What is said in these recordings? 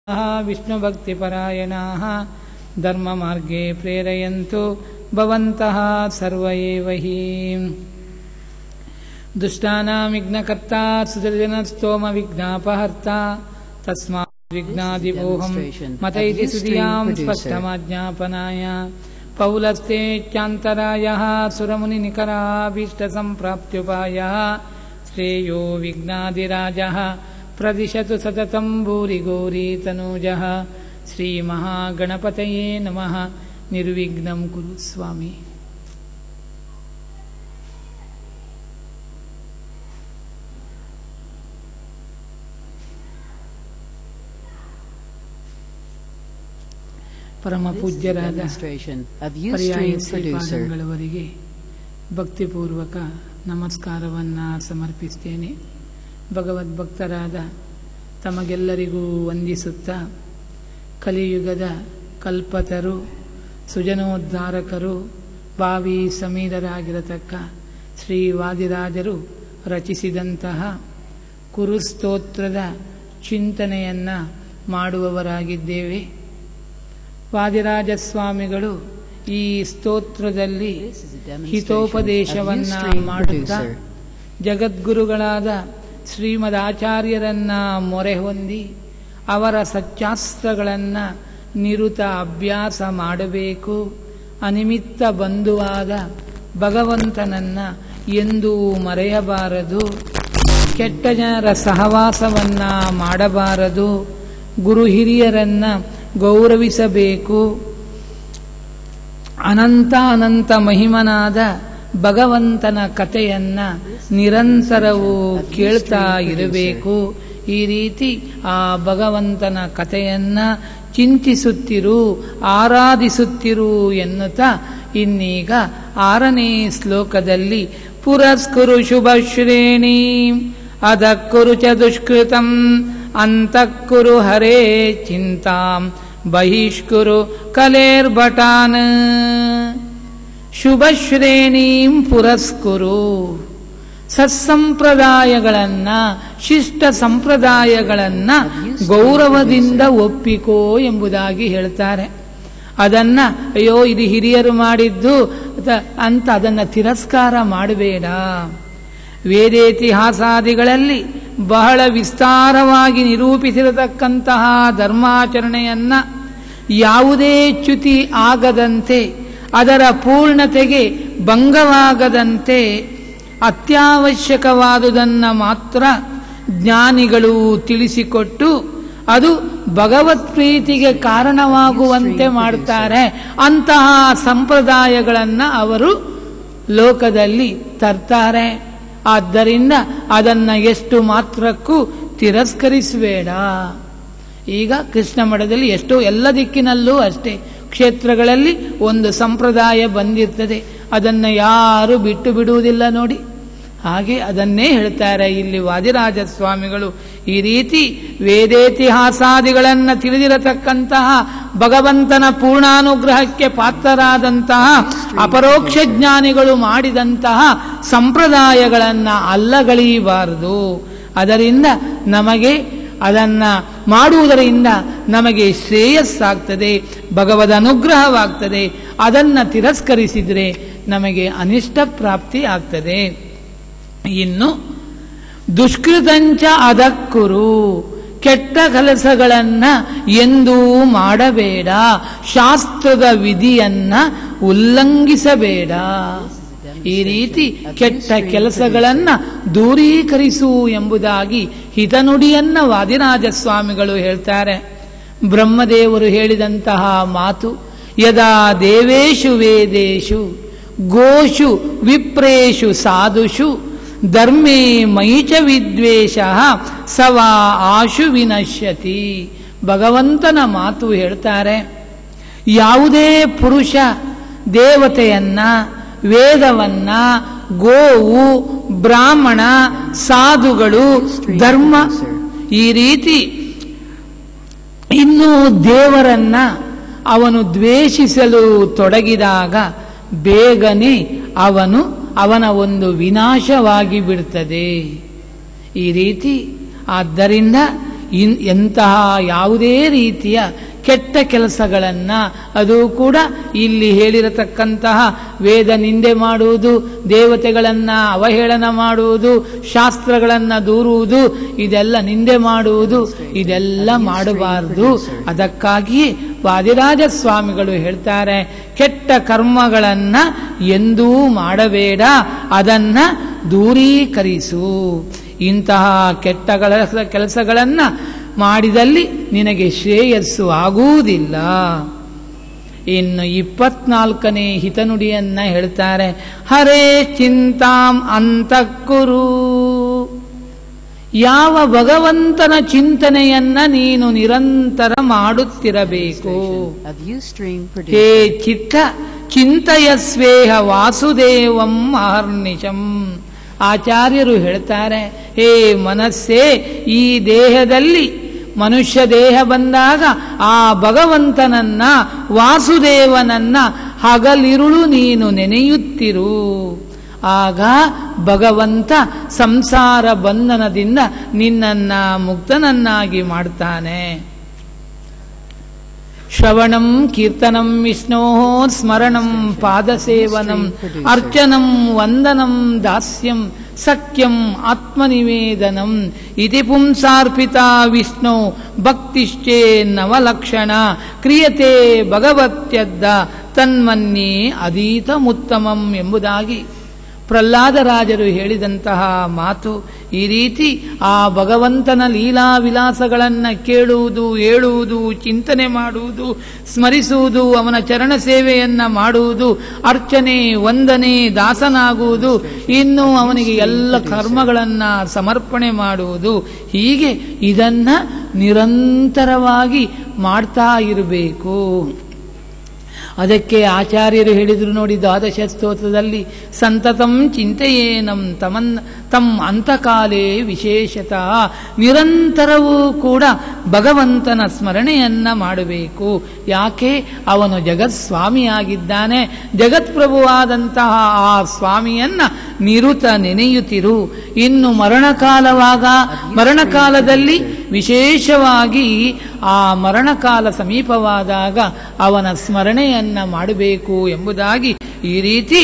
विष्णुभक्तिपरायणाः धर्ममार्गे प्रेरयन्तु भवन्तः सर्व एव हि दुष्टानां विघ्नकर्ता सुदर्जनस्तोमविघ्नापहर्ता तस्मात् विघ्नादिवोहं मत इति सुधियां स्पष्टमाज्ञापनाय पौलस्तेच्चान्तरायः सुरमुनिनिकराभीष्टसम्प्राप्त्युपायः श्रेयो विघ्नादिराजः प्रदिशतु सततं भूरिगौरीतनूजः श्रीमहागणपतये नमः निर्विघ्नं कुरु स्वामी ಪರಮ ಪೂಜ್ಯರಾದ demonstration of ಪರ್ಯಾಯ Ustream producer. ಶ್ರೀಪಾದಂಗಳವರಿಗೆ ಭಕ್ತಿಪೂರ್ವಕ ನಮಸ್ಕಾರವನ್ನು ಸಮರ್ಪಿಸ್ತೇನೆ ಭಗವದ್ಭಕ್ತರಾದ ತಮಗೆಲ್ಲರಿಗೂ ವಂದಿಸುತ್ತಾ ಕಲಿಯುಗದ ಕಲ್ಪತರು ಸುಜನೋದ್ಧಾರಕರು ಭಾವಿ ಸಮೀರರಾಗಿರತಕ್ಕ ಶ್ರೀ ವಾದಿರಾಜರು ರಚಿಸಿದಂತಹ ಕುರುಸ್ತೋತ್ರದ ಚಿಂತನೆಯನ್ನು ಮಾಡುವವರಾಗಿದ್ದೇವೆ ವಾದಿರಾಜ ಸ್ವಾಮಿಗಳು ಈ ಸ್ತೋತ್ರದಲ್ಲಿ This is a demonstration of ಹಿತೋಪದೇಶವನ್ನ Ustream ಮಾಡುತ್ತಾ producer. ಜಗದ್ಗುರುಗಳಾದ ಶ್ರೀಮದ್ ಆಚಾರ್ಯರನ್ನ ಮೊರೆ ಹೊಂದಿ ಅವರ ಸಚ್ಚಾಸ್ತ್ರಗಳನ್ನು ನಿರುತ ಅಭ್ಯಾಸ ಮಾಡಬೇಕು ಅನಿಮಿತ್ತ ಬಂಧುವಾದ ಭಗವಂತನನ್ನ ಎಂದೂ ಮರೆಯಬಾರದು ಕೆಟ್ಟ ಜನರ ಸಹವಾಸವನ್ನ ಮಾಡಬಾರದು ಗುರು ಹಿರಿಯರನ್ನ ಗೌರವಿಸಬೇಕು ಅನಂತ ಅನಂತ ಮಹಿಮನಾದ ಭಗವಂತನ ಕಥೆಯನ್ನ ನಿರಂತರವೂ ಕೇಳ್ತಾ ಇರಬೇಕು ಈ ರೀತಿ ಆ ಭಗವಂತನ ಕಥೆಯನ್ನ ಚಿಂತಿಸುತ್ತಿರು ಆರಾಧಿಸುತ್ತಿರು ಎನ್ನುತ್ತಾ ಇನ್ನೀಗ ಆರನೇ ಶ್ಲೋಕದಲ್ಲಿ ಪುರಸ್ಕುರು ಶುಭ ಶ್ರೇಣಿ ಅದಕ್ಕುರು ಚ ದುಷ್ಕೃತಂ ಅಂತಃಕುರು ಹರೇ ಚಿಂತಾಂ ಬಹಿಷ್ಕುರು ಕಲೇರ್ಭಟಾನ್ ಶುಭ ಶ್ರೇಣೀಂ ಪುರಸ್ಕುರು ಸತ್ಸಂಪ್ರದಾಯಗಳನ್ನ ಶಿಷ್ಟ ಸಂಪ್ರದಾಯಗಳನ್ನ ಗೌರವದಿಂದ ಒಪ್ಪಿಕೋ ಎಂಬುದಾಗಿ ಹೇಳ್ತಾರೆ ಅದನ್ನ ಅಯ್ಯೋ ಇದು ಹಿರಿಯರು ಮಾಡಿದ್ದು ಅದ- ಅಂತ ಅದನ್ನ ತಿರಸ್ಕಾರ ಮಾಡಬೇಡ ವೇದೇತಿಹಾಸಾದಿಗಳಲ್ಲಿ ಬಹಳ ವಿಸ್ತಾರವಾಗಿ ನಿರೂಪಿಸಿರತಕ್ಕಂತಹ ಧರ್ಮಾಚರಣೆಯನ್ನ ಯಾವುದೇ ಚ್ಯುತಿ ಆಗದಂತೆ ಅದರ ಪೂರ್ಣತೆಗೆ ಭಂಗವಾಗದಂತೆ ಅತ್ಯವಶ್ಯಕವಾದುದನ್ನು ಮಾತ್ರ ಜ್ಞಾನಿಗಳು ತಿಳಿಸಿಕೊಟ್ಟು ಅದು ಭಗವತ್ ಪ್ರೀತಿಗೆ ಕಾರಣವಾಗುವಂತೆ ಮಾಡ್ತಾರೆ ಅಂತಹ ಸಂಪ್ರದಾಯಗಳನ್ನು ಅವರು ಲೋಕದಲ್ಲಿ ತರ್ತಾರೆ ಆದ್ದರಿಂದ ಅದನ್ನ ಎಷ್ಟು ಮಾತ್ರಕ್ಕೂ ತಿರಸ್ಕರಿಸಬೇಡ ಈಗ ಕೃಷ್ಣ ಮಠದಲ್ಲಿ ಎಷ್ಟೋ ಎಲ್ಲ ದಿಕ್ಕಿನಲ್ಲೂ ಅಷ್ಟೇ ಕ್ಷೇತ್ರಗಳಲ್ಲಿ ಒಂದು ಸಂಪ್ರದಾಯ ಬಂದಿರ್ತದೆ ಅದನ್ನು ಯಾರು ಬಿಟ್ಟು ಬಿಡುವುದಿಲ್ಲ ನೋಡಿ ಹಾಗೆ ಅದನ್ನೇ ಹೇಳ್ತಾರೆ ಇಲ್ಲಿ ವಾದಿರಾಜ ಸ್ವಾಮಿಗಳು ಈ ರೀತಿ ವೇದೇತಿಹಾಸಾದಿಗಳನ್ನು ತಿಳಿದಿರತಕ್ಕಂತಹ ಭಗವಂತನ ಪೂರ್ಣಾನುಗ್ರಹಕ್ಕೆ ಪಾತ್ರರಾದಂತಹ ಅಪರೋಕ್ಷ ಜ್ಞಾನಿಗಳು ಮಾಡಿದಂತಹ ಸಂಪ್ರದಾಯಗಳನ್ನು ಅಲ್ಲಗಳೆಯಬಾರದು ಅದರಿಂದ ನಮಗೆ ಅದನ್ನ ಮಾಡುವುದರಿಂದ ನಮಗೆ ಶ್ರೇಯಸ್ಸಾಗ್ತದೆ ಭಗವದ್ ಅನುಗ್ರಹವಾಗ್ತದೆ ಅದನ್ನ ತಿರಸ್ಕರಿಸಿದರೆ ನಮಗೆ ಅನಿಷ್ಟ ಪ್ರಾಪ್ತಿ ಆಗ್ತದೆ ಇನ್ನು ದುಷ್ಕೃತಂಚ ಅದಕ್ಕುರು ಕೆಟ್ಟ ಕೆಲಸಗಳನ್ನ ಎಂದೂ ಮಾಡಬೇಡ ಶಾಸ್ತ್ರದ ವಿಧಿಯನ್ನ ಉಲ್ಲಂಘಿಸಬೇಡ ಈ ರೀತಿ ಕೆಟ್ಟ ಕೆಲಸಗಳನ್ನ ದೂರೀಕರಿಸು ಎಂಬುದಾಗಿ ಹಿತನುಡಿಯನ್ನ ವಾದಿರಾಜ ಸ್ವಾಮಿಗಳು ಹೇಳ್ತಾರೆ ಬ್ರಹ್ಮದೇವರು ಹೇಳಿದಂತಹ ಮಾತು ಯದಾ ದೇವೇಶು ವೇದೇಶು ಗೋಷು ವಿಪ್ರೇಷು ಸಾಧುಷು ಧರ್ಮೇ ಮೈಚ ವಿದ್ವೇಷ ಸವಾ ಆಶು ವಿನಶ್ಯತಿ ಭಗವಂತನ ಮಾತು ಹೇಳ್ತಾರೆ ಯಾವುದೇ ಪುರುಷ ದೇವತೆಯನ್ನ ವೇದವನ್ನ ಗೋವು ಬ್ರಾಹ್ಮಣ ಸಾಧುಗಳು ಧರ್ಮ ಈ ರೀತಿ ಇನ್ನು ದೇವರನ್ನ ಅವನು ದ್ವೇಷಿಸಲು ತೊಡಗಿದಾಗ ಬೇಗನೆ ಅವನು ಅವನ ಒಂದು ವಿನಾಶವಾಗಿ ಬಿಡ್ತದೆ ಈ ರೀತಿ ಆದ್ದರಿಂದ ಇನ್ ಎಂತಹ ಯಾವುದೇ ರೀತಿಯ ಕೆಟ್ಟ ಕೆಲಸಗಳನ್ನು ಅದು ಕೂಡ ಇಲ್ಲಿ ಹೇಳಿರತಕ್ಕಂತಹ ವೇದ ನಿಂದೆ ಮಾಡುವುದು ದೇವತೆಗಳನ್ನು ಅವಹೇಳನ ಮಾಡುವುದು ಶಾಸ್ತ್ರಗಳನ್ನು ದೂರುವುದು ಇದೆಲ್ಲ ನಿಂದೆ ಮಾಡುವುದು ಇದೆಲ್ಲ ಮಾಡಬಾರದು ಅದಕ್ಕಾಗಿಯೇ ವಾದಿರಾಜ ಸ್ವಾಮಿಗಳು ಹೇಳ್ತಾರೆ ಕೆಟ್ಟ ಕರ್ಮಗಳನ್ನ ಎಂದೂ ಮಾಡಬೇಡ ಅದನ್ನ ದೂರೀಕರಿಸು ಇಂತಹ ಕೆಟ್ಟ ಕೆಲಸ ಕೆಲಸಗಳನ್ನ ಮಾಡಿದಲ್ಲಿ ನಿನಗೆ ಶ್ರೇಯಸ್ಸು ಆಗುವುದಿಲ್ಲ ಇನ್ನು ಇಪ್ಪತ್ನಾಲ್ಕನೇ ಹಿತನುಡಿಯನ್ನ ಹೇಳ್ತಾರೆ ಹರೇ ಚಿಂತಾಂ ಅಂತಃಕುರು ಯಾವ ಭಗವಂತನ ಚಿಂತನೆಯನ್ನ ನೀನು ನಿರಂತರ ಮಾಡುತ್ತಿರಬೇಕು Of Ustream ಹೇ producer. ಚಿತ್ತ ಚಿಂತಯಸ್ವೇಹ ವಾಸುದೇವಂ ಅಹರ್ನಿಶಂ ಆಚಾರ್ಯರು ಹೇಳ್ತಾರೆ ಹೇ ಮನಸ್ಸೇ ಈ ದೇಹದಲ್ಲಿ ಮನುಷ್ಯ ದೇಹ ಬಂದಾಗ ಆ ಭಗವಂತನನ್ನ ವಾಸುದೇವನನ್ನ ಹಗಲಿರುಳು ನೀನು ನೆನೆಯುತ್ತಿರು ಆಗ ಭಗವಂತ ಸಂಸಾರ ಬಂಧನದಿಂದ ನಿನ್ನನ್ನ ಮುಕ್ತನನ್ನಾಗಿ ಮಾಡ್ತಾನೆ ಶ್ರವಣಂ ಕೀರ್ತನಂ ವಿಷ್ಣೋ ಸ್ಮರಣಂ ಪಾದಸೇವನಂ ಅರ್ಚನಂ ವಂದನಂ ದಾಸ್ಯಂ ಸಖ್ಯಂ ಆತ್ಮನಿವೇದನಂ ಇತಿ ಪುಂಸಾರ್ಪಿತ ವಿಷ್ಣು ಭಕ್ತಿಶ್ಚೇ ನವಲಕ್ಷಣ ಕ್ರಿಯತೆ ಭಗವತ್ಯದ್ದ ತನ್ಮನ್ಯೇ ಅದೀತಮುತ್ತಮಂ ಎಂಬುದಾಗಿ ಪ್ರಹ್ಲಾದರಾಜರು ಹೇಳಿದಂತಹ ಮಾತು ಈ ರೀತಿ ಆ ಭಗವಂತನ ಲೀಲಾ ವಿಲಾಸಗಳನ್ನು ಕೇಳುವುದು ಹೇಳುವುದು ಚಿಂತನೆ ಮಾಡುವುದು ಸ್ಮರಿಸುವುದು ಅವನ ಚರಣ ಸೇವೆಯನ್ನ ಮಾಡುವುದು ಅರ್ಚನೆ ವಂದನೆ ದಾಸನಾಗುವುದು ಇನ್ನು ಅವನಿಗೆ ಎಲ್ಲ ಕರ್ಮಗಳನ್ನ ಸಮರ್ಪಣೆ ಮಾಡುವುದು ಹೀಗೆ ಇದನ್ನ ನಿರಂತರವಾಗಿ ಮಾಡ್ತಾ ಇರಬೇಕು ಅದಕ್ಕೆ ಆಚಾರ್ಯರು ಹೇಳಿದರು ನೋಡಿ ದ್ವಾದಶ ಸ್ತೋತ್ರದಲ್ಲಿ ಸಂತತಂ ಚಿಂತೆಯೇನಂ ತಮನ್ ತಮ್ ಅಂತಕಾಲೇ ವಿಶೇಷತಃ ನಿರಂತರವೂ ಕೂಡ ಭಗವಂತನ ಸ್ಮರಣೆಯನ್ನ ಮಾಡಬೇಕು ಯಾಕೆ ಅವನು ಜಗತ್ಸ್ವಾಮಿಯಾಗಿದ್ದಾನೆ ಜಗತ್ಪ್ರಭುವಾದಂತಹ ಆ ಸ್ವಾಮಿಯನ್ನ ನಿರುತ ನೆನೆಯುತ್ತಿರು ಇನ್ನು ಮರಣಕಾಲವಾಗ ಮರಣಕಾಲದಲ್ಲಿ ವಿಶೇಷವಾಗಿ ಆ ಮರಣಕಾಲ ಸಮೀಪವಾದಾಗ ಅವನ ಸ್ಮರಣೆಯನ್ನ ಮಾಡಬೇಕು ಎಂಬುದಾಗಿ ಈ ರೀತಿ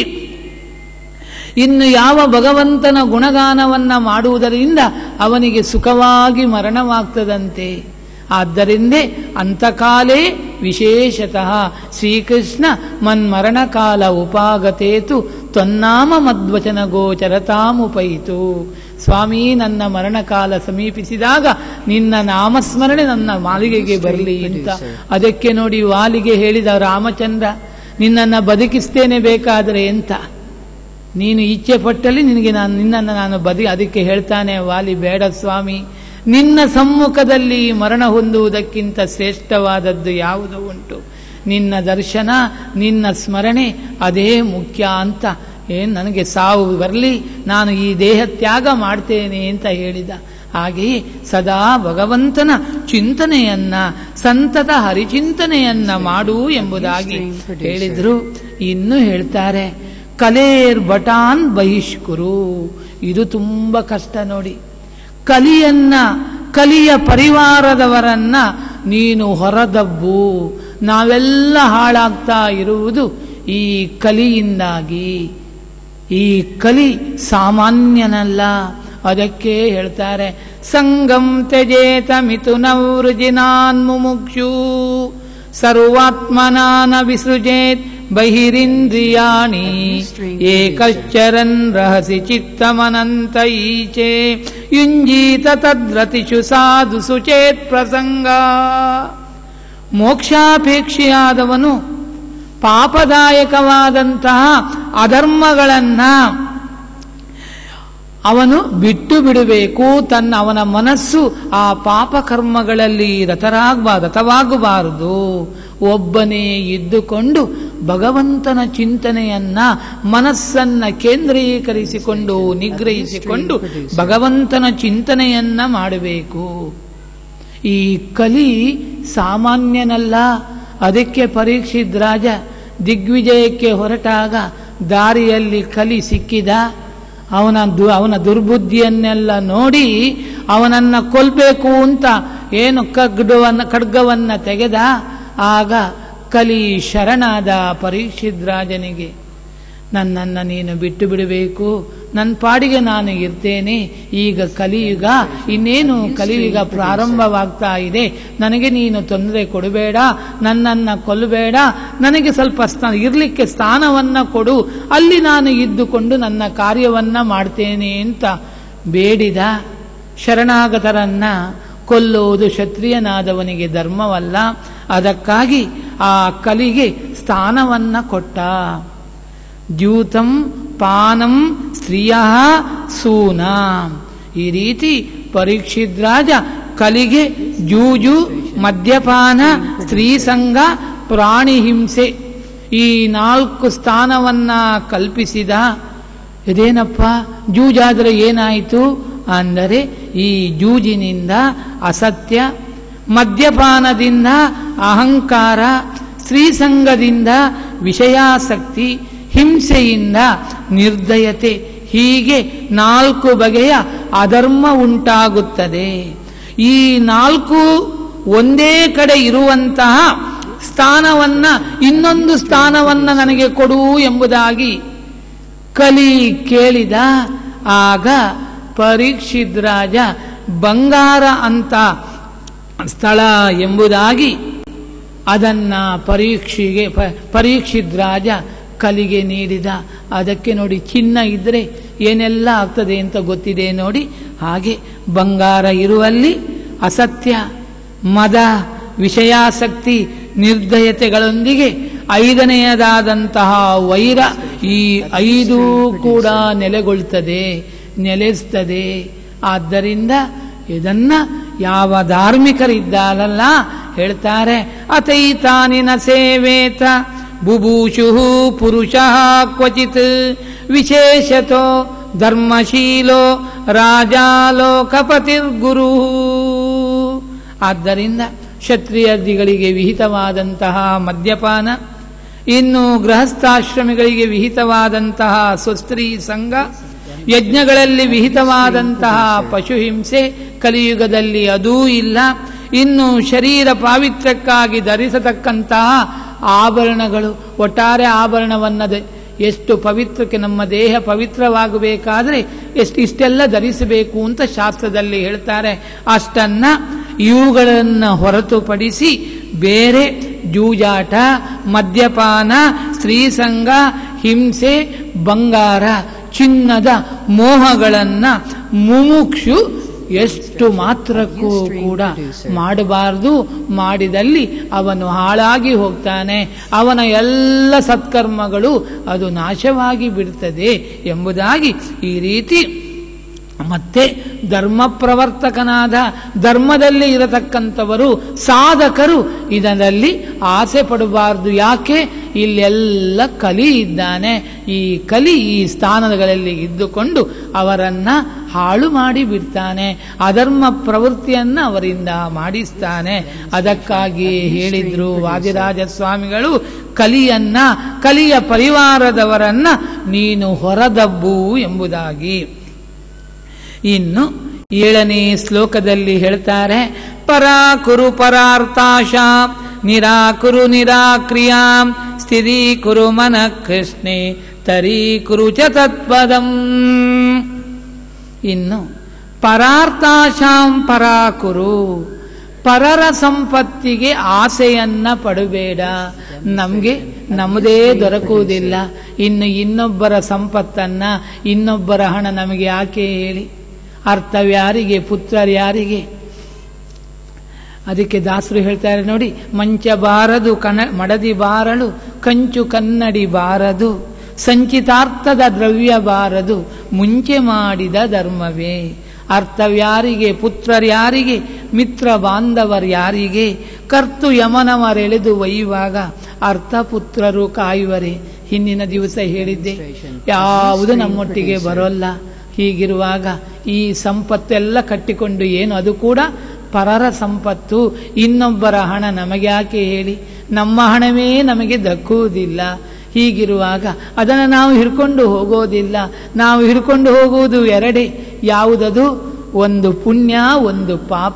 ಇನ್ನು ಯಾವ ಭಗವಂತನ ಗುಣಗಾನವನ್ನ ಮಾಡುವುದರಿಂದ ಅವನಿಗೆ ಸುಖವಾಗಿ ಮರಣವಾಗ್ತದಂತೆ ಆದ್ದರಿಂದೇ ಅಂತಕಾಲೇ ವಿಶೇಷತಃ ಶ್ರೀಕೃಷ್ಣ ಮನ್ಮರಣಕಾಲ ಉಪಾಗತೇತು ತ್ವನ್ನಾಮ ಮದ್ವಚನ ಗೋಚರತಾಮುಪೈತು ಸ್ವಾಮಿ ನನ್ನ ಮರಣಕಾಲ ಸಮೀಪಿಸಿದಾಗ ನಿನ್ನ ನಾಮಸ್ಮರಣೆ ನನ್ನ ಮಾಲಿಗೆಗೆ ಬರಲಿ ಅಂತ ಅದಕ್ಕೆ ನೋಡಿ ವಾಲಿಗೆ ಹೇಳಿದ ರಾಮಚಂದ್ರ ನಿನ್ನನ್ನು ಬದುಕಿಸ್ತೇನೆ ಬೇಕಾದರೆ ಎಂತ ನೀನು ಇಚ್ಛೆ ಪಟ್ಟಲ್ಲಿ ನಿನಗೆ ನಾನು ನಿನ್ನನ್ನು ನಾನು ಬದಿ ಅದಕ್ಕೆ ಹೇಳ್ತಾನೆ ವಾಲಿ ಬೇಡ ಸ್ವಾಮಿ ನಿನ್ನ ಸಮ್ಮುಖದಲ್ಲಿ ಮರಣ ಹೊಂದುವುದಕ್ಕಿಂತ ಶ್ರೇಷ್ಠವಾದದ್ದು ಯಾವುದು ಉಂಟು ನಿನ್ನ ದರ್ಶನ ನಿನ್ನ ಸ್ಮರಣೆ ಅದೇ ಮುಖ್ಯ ಅಂತ ಏನ್ ನನಗೆ ಸಾವು ಬರಲಿ ನಾನು ಈ ದೇಹ ತ್ಯಾಗ ಮಾಡ್ತೇನೆ ಅಂತ ಹೇಳಿದ ಹಾಗೆಯೇ ಸದಾ ಭಗವಂತನ ಚಿಂತನೆಯನ್ನ ಸಂತತ ಹರಿಚಿಂತನೆಯನ್ನ ಮಾಡು ಎಂಬುದಾಗಿ ಹೇಳಿದ್ರು ಇನ್ನು ಹೇಳ್ತಾರೆ ಕಲೇರ್ ಬಟಾನ್ ಬಹಿಷ್ಕುರು ಇದು ತುಂಬ ಕಷ್ಟ ನೋಡಿ ಕಲಿಯನ್ನ ಕಲಿಯ ಪರಿವಾರದವರನ್ನ ನೀನು ಹೊರದಬ್ಬು ನಾವೆಲ್ಲ ಹಾಳಾಗ್ತಾ ಇರುವುದು ಈ ಕಲಿಯಿಂದಾಗಿ ಈ ಕಲಿ ಸಾಮಾನ್ಯನಲ್ಲ ಅದಕ್ಕೆ ಹೇಳ್ತಾರೆ ಸಂಗಂ ತ್ಯಜೇತ ಮಿಥುನವೃಜಿನಾನ್ ಮುಮುಕ್ಷು ಸರ್ವಾತ್ಮನಾನ ವಿಸೃಜೇತ್ ಬಹಿರಿಂದ್ರಿಯಾಣಿ ಏಕಶ್ಚರನ್ ರಹಸಿ ಚಿತ್ತಮನಂತ ಈಚೆ ಯುಂಜೀತ ತದ್ರತಿಷು ಸಾಧು ಸುಚೇತ್ ಪ್ರಸಂಗ ಮೋಕ್ಷಾಪೇಕ್ಷಿಯಾದವನು ಪಾಪದಾಯಕವಾದಂತಹ ಅಧರ್ಮಗಳನ್ನ ಅವನು ಬಿಟ್ಟು ಬಿಡಬೇಕು ತನ್ನ ಅವನ ಮನಸ್ಸು ಆ ಪಾಪ ಕರ್ಮಗಳಲ್ಲಿ ರಥರಾಗಬಾ ರಥವಾಗಬಾರದು ಒಬ್ಬನೇ ಇದ್ದುಕೊಂಡು ಭಗವಂತನ ಚಿಂತನೆಯನ್ನ ಮನಸ್ಸನ್ನ ಕೇಂದ್ರೀಕರಿಸಿಕೊಂಡು ನಿಗ್ರಹಿಸಿಕೊಂಡು ಭಗವಂತನ ಚಿಂತನೆಯನ್ನ ಮಾಡಬೇಕು ಈ ಕಲಿ ಸಾಮಾನ್ಯನಲ್ಲ ಅದಕ್ಕೆ ಪರೀಕ್ಷಿತ್ ರಾಜ ದಿಗ್ವಿಜಯಕ್ಕೆ ಹೊರಟಾಗ ದಾರಿಯಲ್ಲಿ ಕಲಿ ಸಿಕ್ಕಿದ ಅವನ ದು ಅವನ ದುರ್ಬುದ್ಧಿಯನ್ನೆಲ್ಲ ನೋಡಿ ಅವನನ್ನ ಕೊಲ್ಬೇಕು ಅಂತ ಏನು ಖಡ್ಗವನ್ನ ಖಡ್ಗವನ್ನ ತೆಗೆದ ಆಗ ಕಲಿ ಶರಣಾದ ಪರೀಕ್ಷಿತ್ ರಾಜನಿಗೆ ನನ್ನನ್ನು ನೀನು ಬಿಟ್ಟು ಬಿಡಬೇಕು ನನ್ನ ಪಾಡಿಗೆ ನಾನು ಇರ್ತೇನೆ ಈಗ ಕಲಿಯುಗ ಇನ್ನೇನು ಕಲಿಯುಗ ಪ್ರಾರಂಭವಾಗ್ತಾ ಇದೆ ನನಗೆ ನೀನು ತೊಂದರೆ ಕೊಡಬೇಡ ನನ್ನನ್ನು ಕೊಲ್ಲಬೇಡ ನನಗೆ ಸ್ವಲ್ಪ ಸ್ಥಾನ ಇರಲಿಕ್ಕೆ ಸ್ಥಾನವನ್ನು ಕೊಡು ಅಲ್ಲಿ ನಾನು ಇದ್ದುಕೊಂಡು ನನ್ನ ಕಾರ್ಯವನ್ನ ಮಾಡ್ತೇನೆ ಅಂತ ಬೇಡಿದ ಶರಣಾಗತರನ್ನ ಕೊಲ್ಲುವುದು ಕ್ಷತ್ರಿಯನಾದವನಿಗೆ ಧರ್ಮವಲ್ಲ ಅದಕ್ಕಾಗಿ ಆ ಕಲಿಗೆ ಸ್ಥಾನವನ್ನ ಕೊಟ್ಟ ದ್ಯೂತಂ ಪಾನಂ ಸ್ತ್ರೀಯ ಸೂನ ಈ ರೀತಿ ಪರೀಕ್ಷಿತ್ ರಾಜ ಕಲಿಗೆ ಜೂಜು ಮದ್ಯಪಾನ ಸ್ತ್ರೀ ಸಂಘ ಪ್ರಾಣಿ ಹಿಂಸೆ ಈ ನಾಲ್ಕು ಸ್ಥಾನವನ್ನ ಕಲ್ಪಿಸಿದ ಇದೇನಪ್ಪ ಜೂಜಾದರೆ ಏನಾಯಿತು ಅಂದರೆ ಈ ಜೂಜಿನಿಂದ ಅಸತ್ಯ ಮದ್ಯಪಾನದಿಂದ ಅಹಂಕಾರ ಸ್ತ್ರೀಸಂಗದಿಂದ ವಿಷಯಾಸಕ್ತಿ ಹಿಂಸೆಯಿಂದ ನಿರ್ದಯತೆ ಹೀಗೆ ನಾಲ್ಕು ಬಗೆಯ ಅಧರ್ಮ ಉಂಟಾಗುತ್ತದೆ ಈ ನಾಲ್ಕು ಒಂದೇ ಕಡೆ ಇರುವಂತಹ ಸ್ಥಾನವನ್ನ ಇನ್ನೊಂದು ಸ್ಥಾನವನ್ನ ನನಗೆ ಕೊಡು ಎಂಬುದಾಗಿ ಕಲಿ ಕೇಳಿದ ಆಗ ಪರೀಕ್ಷಿತ್ ರಾಜ ಬಂಗಾರ ಅಂತ ಸ್ಥಳ ಎಂಬುದಾಗಿ ಅದನ್ನ ಪರೀಕ್ಷೆಗೆ ಪ- ಪರೀಕ್ಷಿತ್ ರಾಜ ಕಲಿಗೆ ನೀಡಿದ ಅದಕ್ಕೆ ನೋಡಿ ಚಿನ್ನ ಇದ್ರೆ ಏನೆಲ್ಲ ಆಗ್ತದೆ ಅಂತ ಗೊತ್ತಿದೆ ನೋಡಿ ಹಾಗೆ ಬಂಗಾರ ಇರುವಲ್ಲಿ ಅಸತ್ಯ ಮದ ವಿಷಯಾಸಕ್ತಿ ನಿರ್ದಯತೆಗಳೊಂದಿಗೆ ಐದನೆಯದಾದಂತಹ ವೈರ ಈ ಐದು ಕೂಡ ನೆಲೆಗೊಳ್ತದೆ ನೆಲೆಸ್ತದೆ ಆದ್ದರಿಂದ ಇದನ್ನ ಯಾವ ಧಾರ್ಮಿಕರಿದ್ದಾರಲ್ಲ ಹೇಳ್ತಾರೆ ಅತೈತಾನಿನ ಸೇವೇತ ಬುಭೂಷು ಪುರುಷ ಕ್ವಚಿತ್ ವಿಶೇಷತೋ ಧರ್ಮಶೀಲೋ ರಾಜಾಲೋಕಪತಿರ್ಗುರು ಆದ್ದರಿಂದ ಕ್ಷತ್ರಿಯರ್ದಿಗಳಿಗೆ ವಿಹಿತವಾದಂತಹ ಮದ್ಯಪಾನ ಇನ್ನು ಗೃಹಸ್ಥಾಶ್ರಮಿಗಳಿಗೆ ವಿಹಿತವಾದಂತಹ ಸ್ವಸ್ತ್ರೀ ಸಂಘ ಯಜ್ಞಗಳಲ್ಲಿ ವಿಹಿತವಾದಂತಹ ಪಶು ಹಿಂಸೆ ಕಲಿಯುಗದಲ್ಲಿ ಅದೂ ಇಲ್ಲ ಇನ್ನು ಶರೀರ ಪಾವಿತ್ರ್ಯಕ್ಕಾಗಿ ಧರಿಸತಕ್ಕಂತಹ ಆಭರಣಗಳು ಒಟ್ಟಾರೆ ಆಭರಣವನ್ನದೆ ಎಷ್ಟು ಪವಿತ್ರಕ್ಕೆ ನಮ್ಮ ದೇಹ ಪವಿತ್ರವಾಗಬೇಕಾದ್ರೆ ಎಷ್ಟು ಇಷ್ಟೆಲ್ಲ ಧರಿಸಬೇಕು ಅಂತ ಶಾಸ್ತ್ರದಲ್ಲಿ ಹೇಳ್ತಾರೆ ಅಷ್ಟನ್ನ ಇವುಗಳನ್ನು ಹೊರತುಪಡಿಸಿ ಬೇರೆ ಜೂಜಾಟ ಮದ್ಯಪಾನ ಸ್ತ್ರೀಸಂಗ ಹಿಂಸೆ ಬಂಗಾರ ಚಿನ್ನದ ಮೋಹಗಳನ್ನ ಮುಮುಕ್ಷು ಎಷ್ಟು ಮಾತ್ರಕ್ಕೂ ಕೂಡ ಮಾಡಬಾರದು ಮಾಡಿದಲ್ಲಿ ಅವನು ಹಾಳಾಗಿ ಹೋಗ್ತಾನೆ ಅವನ ಎಲ್ಲ ಸತ್ಕರ್ಮಗಳು ಅದು ನಾಶವಾಗಿ ಬಿಡ್ತದೆ ಎಂಬುದಾಗಿ ಈ ರೀತಿ ಮತ್ತೆ ಧರ್ಮ ಪ್ರವರ್ತಕನಾದ ಧರ್ಮದಲ್ಲಿ ಇರತಕ್ಕಂಥವರು ಸಾಧಕರು ಇದರಲ್ಲಿ ಆಸೆ ಪಡಬಾರದು ಯಾಕೆ ಇಲ್ಲೆಲ್ಲ ಕಲಿ ಇದ್ದಾನೆ ಈ ಕಲಿ ಈ ಸ್ಥಾನಗಳಲ್ಲಿ ಇದ್ದುಕೊಂಡು ಅವರನ್ನ ಹಾಳು ಮಾಡಿ ಬಿಡ್ತಾನೆ ಅಧರ್ಮ ಪ್ರವೃತ್ತಿಯನ್ನ ಅವರಿಂದ ಮಾಡಿಸ್ತಾನೆ ಅದಕ್ಕಾಗಿ ಹೇಳಿದ್ರು ವಾದಿರಾಜ ಸ್ವಾಮಿಗಳು ಕಲಿಯನ್ನ ಕಲಿಯ ಪರಿವಾರದವರನ್ನ ನೀನು ಹೊರದಬ್ಬು ಎಂಬುದಾಗಿ ಇನ್ನು ಏಳನೇ ಶ್ಲೋಕದಲ್ಲಿ ಹೇಳ್ತಾರೆ ಪರಾಕುರು ಪರಾರ್ಥಾಶ ನಿರಾಕುರು ನಿರಾಕ್ರಿಯಾಂ ಸ್ಥಿರೀಕುರು ಮನ ಕೃಷ್ಣೆ ತರೀಕುರು ಚ ತತ್ಪದಂ ಇನ್ನು ಪರಾರ್ಥಾಶಾಂ ಪರಾಕುರು ಪರರ ಸಂಪತ್ತಿಗೆ ಆಸೆಯನ್ನ ಪಡಬೇಡ ನಮಗೆ ನಮ್ಮದೇ ದೊರಕುವುದಿಲ್ಲ ಇನ್ನು ಇನ್ನೊಬ್ಬರ ಸಂಪತ್ತನ್ನ ಇನ್ನೊಬ್ಬರ ಹಣ ನಮಗೆ ಯಾಕೆ ಹೇಳಿ ಅರ್ಥವ್ಯಾರಿಗೆ ಪುತ್ರರ್ಯಾರಿಗೆ ಅದಕ್ಕೆ ದಾಸರು ಹೇಳ್ತಾರೆ ನೋಡಿ ಮಂಚ ಬಾರದು ಕಣ ಮಡದಿ ಬಾರಳು ಕಂಚು ಕನ್ನಡಿ ಬಾರದು ಸಂಚಿತಾರ್ಥದ ದ್ರವ್ಯ ಬಾರದು ಮುಂಚೆ ಮಾಡಿದ ಧರ್ಮವೇ ಅರ್ಥವ್ಯಾರಿಗೆ ಪುತ್ರರ್ಯಾರಿಗೆ ಮಿತ್ರ ಬಾಂಧವರ್ಯಾರಿಗೆ ಕರ್ತು ಯಮನವರೆಳೆದು ಒಯ್ಯುವಾಗ ಅರ್ಥ ಪುತ್ರರು ಕಾಯುವರೆ ಹಿಂದಿನ ದಿವಸ ಹೇಳಿದ್ದೆ ಯಾವುದು ನಮ್ಮೊಟ್ಟಿಗೆ ಬರೋಲ್ಲ ಹೀಗಿರುವಾಗ ಈ ಸಂಪತ್ತೆಲ್ಲ ಕಟ್ಟಿಕೊಂಡು ಏನು ಅದು ಕೂಡ ಪರರ ಸಂಪತ್ತು ಇನ್ನೊಬ್ಬರ ಹಣ ನಮಗ್ಯಾಕೆ ಹೇಳಿ ನಮ್ಮ ಹಣವೇ ನಮಗೆ ದಕ್ಕುವುದಿಲ್ಲ ಹೀಗಿರುವಾಗ ಅದನ್ನು ನಾವು ಹಿಡ್ಕೊಂಡು ಹೋಗೋದಿಲ್ಲ ನಾವು ಹಿಡ್ಕೊಂಡು ಹೋಗುವುದು ಎರಡೇ ಯಾವುದದು ಒಂದು ಪುಣ್ಯ ಒಂದು ಪಾಪ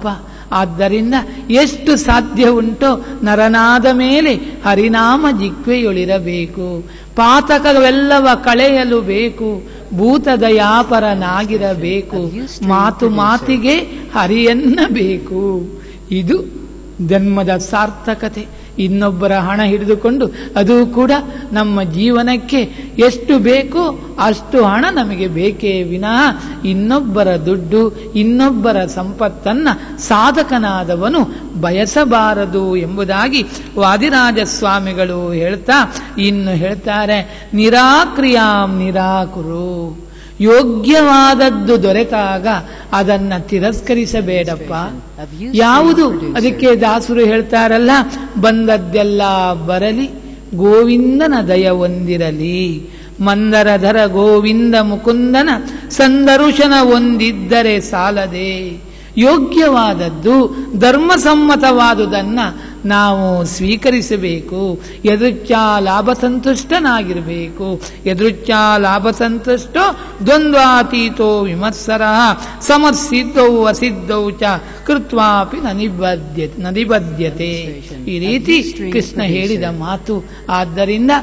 ಆದ್ದರಿಂದ ಎಷ್ಟು ಸಾಧ್ಯ ಉಂಟೋ ನರನಾದ ಮೇಲೆ ಹರಿನಾಮ ಜಿಕ್ವೆಯೊಳಿರಬೇಕು ಪಾತಕವೆಲ್ಲವ ಕಳೆಯಲು ಬೇಕು ಭೂತದ ಯಾಪರನಾಗಿರಬೇಕು ಮಾತು ಮಾತಿಗೆ ಹರಿಯನ್ನ ಬೇಕು ಇದು ಜನ್ಮದ ಸಾರ್ಥಕತೆ ಇನ್ನೊಬ್ಬರ ಹಣ ಹಿಡಿದುಕೊಂಡು ಅದು ಕೂಡ ನಮ್ಮ ಜೀವನಕ್ಕೆ ಎಷ್ಟು ಬೇಕೋ ಅಷ್ಟು ಹಣ ನಮಗೆ ಬೇಕೇ ವಿನಃ ಇನ್ನೊಬ್ಬರ ದುಡ್ಡು ಇನ್ನೊಬ್ಬರ ಸಂಪತ್ತನ್ನ ಸಾಧಕನಾದವನು ಬಯಸಬಾರದು ಎಂಬುದಾಗಿ ವಾದಿರಾಜ ಸ್ವಾಮಿಗಳು ಹೇಳ್ತಾ ಇನ್ನು ಹೇಳ್ತಾರೆ ನಿರಾಕ್ರಿಯಾಂ ನಿರಾಕುರು ಯೋಗ್ಯವಾದದ್ದು ದೊರೆತಾಗ ಅದನ್ನ ತಿರಸ್ಕರಿಸಬೇಡಪ್ಪ ಯಾವುದು ಅದಕ್ಕೆ ದಾಸರು ಹೇಳ್ತಾರಲ್ಲ ಬಂದದ್ದೆಲ್ಲ ಬರಲಿ ಗೋವಿಂದನ ದಯ ಹೊಂದಿರಲಿ ಮಂದರಧರ ಗೋವಿಂದ ಮುಕುಂದನ ಸಂದರುಶನ ಒಂದಿದ್ದರೆ ಸಾಲದೆ ಯೋಗ್ಯವಾದದ್ದು ಧರ್ಮಸಮ್ಮತವಾದುದನ್ನ ನಾವು ಸ್ವೀಕರಿಸಬೇಕು ಎದುರ್ಚ ಲಾಭ ಸಂತುಷ್ಟನಾಗಿರಬೇಕು ಎದುರ್ಚ ಲಾಭ ಸಂತುಷ್ಟೋ ದ್ವಂದ್ವಾತೀತೋ ವಿಮತ್ಸರ ಸಮಸಿದ್ಧೌ ಅಸಿದ್ಧೌ ಚ ಕೃತ್ವಾಪಿ ನನಿಬದ್ಯ ನದಿಬದ್ಯತೆ ಈ ರೀತಿ ಕೃಷ್ಣ ಹೇಳಿದ ಮಾತು ಆದ್ದರಿಂದ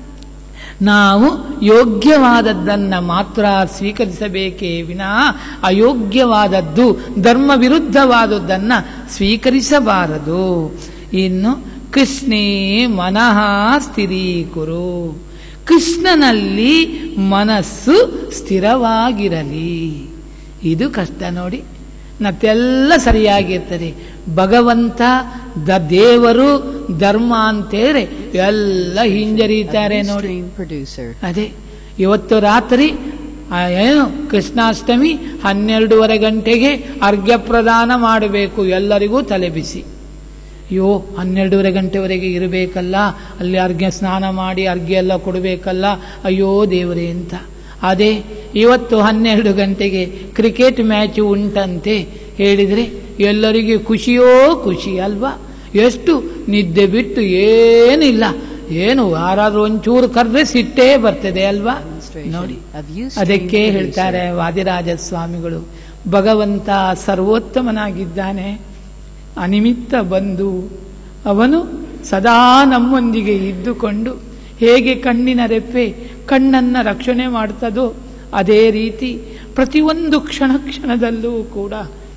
ನಾವು ಯೋಗ್ಯವಾದದ್ದನ್ನ ಮಾತ್ರ ಸ್ವೀಕರಿಸಬೇಕೇ ವಿನಃ ಅಯೋಗ್ಯವಾದದ್ದು ಧರ್ಮ ವಿರುದ್ಧವಾದದ್ದನ್ನ ಸ್ವೀಕರಿಸಬಾರದು ಇನ್ನು ಕೃಷ್ಣೇ ಮನಃ ಸ್ಥಿರೀಕುರು ಕೃಷ್ಣನಲ್ಲಿ ಮನಸ್ಸು ಸ್ಥಿರವಾಗಿರಲಿ ಇದು ಕಷ್ಟ ನೋಡಿ ಮತ್ತೆಲ್ಲ ಸರಿಯಾಗಿರ್ತದೆ ಭಗವಂತ ದ ದೇವರು ಧರ್ಮ ಅಂತೇಳಿ ಎಲ್ಲ ಹಿಂಜರಿತಾರೆ ನೋಡಿ Stream producer. ಅದೇ ಇವತ್ತು ರಾತ್ರಿ ಆ, ಏನು ಕೃಷ್ಣಾಷ್ಟಮಿ ಹನ್ನೆರಡೂವರೆ ಗಂಟೆಗೆ ಅರ್ಘ್ಯ ಪ್ರದಾನ ಮಾಡಬೇಕು ಎಲ್ಲರಿಗೂ ತಲೆ ಬಿಸಿ ಅಯ್ಯೋ ಹನ್ನೆರಡೂವರೆ ಗಂಟೆವರೆಗೆ ಇರಬೇಕಲ್ಲ ಅಲ್ಲಿ ಅರ್ಘ್ಯ ಸ್ನಾನ ಮಾಡಿ ಅರ್ಘ್ಯ ಎಲ್ಲ ಕೊಡಬೇಕಲ್ಲ ಅಯ್ಯೋ ದೇವರೇ ಅಂತ ಅದೇ ಇವತ್ತು ಹನ್ನೆರಡು ಗಂಟೆಗೆ ಕ್ರಿಕೆಟ್ ಮ್ಯಾಚ್ ಉಂಟಂತೆ ಹೇಳಿದರೆ ಎಲ್ಲರಿಗೂ ಖುಷಿಯೋ ಖುಷಿ ಅಲ್ವಾ ಎಷ್ಟು ನಿದ್ದೆ ಬಿಟ್ಟು ಏನಿಲ್ಲ ಏನು ಯಾರಾದ್ರೂ ಒಂಚೂರು ಕರೆದ್ರೆ ಸಿಟ್ಟೇ ಬರ್ತದೆ ಅಲ್ವಾ ನೋಡಿ Of you, stream ಅದಕ್ಕೆ producer. ಹೇಳ್ತಾರೆ ವಾದಿರಾಜ ಸ್ವಾಮಿಗಳು ಭಗವಂತ ಸರ್ವೋತ್ತಮನಾಗಿದ್ದಾನೆ ಅನಿಮಿತ್ತ ಬಂದು ಅವನು ಸದಾ ನಮ್ಮೊಂದಿಗೆ ಇದ್ದುಕೊಂಡು ಹೇಗೆ ಕಣ್ಣಿನ ರೆಪ್ಪೆ ಕಣ್ಣನ್ನ ರಕ್ಷಣೆ ಮಾಡ್ತದೋ ಅದೇ ರೀತಿ ಪ್ರತಿಯೊಂದು ಕ್ಷಣ ಕ್ಷಣದಲ್ಲೂ ಕೂಡ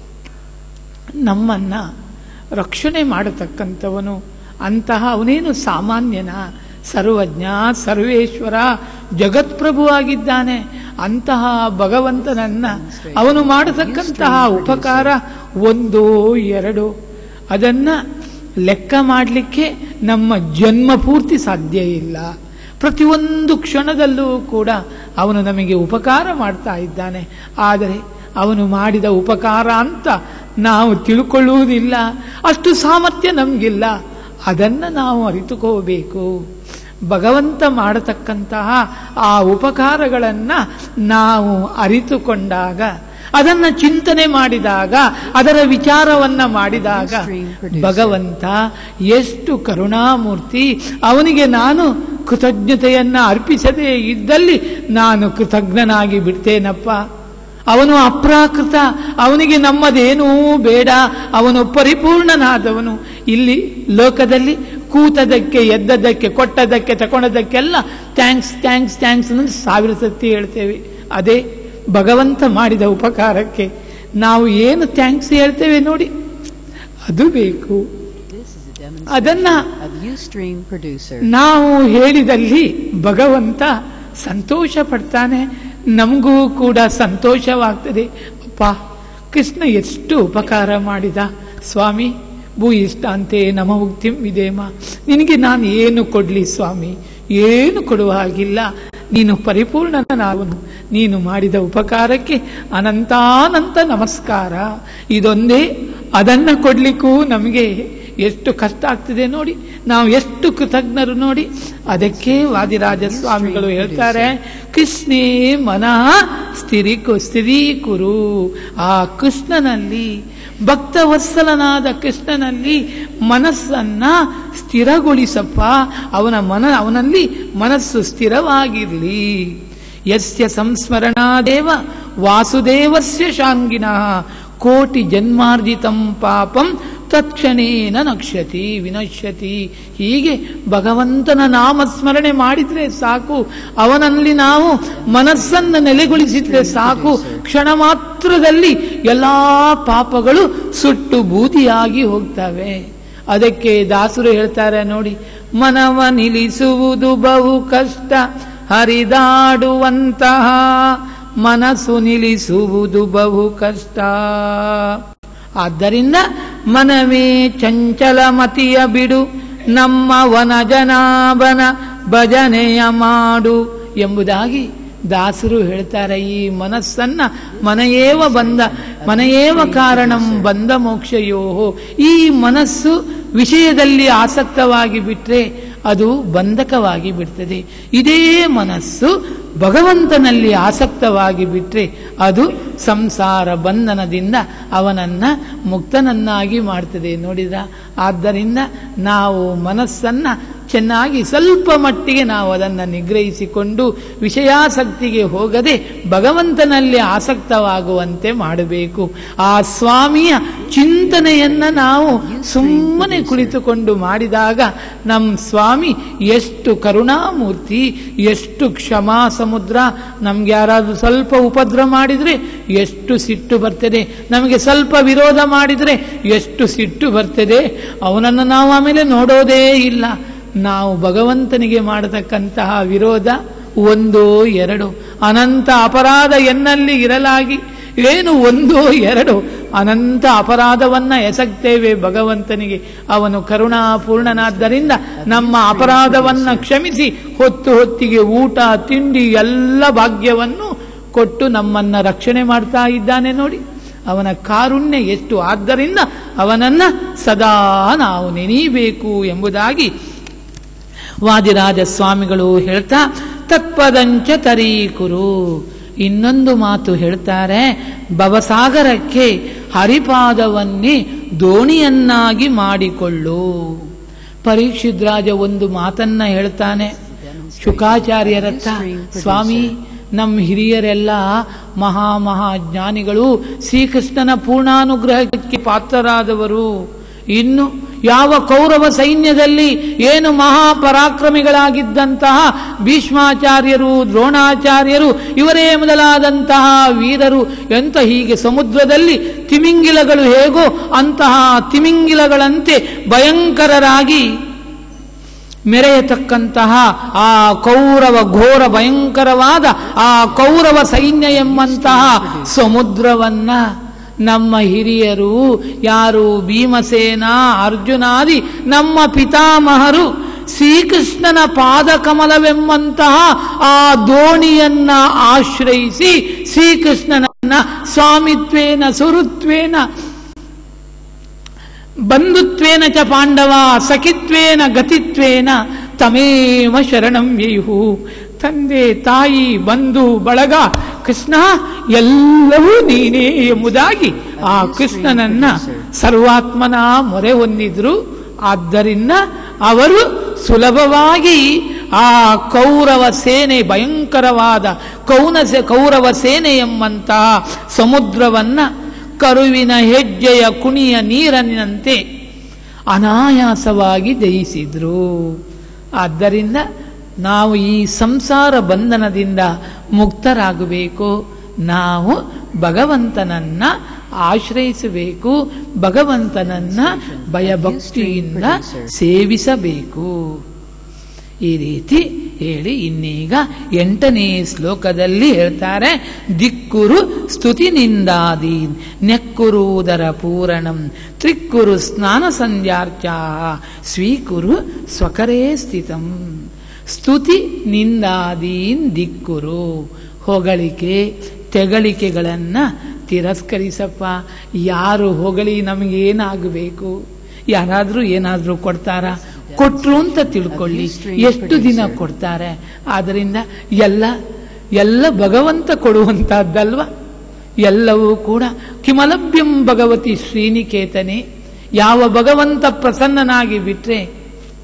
ನಮ್ಮನ್ನ ರಕ್ಷಣೆ ಮಾಡತಕ್ಕಂಥವನು ಅಂತಹ ಅವನೇನು ಸಾಮಾನ್ಯನ ಸರ್ವಜ್ಞ ಸರ್ವೇಶ್ವರ ಜಗತ್ಪ್ರಭುವಾಗಿದ್ದಾನೆ ಅಂತಹ ಭಗವಂತನನ್ನ ಅವನು ಮಾಡತಕ್ಕಂತಹ ಉಪಕಾರ ಒಂದು ಎರಡು ಅದನ್ನ ಲೆಕ್ಕ ಮಾಡಲಿಕ್ಕೆ ನಮ್ಮ ಜನ್ಮ ಪೂರ್ತಿ ಸಾಧ್ಯ ಇಲ್ಲ ಪ್ರತಿಯೊಂದು ಕ್ಷಣದಲ್ಲೂ ಕೂಡ ಅವನು ನಮಗೆ ಉಪಕಾರ ಮಾಡ್ತಾ ಇದ್ದಾನೆ ಆದರೆ ಅವನು ಮಾಡಿದ ಉಪಕಾರ ಅಂತ ನಾವು ತಿಳ್ಕೊಳ್ಳುವುದಿಲ್ಲ ಅಷ್ಟು ಸಾಮರ್ಥ್ಯ ನಮಗಿಲ್ಲ ಅದನ್ನು ನಾವು ಅರಿತುಕೋಬೇಕು ಭಗವಂತ ಮಾಡತಕ್ಕಂತಹ ಆ ಉಪಕಾರಗಳನ್ನು ನಾವು ಅರಿತುಕೊಂಡಾಗ ಅದನ್ನ ಚಿಂತನೆ ಮಾಡಿದಾಗ ಅದರ ವಿಚಾರವನ್ನ ಮಾಡಿದಾಗ ಭಗವಂತ ಎಷ್ಟು ಕರುಣಾಮೂರ್ತಿ ಅವನಿಗೆ ನಾನು ಕೃತಜ್ಞತೆಯನ್ನ ಅರ್ಪಿಸದೇ ಇದ್ದಲ್ಲಿ ನಾನು ಕೃತಜ್ಞನಾಗಿ ಬಿಡ್ತೇನಪ್ಪ ಅವನು ಅಪ್ರಾಕೃತ ಅವನಿಗೆ ನಮ್ಮದೇನೂ ಬೇಡ ಅವನು ಪರಿಪೂರ್ಣನಾದವನು ಇಲ್ಲಿ ಲೋಕದಲ್ಲಿ ಕೂತದಕ್ಕೆ ಎದ್ದದಕ್ಕೆ ಕೊಟ್ಟದಕ್ಕೆ ತಗೊಂಡದಕ್ಕೆಲ್ಲ ಥ್ಯಾಂಕ್ಸ್ ಥ್ಯಾಂಕ್ಸ್ ಥ್ಯಾಂಕ್ಸ್ ಅನ್ನೋದು ಸಾವಿರ ಸತಿ ಹೇಳ್ತೇವೆ ಅದೇ ಭಗವಂತ ಮಾಡಿದ ಉಪಕಾರಕ್ಕೆ ನಾವು ಏನು ಥ್ಯಾಂಕ್ಸ್ ಹೇಳ್ತೇವೆ ನೋಡಿ ಅದು ಬೇಕು This is a demonstration ಅದನ್ನ of Ustream producer. ನಾವು ಹೇಳಿದಲ್ಲಿ ಭಗವಂತ ಸಂತೋಷ ಪಡ್ತಾನೆ ನಮಗೂ ಕೂಡ ಸಂತೋಷವಾಗ್ತದೆ ಅಪ್ಪ ಕೃಷ್ಣ ಎಷ್ಟು ಉಪಕಾರ ಮಾಡಿದ ಸ್ವಾಮಿ ಭೂ ಇಷ್ಟ ಅಂತೆ ನಮ ಮುಕ್ತಿಂ ವಿದೇಮ ನಿನಗೆ ನಾನು ಏನು ಕೊಡ್ಲಿ ಸ್ವಾಮಿ ಏನು ಕೊಡುವ ಹಾಗಿಲ್ಲ ನೀನು ಪರಿಪೂರ್ಣನಾದವನು ನೀನು ಮಾಡಿದ ಉಪಕಾರಕ್ಕೆ ಅನಂತಾನಂತ ನಮಸ್ಕಾರ ಇದೊಂದೇ ಅದನ್ನ ಕೊಡ್ಲಿಕ್ಕೂ ನಮಗೆ ಎಷ್ಟು ಕಷ್ಟ ಆಗ್ತಿದೆ ನೋಡಿ ನಾವು ಎಷ್ಟು ಕೃತಜ್ಞರು ನೋಡಿ ಅದಕ್ಕೆ ವಾದಿರಾಜ ಸ್ವಾಮಿಗಳು ಹೇಳ್ತಾರೆ ಕೃಷ್ಣೇ ಮನಃ ಸ್ಥಿರಿಕು ಸ್ಥಿರೀಕುರು ಆ ಕೃಷ್ಣನಲ್ಲಿ ಭಕ್ತವತ್ಸಲನಾದ ಕೃಷ್ಣನಲ್ಲಿ ಮನಸ್ಸನ್ನ ಸ್ಥಿರಗೊಳಿಸಪ್ಪ ಅವನ ಮನ ಅವನಲ್ಲಿ ಮನಸ್ಸು ಸ್ಥಿರವಾಗಿರಲಿ ಯಸ್ಯ ಸಂಸ್ಮರಣಾದೇವ ವಾಸುದೇವಸ್ಯ ಶಾಂಗಿನಃ ಕೋಟಿ ಜನ್ಮಾರ್ಜಿತಂ ಪಾಪಂ ತತ್ಕ್ಷಣೇನ ನಕ್ಷ್ಯತಿ ವಿನಶ್ಯತಿ ಹೀಗೆ ಭಗವಂತನ ನಾಮಸ್ಮರಣೆ ಮಾಡಿದ್ರೆ ಸಾಕು ಅವನಲ್ಲಿ ನಾವು ಮನಸ್ಸನ್ನು ನೆಲೆಗೊಳಿಸಿದ್ರೆ ಸಾಕು ಕ್ಷಣ ಮಾತ್ರದಲ್ಲಿ ಎಲ್ಲಾ ಪಾಪಗಳು ಸುಟ್ಟು ಬೂದಿಯಾಗಿ ಹೋಗ್ತವೆ ಅದಕ್ಕೆ ದಾಸರು ಹೇಳ್ತಾರೆ ನೋಡಿ ಮನವ ನಿಲ್ಲಿಸುವುದು ಬಹು ಕಷ್ಟ ಹರಿದಾಡುವಂತಹ ಮನಸ್ಸು ನಿಲ್ಲಿಸುವುದು ಬಹು ಕಷ್ಟ ಆದ್ದರಿಂದ ಮನವೇ ಚಂಚಲ ಮತಿಯ ಬಿಡು ನಮ್ಮ ವನಜನಾಭನ ಭಜನೆಯ ಮಾಡು ಎಂಬುದಾಗಿ ದಾಸರು ಹೇಳ್ತಾರೆ ಈ ಮನಸ್ಸನ್ನ ಮನೆಯೇವ ಬಂದ ಮನೆಯೇವ ಕಾರಣಂ ಬಂದ ಮೋಕ್ಷಯೋ ಈ ಮನಸ್ಸು ವಿಷಯದಲ್ಲಿ ಆಸಕ್ತವಾಗಿ ಬಿಟ್ರೆ ಅದು ಬಂಧಕವಾಗಿ ಬಿಡ್ತದೆ ಇದೇ ಮನಸ್ಸು ಭಗವಂತನಲ್ಲಿ ಆಸಕ್ತವಾಗಿ ಬಿಟ್ರೆ ಅದು ಸಂಸಾರ ಬಂಧನದಿಂದ ಅವನನ್ನ ಮುಕ್ತನನ್ನಾಗಿ ಮಾಡ್ತದೆ ನೋಡಿದ್ರ ಆದ್ದರಿಂದ ನಾವು ಮನಸ್ಸನ್ನ ಚೆನ್ನಾಗಿ ಸ್ವಲ್ಪ ಮಟ್ಟಿಗೆ ನಾವು ಅದನ್ನು ನಿಗ್ರಹಿಸಿಕೊಂಡು ವಿಷಯಾಸಕ್ತಿಗೆ ಹೋಗದೆ ಭಗವಂತನಲ್ಲಿ ಆಸಕ್ತವಾಗುವಂತೆ ಮಾಡಬೇಕು ಆ ಸ್ವಾಮಿಯ ಚಿಂತನೆಯನ್ನ ನಾವು ಸುಮ್ಮನೆ ಕುಳಿತುಕೊಂಡು ಮಾಡಿದಾಗ ನಮ್ಮ ಸ್ವಾಮಿ ಎಷ್ಟು ಕರುಣಾಮೂರ್ತಿ ಎಷ್ಟು ಕ್ಷಮಾ ಸಮುದ್ರ ನಮ್ಗೆ ಯಾರಾದ್ರೂ ಸ್ವಲ್ಪ ಉಪದ್ರ ಮಾಡಿದ್ರೆ ಎಷ್ಟು ಸಿಟ್ಟು ಬರ್ತದೆ ನಮಗೆ ಸ್ವಲ್ಪ ವಿರೋಧ ಮಾಡಿದ್ರೆ ಎಷ್ಟು ಸಿಟ್ಟು ಬರ್ತದೆ ಅವನನ್ನು ನಾವು ಆಮೇಲೆ ನೋಡೋದೇ ಇಲ್ಲ ನಾವು ಭಗವಂತನಿಗೆ ಮಾಡತಕ್ಕಂತಹ ವಿರೋಧ ಒಂದೋ ಎರಡು ಅನಂತ ಅಪರಾಧ ಎನ್ನಲ್ಲಿ ಇರಲಾಗಿ ಏನು ಒಂದೋ ಎರಡು ಅನಂತ ಅಪರಾಧವನ್ನ ಎಸಗ್ತೇವೆ ಭಗವಂತನಿಗೆ ಅವನು ಕರುಣಾಪೂರ್ಣನಾದ್ದರಿಂದ ನಮ್ಮ ಅಪರಾಧವನ್ನ ಕ್ಷಮಿಸಿ ಹೊತ್ತು ಹೊತ್ತಿಗೆ ಊಟ ತಿಂಡಿ ಎಲ್ಲ ಭಾಗ್ಯವನ್ನು ಕೊಟ್ಟು ನಮ್ಮನ್ನ ರಕ್ಷಣೆ ಮಾಡ್ತಾ ಇದ್ದಾನೆ ನೋಡಿ ಅವನ ಕಾರುಣ್ಯ ಎಷ್ಟು ಆದ್ದರಿಂದ ಅವನನ್ನ ಸದಾ ನಾವು ನೆನೀಬೇಕು ಎಂಬುದಾಗಿ ವಾದಿರಾಜ ಸ್ವಾಮಿಗಳು ಹೇಳ್ತಾ ತತ್ಪದಂಚ ತರೀಕುರು ಇನ್ನೊಂದು ಮಾತು ಹೇಳ್ತಾರೆ ಭವಸಾಗರಕ್ಕೆ ಹರಿಪಾದವನ್ನೇ ದೋಣಿಯನ್ನಾಗಿ ಮಾಡಿಕೊಳ್ಳು ಪರೀಕ್ಷಿದ್ರಾಜ ಒಂದು ಮಾತನ್ನ ಹೇಳ್ತಾನೆ ಶುಕಾಚಾರ್ಯರತ್ತ ಸ್ವಾಮಿ ನಮ್ಮ ಹಿರಿಯರೆಲ್ಲ ಮಹಾ ಮಹಾಜ್ಞಾನಿಗಳು ಶ್ರೀಕೃಷ್ಣನ ಪೂರ್ಣಾನುಗ್ರಹಕ್ಕೆ ಪಾತ್ರರಾದವರು ಇನ್ನು ಯಾವ ಕೌರವ ಸೈನ್ಯದಲ್ಲಿ ಏನು ಮಹಾಪರಾಕ್ರಮಿಗಳಾಗಿದ್ದಂತಹ ಭೀಷ್ಮಾಚಾರ್ಯರು ದ್ರೋಣಾಚಾರ್ಯರು ಇವರೇ ಮೊದಲಾದಂತಹ ವೀರರು ಎಂತ ಹೀಗೆ ಸಮುದ್ರದಲ್ಲಿ ತಿಮಿಂಗಿಲಗಳು ಹೇಗೋ ಅಂತಹ ತಿಮಿಂಗಿಲಗಳಂತೆ ಭಯಂಕರರಾಗಿ ಮೆರೆಯತಕ್ಕಂತಹ ಆ ಕೌರವ ಘೋರ ಭಯಂಕರವಾದ ಆ ಕೌರವ ಸೈನ್ಯ ಎಂಬಂತಹ ಸಮುದ್ರವನ್ನ ನಮ್ಮ ಹಿರಿಯರು ಯಾರು ಭೀಮಸೇನ ಅರ್ಜುನಾದಿ ನಮ್ಮ ಪಿತಾಮಹರು ಶ್ರೀಕೃಷ್ಣನ ಪಾದಕಮಲವೆಂಬಂತಹ ಆ ದೋಣಿಯನ್ನ ಆಶ್ರಯಿಸಿ ಶ್ರೀಕೃಷ್ಣನನ್ನ ಸ್ವಾಮಿತ್ವೇನ ಸುರುತ್ವೇನ ಬಂಧುತ್ವೇನ ಚ ಪಾಂಡವ ಸಖಿತ್ವೇನ ಗತಿತ್ವೇನ ತಮೇವ ಶರಣಂ ಯೈಹು ತಂದೆ ತಾಯಿ ಬಂಧು ಬಳಗ ಕೃಷ್ಣ ಎಲ್ಲವೂ ನೀನೇ ಎಂಬುದಾಗಿ ಆ ಕೃಷ್ಣನನ್ನ ಸರ್ವಾತ್ಮನ ಮೊರೆ ಹೊಂದಿದ್ರು ಆದ್ದರಿಂದ ಅವರು ಸುಲಭವಾಗಿ ಆ ಕೌರವ ಸೇನೆ ಭಯಂಕರವಾದ ಕೌನ ಕೌರವ ಸೇನೆ ಎಂಬಂತಹ ಸಮುದ್ರವನ್ನ ಕರುವಿನ ಹೆಜ್ಜೆಯ ಕುಣಿಯ ನೀರನ್ನಿನಂತೆ ಅನಾಯಾಸವಾಗಿ ಜಯಿಸಿದ್ರು ಆದ್ದರಿಂದ ನಾವು ಈ ಸಂಸಾರ ಬಂಧನದಿಂದ ಮುಕ್ತರಾಗಬೇಕು ನಾವು ಭಗವಂತನನ್ನ ಆಶ್ರಯಿಸಬೇಕು ಭಗವಂತನನ್ನ ಭಯಭಕ್ತಿಯಿಂದ ಸೇವಿಸಬೇಕು ಈ ರೀತಿ ಹೇಳಿ ಇನ್ನೀಗ ಎಂಟನೇ ಶ್ಲೋಕದಲ್ಲಿ ಹೇಳ್ತಾರೆ ದಿಕ್ಕುರು ಸ್ತುತಿನಿಂದಾದಿ ನೆಕ್ಕುರುವುದರ ಪೂರಣಂ ತ್ರಿಕ್ಕುರು ಸ್ನಾನ ಸಂಧ್ಯಾರ್ಚ ಸ್ವೀಕುರು ಸ್ವಕರೇ ಸ್ಥಿತಂ ಸ್ತುತಿ ನಿಂದಾದೀನ್ ದಿಕ್ಕುರು ಹೊಗಳಿಕೆ ತೆಗಳಿಕೆಗಳನ್ನ ತಿರಸ್ಕರಿಸಪ್ಪ ಯಾರು ಹೊಗಳಿ ನಮಗೇನಾಗಬೇಕು ಯಾರಾದರೂ ಏನಾದರೂ ಕೊಡ್ತಾರಾ ಕೊಟ್ರು ಅಂತ ತಿಳ್ಕೊಳ್ಳಿ ಎಷ್ಟು ದಿನ ಕೊಡ್ತಾರೆ ಆದ್ದರಿಂದ ಎಲ್ಲ ಎಲ್ಲ ಭಗವಂತ ಕೊಡುವಂತಹದ್ದಲ್ವ ಎಲ್ಲವೂ ಕೂಡ ಕಿಮಲಭ್ಯಂ ಭಗವತಿ ಶ್ರೀನಿಕೇತನೆ ಯಾವ ಭಗವಂತ ಪ್ರಸನ್ನನಾಗಿ ಬಿಟ್ರೆ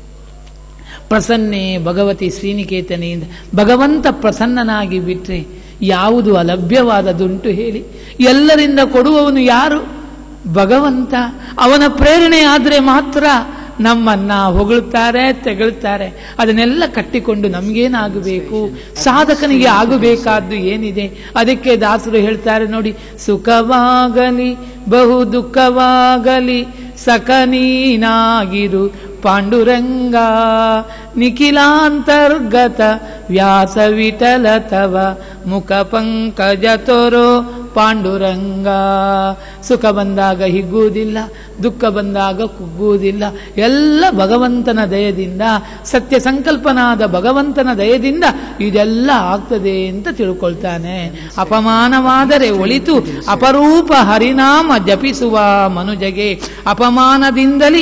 ಪ್ರಸನ್ನೆ ಭಗವತಿ ಶ್ರೀನಿಕೇತನೆಯಿಂದ ಭಗವಂತ ಪ್ರಸನ್ನನಾಗಿ ಬಿಟ್ರೆ ಯಾವುದು ಅಲಭ್ಯವಾದದುಂಟು ಹೇಳಿ ಎಲ್ಲರಿಂದ ಕೊಡುವವನು ಯಾರು ಭಗವಂತ ಅವನ ಪ್ರೇರಣೆ ಆದರೆ ಮಾತ್ರ ನಮ್ಮನ್ನ ಹೊಗಳುತ್ತಾರೆ ತೆಗಳುತ್ತಾರೆ ಅದನ್ನೆಲ್ಲ ಕಟ್ಟಿಕೊಂಡು ನಮಗೇನಾಗಬೇಕು ಸಾಧಕನಿಗೆ ಆಗಬೇಕಾದ್ದು ಏನಿದೆ ಅದಕ್ಕೆ ದಾಸರು ಹೇಳ್ತಾರೆ ನೋಡಿ ಸುಖವಾಗಲಿ ಬಹು ದುಃಖವಾಗಲಿ ಸಖನೀನಾಗಿರು ಪಾಂಡುರಂಗ ನಿಖಿಲಾಂತರ್ಗತ ವ್ಯಾಸ ವಿಠಲ ತವ ಮುಖ ಪಂಕಜ ತೋರೋ ಪಾಂಡುರಂಗ ಸುಖ ಬಂದಾಗ ಹಿಗ್ಗುವುದಿಲ್ಲ ದುಃಖ ಬಂದಾಗ ಕುಗ್ಗುವುದಿಲ್ಲ ಎಲ್ಲ ಭಗವಂತನ ದಯದಿಂದ ಸತ್ಯ ಸಂಕಲ್ಪನಾದ ಭಗವಂತನ ದಯದಿಂದ ಇದೆಲ್ಲ ಆಗ್ತದೆ ಅಂತ ತಿಳ್ಕೊಳ್ತಾನೆ ಅಪಮಾನವಾದರೆ ಒಳಿತು ಅಪರೂಪ ಹರಿನಾಮ ಜಪಿಸುವ ಮನುಜಗೆ ಅಪಮಾನದಿಂದಲೇ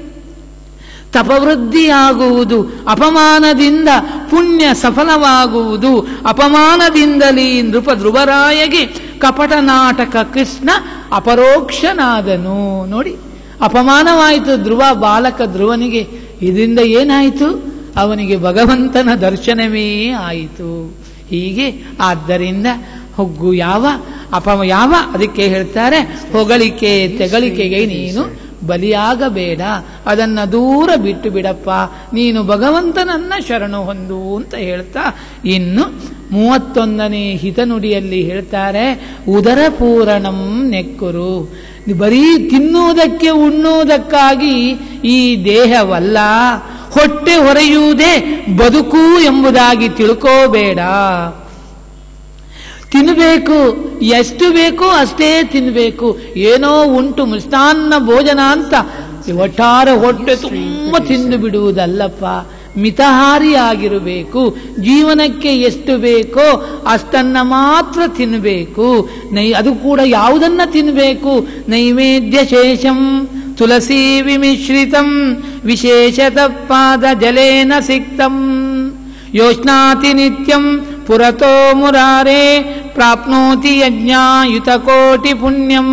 ತಪವೃದ್ಧಿಯಾಗುವುದು ಅಪಮಾನದಿಂದ ಪುಣ್ಯ ಸಫಲವಾಗುವುದು ಅಪಮಾನದಿಂದಲೇ ನೃಪ ಧ್ರುವರಾಯಗೆ ಕಪಟ ನಾಟಕ ಕೃಷ್ಣ ಅಪರೋಕ್ಷನಾದನು ನೋಡಿ ಅಪಮಾನವಾಯಿತು ಧ್ರುವ ಬಾಲಕ ಧ್ರುವನಿಗೆ ಇದರಿಂದ ಏನಾಯಿತು ಅವನಿಗೆ ಭಗವಂತನ ದರ್ಶನವೇ ಆಯಿತು ಹೀಗೆ ಆದ್ದರಿಂದ ಹೊಗ್ಗು ಯಾವ ಅಪ ಯಾವ ಅದಕ್ಕೆ ಹೇಳ್ತಾರೆ ಹೊಗಳಿಕೆ ತೆಗಳಿಕೆಗೆ ನೀನು ಬಲಿಯಾಗಬೇಡ ಅದನ್ನ ದೂರ ಬಿಟ್ಟು ಬಿಡಪ್ಪ ನೀನು ಭಗವಂತನನ್ನ ಶರಣು ಹೊಂದು ಅಂತ ಹೇಳ್ತಾ ಇನ್ನು ಮೂವತ್ತೊಂದನೇ ಹಿತನುಡಿಯಲ್ಲಿ ಹೇಳ್ತಾರೆ ಉದರ ಪೂರಣಂ ನೆಕ್ಕುರು ಬರೀ ತಿನ್ನುವುದಕ್ಕೆ ಉಣ್ಣುವುದಕ್ಕಾಗಿ ಈ ದೇಹವಲ್ಲ ಹೊಟ್ಟೆ ಹೊರೆಯುವುದೇ ಬದುಕು ಎಂಬುದಾಗಿ ತಿಳ್ಕೋಬೇಡ ತಿನ್ನಬೇಕು ಎಷ್ಟು ಬೇಕೋ ಅಷ್ಟೇ ತಿನ್ನಬೇಕು ಏನೋ ಉಂಟು ಮಿಷ್ಟಾನ್ನ ಭೋಜನ ಅಂತ ಒಟ್ಟಾರೆ ಹೊಟ್ಟೆ ತುಂಬ ತಿಂದು ಬಿಡುವುದಲ್ಲಪ್ಪ ಮಿತಹಾರಿಯಾಗಿರಬೇಕು ಜೀವನಕ್ಕೆ ಎಷ್ಟು ಬೇಕೋ ಅಷ್ಟನ್ನ ಮಾತ್ರ ತಿನ್ನಬೇಕು ನೈ ಅದು ಕೂಡ ಯಾವುದನ್ನ ತಿನ್ನಬೇಕು ನೈವೇದ್ಯ ಶೇಷಂ ತುಳಸಿ ವಿಮಿಶ್ರಿತಂ ವಿಶೇಷತ ಪಾದ ಜಲೇನ ಸಿಕ್ತಂ ಯೋಷ್ನಾತಿ ನಿತ್ಯಂ ಪುರತೋ ಮುರಾರೆ ಪ್ರಾಪ್ನೋತಿ ಯಜ್ಞಾಯುತ ಕೋಟಿ ಪುಣ್ಯಂ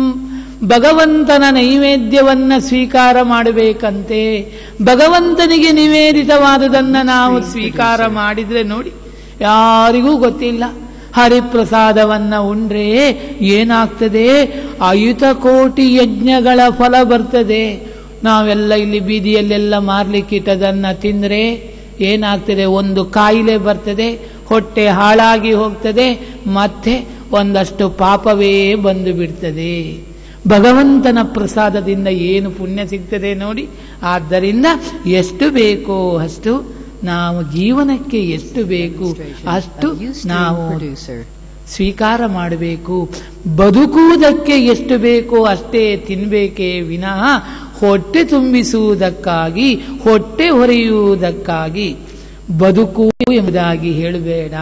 ಭಗವಂತನ ನೈವೇದ್ಯವನ್ನ ಸ್ವೀಕಾರ ಮಾಡಬೇಕಂತೆ ಭಗವಂತನಿಗೆ ನಿವೇದಿತವಾದುದನ್ನು ನಾವು ಸ್ವೀಕಾರ ಮಾಡಿದ್ರೆ ನೋಡಿ ಯಾರಿಗೂ ಗೊತ್ತಿಲ್ಲ ಹರಿಪ್ರಸಾದವನ್ನ ಉಂಡ್ರೆ ಏನಾಗ್ತದೆ ಅಯುತ ಕೋಟಿ ಯಜ್ಞಗಳ ಫಲ ಬರ್ತದೆ ನಾವೆಲ್ಲ ಇಲ್ಲಿ ಬೀದಿಯಲ್ಲೆಲ್ಲ ಮಾರ್ಲಿಕ್ಕಿಟ್ಟದನ್ನ ತಿಂದ್ರೆ ಏನಾಗ್ತದೆ ಒಂದು ಕಾಯಿಲೆ ಬರ್ತದೆ ಹೊಟ್ಟೆ ಹಾಳಾಗಿ ಹೋಗ್ತದೆ ಮತ್ತೆ ಒಂದಷ್ಟು ಪಾಪವೇ ಬಂದು ಬಿಡ್ತದೆ ಭಗವಂತನ ಪ್ರಸಾದದಿಂದ ಏನು ಪುಣ್ಯ ಸಿಗ್ತದೆ ನೋಡಿ ಆದ್ದರಿಂದ ಎಷ್ಟು ಬೇಕೋ ಅಷ್ಟು ನಾವು ಜೀವನಕ್ಕೆ ಎಷ್ಟು ಬೇಕು ಅಷ್ಟು ನಾವು producer. ಸ್ವೀಕಾರ ಮಾಡಬೇಕು ಬದುಕುವುದಕ್ಕೆ ಎಷ್ಟು ಬೇಕೋ ಅಷ್ಟೇ ತಿನ್ಬೇಕೇ ವಿನಃ ಹೊಟ್ಟೆ ತುಂಬಿಸುವುದಕ್ಕಾಗಿ ಹೊಟ್ಟೆ ಹೊರೆಯುವುದಕ್ಕಾಗಿ ಬದುಕು ಎಂಬುದಾಗಿ ಹೇಳಬೇಡ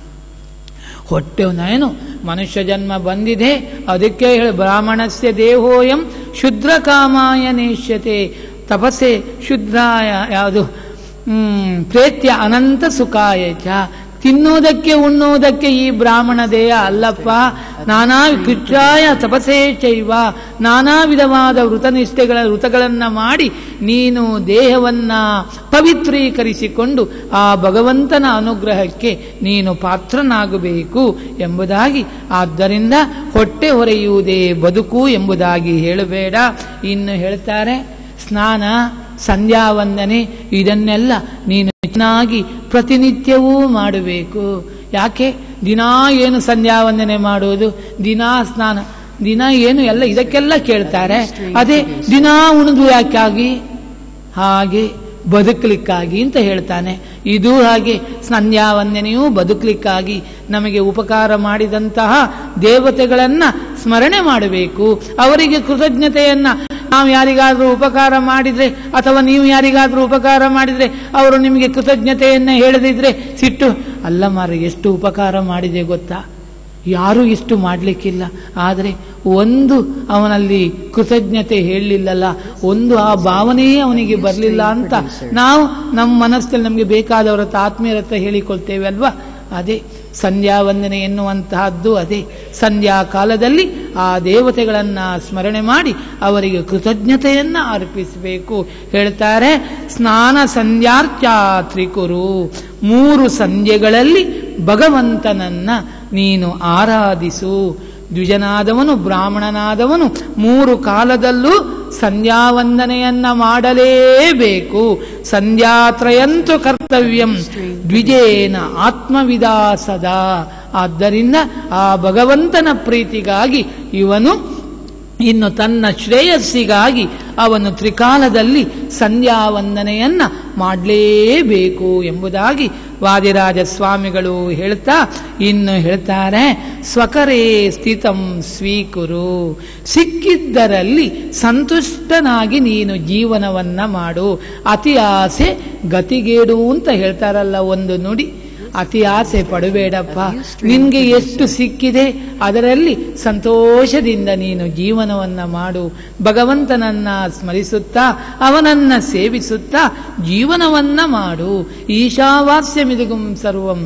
ಹೊಟ್ಟೆ ಏನು ಮನುಷ್ಯ ಜನ್ಮ ಬಂದಿದೆ ಅದಕ್ಕೆ ಹೇಳಿ ಬ್ರಾಹ್ಮಣಸ್ಯ ದೇಹೋಯಂ ಶುದ್ರ ಕಾಮಾಯ ನೇಷ್ಯತೆ ತಪಸ್ಸೆ ಶುದ್ರಾಯ ಯಾವುದು ಹ್ಮ್ ಪ್ರೇತ್ಯ ಅನಂತ ಸುಖಾಯ ಚ ತಿನ್ನುವುದಕ್ಕೆ ಉಣ್ಣುವುದಕ್ಕೆ ಈ ಬ್ರಾಹ್ಮಣ ದೇಹ ಅಲ್ಲಪ್ಪ ನಾನಾ ಕೃಚ್ಛಾಯ ತಪಸೇ ಚೈವ ನಾನಾ ವಿಧವಾದ ವೃತನಿಷ್ಠೆಗಳ ವೃತಗಳನ್ನ ಮಾಡಿ ನೀನು ದೇಹವನ್ನ ಪವಿತ್ರೀಕರಿಸಿಕೊಂಡು ಆ ಭಗವಂತನ ಅನುಗ್ರಹಕ್ಕೆ ನೀನು ಪಾತ್ರನಾಗಬೇಕು ಎಂಬುದಾಗಿ ಆದ್ದರಿಂದ ಹೊಟ್ಟೆ ಹೊರೆಯುವುದೇ ಬದುಕು ಎಂಬುದಾಗಿ ಹೇಳಬೇಡ ಇನ್ನು ಹೇಳ್ತಾರೆ ಸ್ನಾನ ಸಂಧ್ಯಾ ವಂದನೆ ಇದನ್ನೆಲ್ಲ ನೀನು ಚೆನ್ನಾಗಿ ಪ್ರತಿನಿತ್ಯವೂ ಮಾಡಬೇಕು ಯಾಕೆ ದಿನಾ ಏನು ಸಂಧ್ಯಾ ವಂದನೆ ಮಾಡುವುದು ದಿನಾ ಸ್ನಾನ ದಿನ ಏನು ಎಲ್ಲ ಇದಕ್ಕೆಲ್ಲ ಕೇಳ್ತಾರೆ ಅದೇ ದಿನಾ ಉಣಿದು ಯಾಕಾಗಿ ಹಾಗೆ ಬದುಕಲಿಕ್ಕಾಗಿ ಅಂತ ಹೇಳ್ತಾನೆ ಇದು ಹಾಗೆ ಸಂಧ್ಯಾ ವಂದನೆಯೂ ಬದುಕಲಿಕ್ಕಾಗಿ ನಮಗೆ ಉಪಕಾರ ಮಾಡಿದಂತಹ ದೇವತೆಗಳನ್ನ ಸ್ಮರಣೆ ಮಾಡಬೇಕು ಅವರಿಗೆ ಕೃತಜ್ಞತೆಯನ್ನ ನಾವು ಯಾರಿಗಾದ್ರೂ ಉಪಕಾರ ಮಾಡಿದ್ರೆ ಅಥವಾ ನೀವು ಯಾರಿಗಾದ್ರೂ ಉಪಕಾರ ಮಾಡಿದ್ರೆ ಅವರು ನಿಮಗೆ ಕೃತಜ್ಞತೆಯನ್ನ ಹೇಳದಿದ್ರೆ ಸಿಟ್ಟು ಅಲ್ಲ ಮಾರ ಎಷ್ಟು ಉಪಕಾರ ಮಾಡಿದೆ ಗೊತ್ತಾ ಯಾರೂ ಇಷ್ಟು ಮಾಡಲಿಕ್ಕಿಲ್ಲ ಆದರೆ ಒಂದು ಅವನಲ್ಲಿ ಕೃತಜ್ಞತೆ ಹೇಳಲಿಲ್ಲಲ್ಲ ಒಂದು ಆ ಭಾವನೆಯೇ ಅವನಿಗೆ ಬರಲಿಲ್ಲ ಅಂತ ನಾವು ನಮ್ಮ ಮನಸ್ಸಲ್ಲಿ ನಮಗೆ ಬೇಕಾದವರ ಹತ್ರ ಆತ್ಮೀಯರ ಹತ್ರ ಹೇಳಿಕೊಳ್ತೇವೆ ಅಲ್ವಾ ಅದೇ ಸಂಧ್ಯಾ ವಂದನೆ ಎನ್ನುವಂತಹದ್ದು ಅದೇ ಸಂಧ್ಯಾ ಕಾಲದಲ್ಲಿ ಆ ದೇವತೆಗಳನ್ನ ಸ್ಮರಣೆ ಮಾಡಿ ಅವರಿಗೆ ಕೃತಜ್ಞತೆಯನ್ನ ಅರ್ಪಿಸಬೇಕು ಹೇಳ್ತಾರೆ ಸ್ನಾನ ಸಂಧ್ಯಾರ್ಚಾ ತ್ರಿಕುರು ಮೂರು ಸಂಧ್ಯೆಗಳಲ್ಲಿ ಭಗವಂತನನ್ನ ನೀನು ಆರಾಧಿಸು ದ್ವಿಜನಾದವನು ಬ್ರಾಹ್ಮಣನಾದವನು ಮೂರು ಕಾಲದಲ್ಲೂ ಸಂಧ್ಯಾವಂದನೆಯನ್ನ ಮಾಡಲೇಬೇಕು ಸಂಧ್ಯಾತ್ರಯಂತು ಕರ್ತವ್ಯಂ ದ್ವಿಜೇನ ಆತ್ಮವಿದಾಸದ ಆದ್ದರಿಂದ ಆ ಭಗವಂತನ ಪ್ರೀತಿಗಾಗಿ ಇವನು ಇನ್ನು ತನ್ನ ಶ್ರೇಯಸ್ಸಿಗಾಗಿ ಅವನು ತ್ರಿಕಾಲದಲ್ಲಿ ಸಂಧ್ಯಾವಂದನೆಯನ್ನ ಮಾಡಲೇಬೇಕು ಎಂಬುದಾಗಿ ವಾದಿರಾಜ ಸ್ವಾಮಿಗಳು ಹೇಳ್ತಾ ಇನ್ನು ಹೇಳ್ತಾರೆ ಸ್ವಕರೇ ಸ್ಥಿತಂ ಸ್ವೀಕುರು ಸಿಕ್ಕಿದ್ದರಲ್ಲಿ ಸಂತುಷ್ಟನಾಗಿ ನೀನು ಜೀವನವನ್ನ ಮಾಡು ಅತಿ ಆಸೆ ಗತಿಗೇಡು ಅಂತ ಹೇಳ್ತಾರಲ್ಲ ಒಂದು ನುಡಿ ಅತಿ ಆಸೆ ಪಡಬೇಡಪ್ಪ ನಿನ್ಗೆ ಎಷ್ಟು ಸಿಕ್ಕಿದೆ ಅದರಲ್ಲಿ ಸಂತೋಷದಿಂದ ನೀನು ಜೀವನವನ್ನ ಮಾಡು ಭಗವಂತನನ್ನ ಸ್ಮರಿಸುತ್ತಾ ಅವನನ್ನ ಸೇವಿಸುತ್ತಾ ಜೀವನವನ್ನ ಮಾಡು ಈಶಾವಾಸ್ಯಮಿದುಗುಂ ಸರ್ವಂ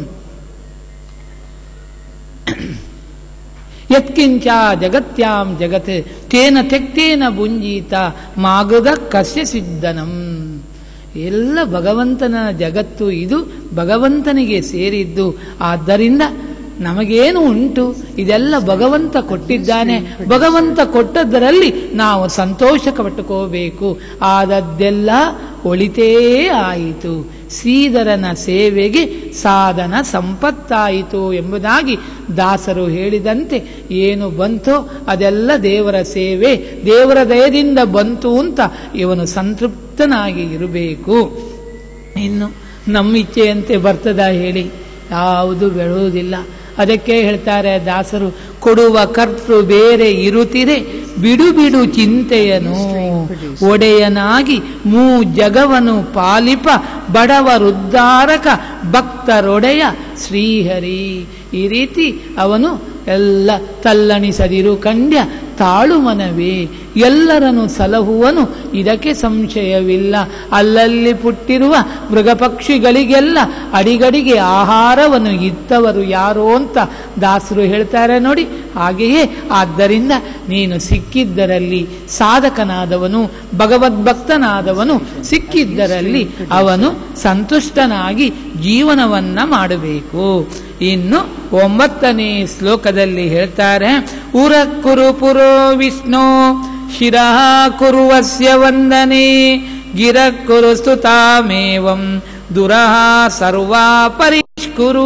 ಯತ್ಕಿಂಚ ಜಗತ್ಯಾಂ ಜಗತ್ ತೇನ ತೆಕ್ತೇನ ಭುಂಜೀತ ಮಾಗುದ ಕಸ್ಯ ಸಿದ್ಧನಂ ಎಲ್ಲ ಭಗವಂತನ ಜಗತ್ತು ಇದು ಭಗವಂತನಿಗೆ ಸೇರಿದ್ದು ಆದ್ದರಿಂದ ನಮಗೇನು ಉಂಟು ಇದೆಲ್ಲ ಭಗವಂತ ಕೊಟ್ಟಿದ್ದಾನೆ ಭಗವಂತ ಕೊಟ್ಟದ್ದರಲ್ಲಿ ನಾವು ಸಂತೋಷ ಪಟ್ಟುಕೋಬೇಕು ಆದದ್ದೆಲ್ಲ ಒಳಿತೇ ಆಯಿತು ಶ್ರೀಧರನ ಸೇವೆಗೆ ಸಾಧನ ಸಂಪತ್ತಾಯಿತು ಎಂಬುದಾಗಿ ದಾಸರು ಹೇಳಿದಂತೆ ಏನು ಬಂತೋ ಅದೆಲ್ಲ ದೇವರ ಸೇವೆ ದೇವರ ದಯದಿಂದ ಬಂತು ಅಂತ ಇವನು ಸಂತೃಪ್ತನಾಗಿ ಇರಬೇಕು ಇನ್ನು ನಮ್ಮ ಇಚ್ಛೆಯಂತೆ ಬರ್ತದ ಹೇಳಿ ಯಾವುದು ಬೆಳುವುದಿಲ್ಲ ಅದಕ್ಕೆ ಹೇಳ್ತಾರೆ ದಾಸರು ಕೊಡುವ ಕರ್ತೃ ಬೇರೆ ಇರುತ್ತಿದೆ ಬಿಡು ಬಿಡು ಚಿಂತೆಯನು ಒಡೆಯನಾಗಿ ಮೂ ಜಗವನು ಪಾಲಿಪ ಬಡವರುದ್ಧಾರಕ ಭಕ್ತರೊಡೆಯ ಶ್ರೀಹರಿ ಈ ರೀತಿ ಅವನು ಎಲ್ಲ ತಲ್ಲಣಿಸದಿರು ಕಂಡ್ಯ ತಾಳು ಮನವೇ ಎಲ್ಲರನ್ನು ಸಲಹುವನು ಇದಕ್ಕೆ ಸಂಶಯವಿಲ್ಲ ಅಲ್ಲಲ್ಲಿ ಪುಟ್ಟಿರುವ ಮೃಗಪಕ್ಷಿಗಳಿಗೆಲ್ಲ ಅಡಿಗಡಿಗೆ ಆಹಾರವನ್ನು ಇತ್ತವರು ಯಾರೋ ಅಂತ ದಾಸರು ಹೇಳ್ತಾರೆ ನೋಡಿ ಹಾಗೆಯೇ ಆದ್ದರಿಂದ ನೀನು ಸಿಕ್ಕಿದ್ದರಲ್ಲಿ ಸಾಧಕನಾದವನು ಭಗವದ್ಭಕ್ತನಾದವನು ಸಿಕ್ಕಿದ್ದರಲ್ಲಿ ಅವನು ಸಂತುಷ್ಟನಾಗಿ ಜೀವನವನ್ನ ಮಾಡಬೇಕು ಇನ್ನು ಒಂಬತ್ತನೇ ಶ್ಲೋಕದಲ್ಲಿ ಹೇಳ್ತಾರೆ ಉರ ಕುರು ಪುರೋ ವಿಷ್ಣು ಶಿರಃ ಕುರುವಸ್ಯ ವಂದನೆ ಗಿರ ಕುರು ಸ್ತುತಾಮೇವಂ ದುರಹ ಸರ್ವಾ ಪರಿಷ್ಕುರು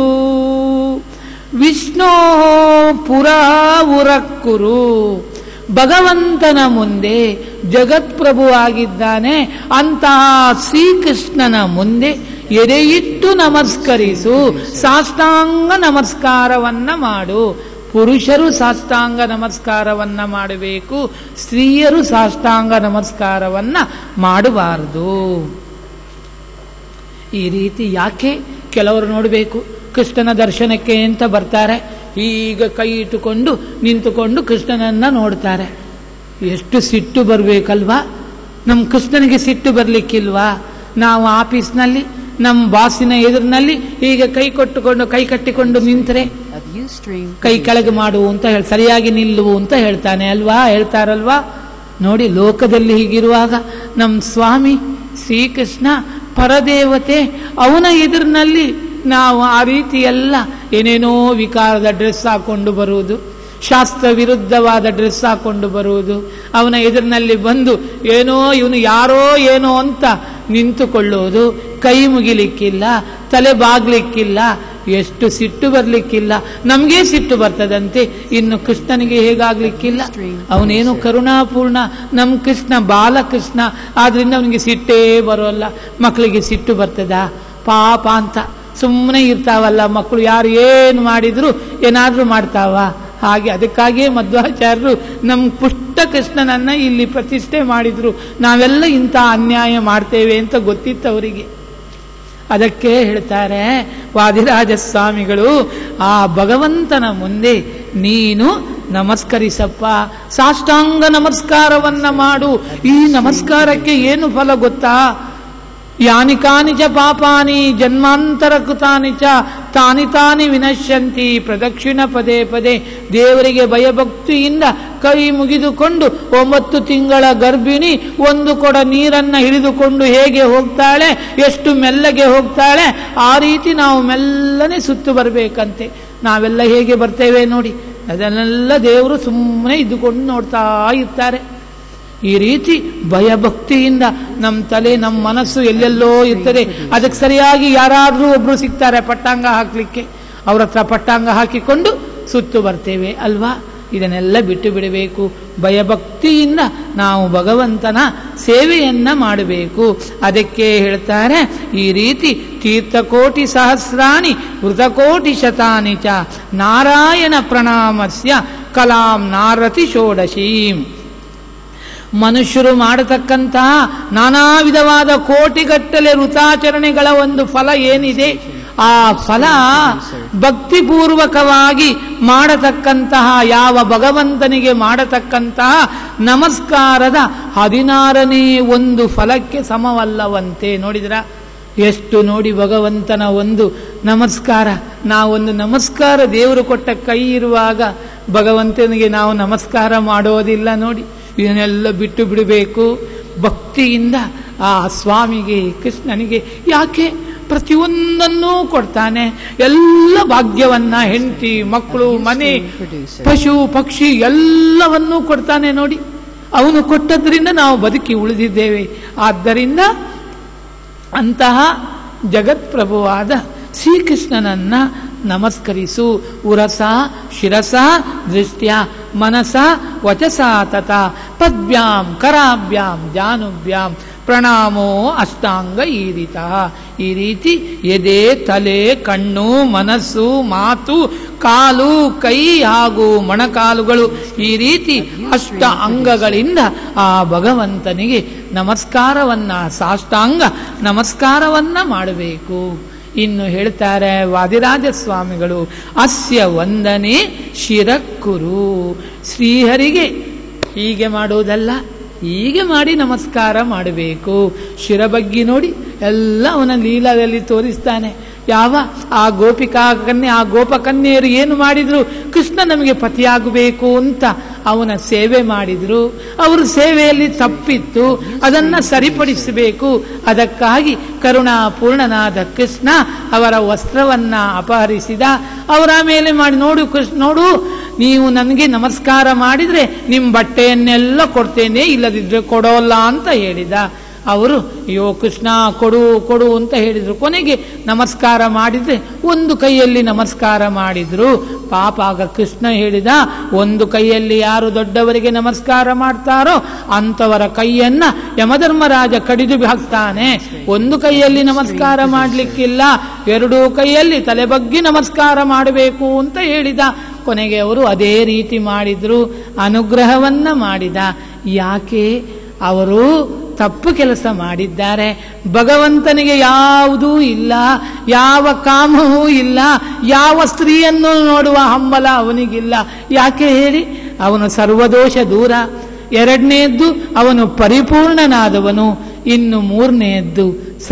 ವಿಷ್ಣೋ ಪುರಃ ಉರಕ್ಕುರು ಭಗವಂತನ ಮುಂದೆ ಜಗತ್ಪ್ರಭು ಆಗಿದ್ದಾನೆ ಅಂತಹ ಶ್ರೀಕೃಷ್ಣನ ಮುಂದೆ ಎದೆಯಿಟ್ಟು ನಮಸ್ಕರಿಸು ಸಾಷ್ಟಾಂಗ ನಮಸ್ಕಾರವನ್ನ ಮಾಡು ಪುರುಷರು ಸಾಷ್ಟಾಂಗ ನಮಸ್ಕಾರವನ್ನ ಮಾಡಬೇಕು ಸ್ತ್ರೀಯರು ಸಾಷ್ಟಾಂಗ ನಮಸ್ಕಾರವನ್ನ ಮಾಡಬಾರದು ಈ ರೀತಿ ಯಾಕೆ ಕೆಲವರು ನೋಡಬೇಕು ಕೃಷ್ಣನ ದರ್ಶನಕ್ಕೆ ಅಂತ ಬರ್ತಾರೆ ಈಗ ಕೈ ಇಟ್ಟುಕೊಂಡು ನಿಂತುಕೊಂಡು ಕೃಷ್ಣನನ್ನ ನೋಡ್ತಾರೆ ಎಷ್ಟು ಸಿಟ್ಟು ಬರಬೇಕಲ್ವಾ ನಮ್ಮ ಕೃಷ್ಣನಿಗೆ ಸಿಟ್ಟು ಬರಲಿಕ್ಕಿಲ್ವಾ ನಾವು ಆಫೀಸ್ನಲ್ಲಿ ನಮ್ಮ ಬಾಸಿನ ಎದುರಿನಲ್ಲಿ ಈಗ ಕೈ ಕೊಟ್ಟುಕೊಂಡು ಕೈ ಕಟ್ಟಿಕೊಂಡು ನಿಂತರೆ of Ustream ಕೈ ಕೆಳಗೆ ಮಾಡು ಅಂತ ಹೇಳಿ ಸರಿಯಾಗಿ ನಿಲ್ಲುವು ಅಂತ ಹೇಳ್ತಾನೆ ಅಲ್ವಾ ಹೇಳ್ತಾರಲ್ವಾ ನೋಡಿ ಲೋಕದಲ್ಲಿ ಹೀಗಿರುವಾಗ ನಮ್ಮ ಸ್ವಾಮಿ ಶ್ರೀಕೃಷ್ಣ ಪರದೇವತೆ ಅವನ ಎದುರಿನಲ್ಲಿ ನಾವು ಆ ರೀತಿ ಎಲ್ಲ ಏನೇನೋ ವಿಕಾರದ ಡ್ರೆಸ್ ಹಾಕೊಂಡು ಬರುವುದು ಶಾಸ್ತ್ರ ವಿರುದ್ಧವಾದ ಡ್ರೆಸ್ ಹಾಕೊಂಡು ಬರುವುದು ಅವನ ಎದುರಿನಲ್ಲಿ ಬಂದು ಏನೋ ಇವನು ಯಾರೋ ಏನೋ ಅಂತ ನಿಂತುಕೊಳ್ಳುವುದು ಕೈ ಮುಗಿಲಿಕ್ಕಿಲ್ಲ ತಲೆ ಬಾಗ್ಲಿಕ್ಕಿಲ್ಲ ಎಷ್ಟು ಸಿಟ್ಟು ಬರ್ಲಿಕ್ಕಿಲ್ಲ ನಮ್ಗೆ ಸಿಟ್ಟು ಬರ್ತದಂತೆ ಇನ್ನು ಕೃಷ್ಣನಿಗೆ ಹೇಗಾಗ್ಲಿಕ್ಕಿಲ್ಲ ಅವನೇನು ಕರುಣಾಪೂರ್ಣ ನಮ್ ಕೃಷ್ಣ ಬಾಲಕೃಷ್ಣ ಆದ್ರಿಂದ ಅವನಿಗೆ ಸಿಟ್ಟೇ ಬರೋಲ್ಲ ಮಕ್ಕಳಿಗೆ ಸಿಟ್ಟು ಬರ್ತದ ಪಾಪ ಅಂತ ಸುಮ್ಮನೆ ಇರ್ತಾವಲ್ಲ ಮಕ್ಕಳು ಯಾರು ಏನು ಮಾಡಿದ್ರು ಏನಾದ್ರೂ ಮಾಡ್ತಾವ ಹಾಗೆ ಅದಕ್ಕಾಗಿಯೇ ಮಧ್ವಾಚಾರ್ಯರು ನಮ್ಮ ಪುಷ್ಟ ಕೃಷ್ಣನನ್ನ ಇಲ್ಲಿ ಪ್ರತಿಷ್ಠೆ ಮಾಡಿದ್ರು ನಾವೆಲ್ಲ ಇಂಥ ಅನ್ಯಾಯ ಮಾಡ್ತೇವೆ ಅಂತ ಗೊತ್ತಿತ್ತು ಅವರಿಗೆ ಅದಕ್ಕೆ ಹೇಳ್ತಾರೆ ವಾದಿರಾಜ ಸ್ವಾಮಿಗಳು ಆ ಭಗವಂತನ ಮುಂದೆ ನೀನು ನಮಸ್ಕರಿಸಪ್ಪ ಸಾಷ್ಟಾಂಗ ನಮಸ್ಕಾರವನ್ನ ಮಾಡು ಈ ನಮಸ್ಕಾರಕ್ಕೆ ಏನು ಫಲ ಗೊತ್ತಾ ಯಾನಿ ಕಾನಿ ಚ ಪಾಪಾನಿ ಜನ್ಮಾಂತರ ಕೃತಾನಿ ಚ ತಾನಿ ತಾನಿ ವಿನಶ್ಯಂತಿ ಪ್ರದಕ್ಷಿಣ ಪದೇ ಪದೇ ದೇವರಿಗೆ ಭಯಭಕ್ತಿಯಿಂದ ಕೈ ಮುಗಿದುಕೊಂಡು ಒಂಬತ್ತು ತಿಂಗಳ ಗರ್ಭಿಣಿ ಒಂದು ಕೊಡ ನೀರನ್ನ ಹಿಡಿದುಕೊಂಡು ಹೇಗೆ ಹೋಗ್ತಾಳೆ ಎಷ್ಟು ಮೆಲ್ಲಗೆ ಹೋಗ್ತಾಳೆ ಆ ರೀತಿ ನಾವು ಮೆಲ್ಲನೆ ಸುತ್ತು ಬರಬೇಕಂತೆ ನಾವೆಲ್ಲ ಹೇಗೆ ಬರ್ತೇವೆ ನೋಡಿ ಅದನ್ನೆಲ್ಲ ದೇವರು ಸುಮ್ಮನೆ ಇದ್ದುಕೊಂಡು ನೋಡ್ತಾ ಇರ್ತಾರೆ ಈ ರೀತಿ ಭಯಭಕ್ತಿಯಿಂದ ನಮ್ಮ ತಲೆ ನಮ್ಮ ಮನಸ್ಸು ಎಲ್ಲೆಲ್ಲೋ ಇರ್ತದೆ ಅದಕ್ಕೆ ಸರಿಯಾಗಿ ಯಾರಾದರೂ ಒಬ್ರು ಸಿಗ್ತಾರೆ ಪಟ್ಟಾಂಗ ಹಾಕಲಿಕ್ಕೆ ಅವ್ರ ಹತ್ರ ಪಟ್ಟಾಂಗ ಹಾಕಿಕೊಂಡು ಸುತ್ತು ಬರ್ತೇವೆ ಅಲ್ವಾ ಇದನ್ನೆಲ್ಲ ಬಿಟ್ಟು ಬಿಡಬೇಕು ಭಯಭಕ್ತಿಯಿಂದ ನಾವು ಭಗವಂತನ ಸೇವೆಯನ್ನ ಮಾಡಬೇಕು ಅದಕ್ಕೆ ಹೇಳ್ತಾರೆ ಈ ರೀತಿ ತೀರ್ಥಕೋಟಿ ಸಹಸ್ರಾಣಿ ವೃತಕೋಟಿ ಶತಾನಿ ಚ ನಾರಾಯಣ ಪ್ರಣಾಮಸ್ಯ ಕಲಾಂ ನಾರತಿ ಷೋಡಶೀಂ ಮನುಷ್ಯರು ಮಾಡತಕ್ಕಂತಹ ನಾನಾ ವಿಧವಾದ ಕೋಟಿಗಟ್ಟಲೆ ವೃತಾಚರಣೆಗಳ ಒಂದು ಫಲ ಏನಿದೆ ಆ ಫಲ ಭಕ್ತಿಪೂರ್ವಕವಾಗಿ ಮಾಡತಕ್ಕಂತಹ ಯಾವ ಭಗವಂತನಿಗೆ ಮಾಡತಕ್ಕಂತಹ ನಮಸ್ಕಾರದ ಹದಿನಾರನೇ ಒಂದು ಫಲಕ್ಕೆ ಸಮವಲ್ಲವಂತೆ ನೋಡಿದ್ರ ಎಷ್ಟು ನೋಡಿ ಭಗವಂತನ ಒಂದು ನಮಸ್ಕಾರ ನಾವೊಂದು ನಮಸ್ಕಾರ ದೇವರು ಕೊಟ್ಟ ಕೈ ಇರುವಾಗ ಭಗವಂತನಿಗೆ ನಾವು ನಮಸ್ಕಾರ ಮಾಡೋದಿಲ್ಲ ನೋಡಿ ಇದನ್ನೆಲ್ಲ ಬಿಟ್ಟು ಬಿಡಬೇಕು ಭಕ್ತಿಯಿಂದ ಆ ಸ್ವಾಮಿಗೆ ಕೃಷ್ಣನಿಗೆ ಯಾಕೆ ಪ್ರತಿಯೊಂದನ್ನೂ ಕೊಡ್ತಾನೆ ಎಲ್ಲ ಭಾಗ್ಯವನ್ನ ಹೆಂಡತಿ ಮಕ್ಕಳು ಮನೆ ಪಶು ಪಕ್ಷಿ ಎಲ್ಲವನ್ನೂ ಕೊಡ್ತಾನೆ ನೋಡಿ ಅವನು ಕೊಟ್ಟದ್ರಿಂದ ನಾವು ಬದುಕಿ ಉಳಿದಿದ್ದೇವೆ ಆದ್ದರಿಂದ ಅಂತಹ ಜಗತ್ಪ್ರಭುವಾದ ಶ್ರೀಕೃಷ್ಣನನ್ನ ನಮಸ್ಕರಿಸು ಉರಸ ಶಿರಸ ದೃಷ್ಟ್ಯ ಮನಸ ವಚಸ ತಥ ಪದ್ಭ್ಯಾಂ ಕರಾಭ್ಯಾಂ ಜಾನುಭ್ಯಾಂ ಪ್ರಣಾಮೋ ಅಷ್ಟಾಂಗ ಈರಿತ ಈ ರೀತಿ ಎದೆ ತಲೆ ಕಣ್ಣು ಮನಸ್ಸು ಮಾತು ಕಾಲು ಕೈ ಹಾಗೂ ಮೊಣಕಾಲುಗಳು ಈ ರೀತಿ ಅಷ್ಟ ಅಂಗಗಳಿಂದ ಆ ಭಗವಂತನಿಗೆ ನಮಸ್ಕಾರವನ್ನ ಸಾಷ್ಟಾಂಗ ನಮಸ್ಕಾರವನ್ನ ಮಾಡಬೇಕು ಇನ್ನು ಹೇಳ್ತಾರೆ ವಾದಿರಾಜ ಸ್ವಾಮಿಗಳು ಅಸ್ಯ ವಂದನೆ ಶಿರಕ್ಕುರು ಶ್ರೀಹರಿಗೆ ಹೀಗೆ ಮಾಡುವುದಲ್ಲ ಹೀಗೆ ಮಾಡಿ ನಮಸ್ಕಾರ ಮಾಡಬೇಕು ಶಿರ ಬಗ್ಗೆ ನೋಡಿ ಎಲ್ಲ ಅವನ ಲೀಲಾದಲ್ಲಿ ತೋರಿಸ್ತಾನೆ ಯಾವ ಆ ಗೋಪಿಕಾ ಕನ್ಯೆ ಆ ಗೋಪಕನ್ಯೆಯರು ಏನು ಮಾಡಿದ್ರು ಕೃಷ್ಣ ನಮಗೆ ಪತಿಯಾಗಬೇಕು ಅಂತ ಅವನ ಸೇವೆ ಮಾಡಿದ್ರು ಅವರು ಸೇವೆಯಲ್ಲಿ ತಪ್ಪಿತ್ತು ಅದನ್ನ ಸರಿಪಡಿಸಬೇಕು ಅದಕ್ಕಾಗಿ ಕರುಣಾಪೂರ್ಣನಾದ ಕೃಷ್ಣ ಅವರ ವಸ್ತ್ರವನ್ನ ಅಪಹರಿಸಿದ ಅವರ ಮೇಲೆ ಮಾಡಿ ನೋಡು ಕೃಷ್ಣ ನೋಡು ನೀವು ನನಗೆ ನಮಸ್ಕಾರ ಮಾಡಿದ್ರೆ ನಿಮ್ಮ ಬಟ್ಟೆಯನ್ನೆಲ್ಲ ಕೊಡ್ತೇನೆ ಇಲ್ಲದಿದ್ರೆ ಕೊಡೋಲ್ಲ ಅಂತ ಹೇಳಿದ ಅವರು ಅಯ್ಯೋ ಕೃಷ್ಣ ಕೊಡು ಕೊಡು ಅಂತ ಹೇಳಿದ್ರು ಕೊನೆಗೆ ನಮಸ್ಕಾರ ಮಾಡಿದ್ರೆ ಒಂದು ಕೈಯಲ್ಲಿ ನಮಸ್ಕಾರ ಮಾಡಿದ್ರು ಪಾಪ ಆಗ ಕೃಷ್ಣ ಹೇಳಿದ ಒಂದು ಕೈಯಲ್ಲಿ ಯಾರು ದೊಡ್ಡವರಿಗೆ ನಮಸ್ಕಾರ ಮಾಡ್ತಾರೋ ಅಂತವರ ಕೈಯನ್ನ ಯಮಧರ್ಮರಾಜ ಕಡಿದು ಹಾಕ್ತಾನೆ ಒಂದು ಕೈಯಲ್ಲಿ ನಮಸ್ಕಾರ ಮಾಡಲಿಕ್ಕಿಲ್ಲ ಎರಡೂ ಕೈಯಲ್ಲಿ ತಲೆ ಬಗ್ಗಿ ನಮಸ್ಕಾರ ಮಾಡಬೇಕು ಅಂತ ಹೇಳಿದ ಕೊನೆಗೆ ಅವರು ಅದೇ ರೀತಿ ಮಾಡಿದ್ರು ಅನುಗ್ರಹವನ್ನ ಮಾಡಿದ ಯಾಕೆ ಅವರು ತಪ್ಪು ಕೆಲಸ ಮಾಡಿದ್ದಾರೆ ಭಗವಂತನಿಗೆ ಯಾವುದೂ ಇಲ್ಲ ಯಾವ ಕಾಮವೂ ಇಲ್ಲ ಯಾವ ಸ್ತ್ರೀಯನ್ನು ನೋಡುವ ಹಂಬಲ ಅವನಿಗಿಲ್ಲ ಯಾಕೆ ಹೇಳಿ ಅವನು ಸರ್ವದೋಷ ದೂರ ಎರಡನೆಯದ್ದು ಅವನು ಪರಿಪೂರ್ಣನಾದವನು ಇನ್ನು ಮೂರನೆಯದ್ದು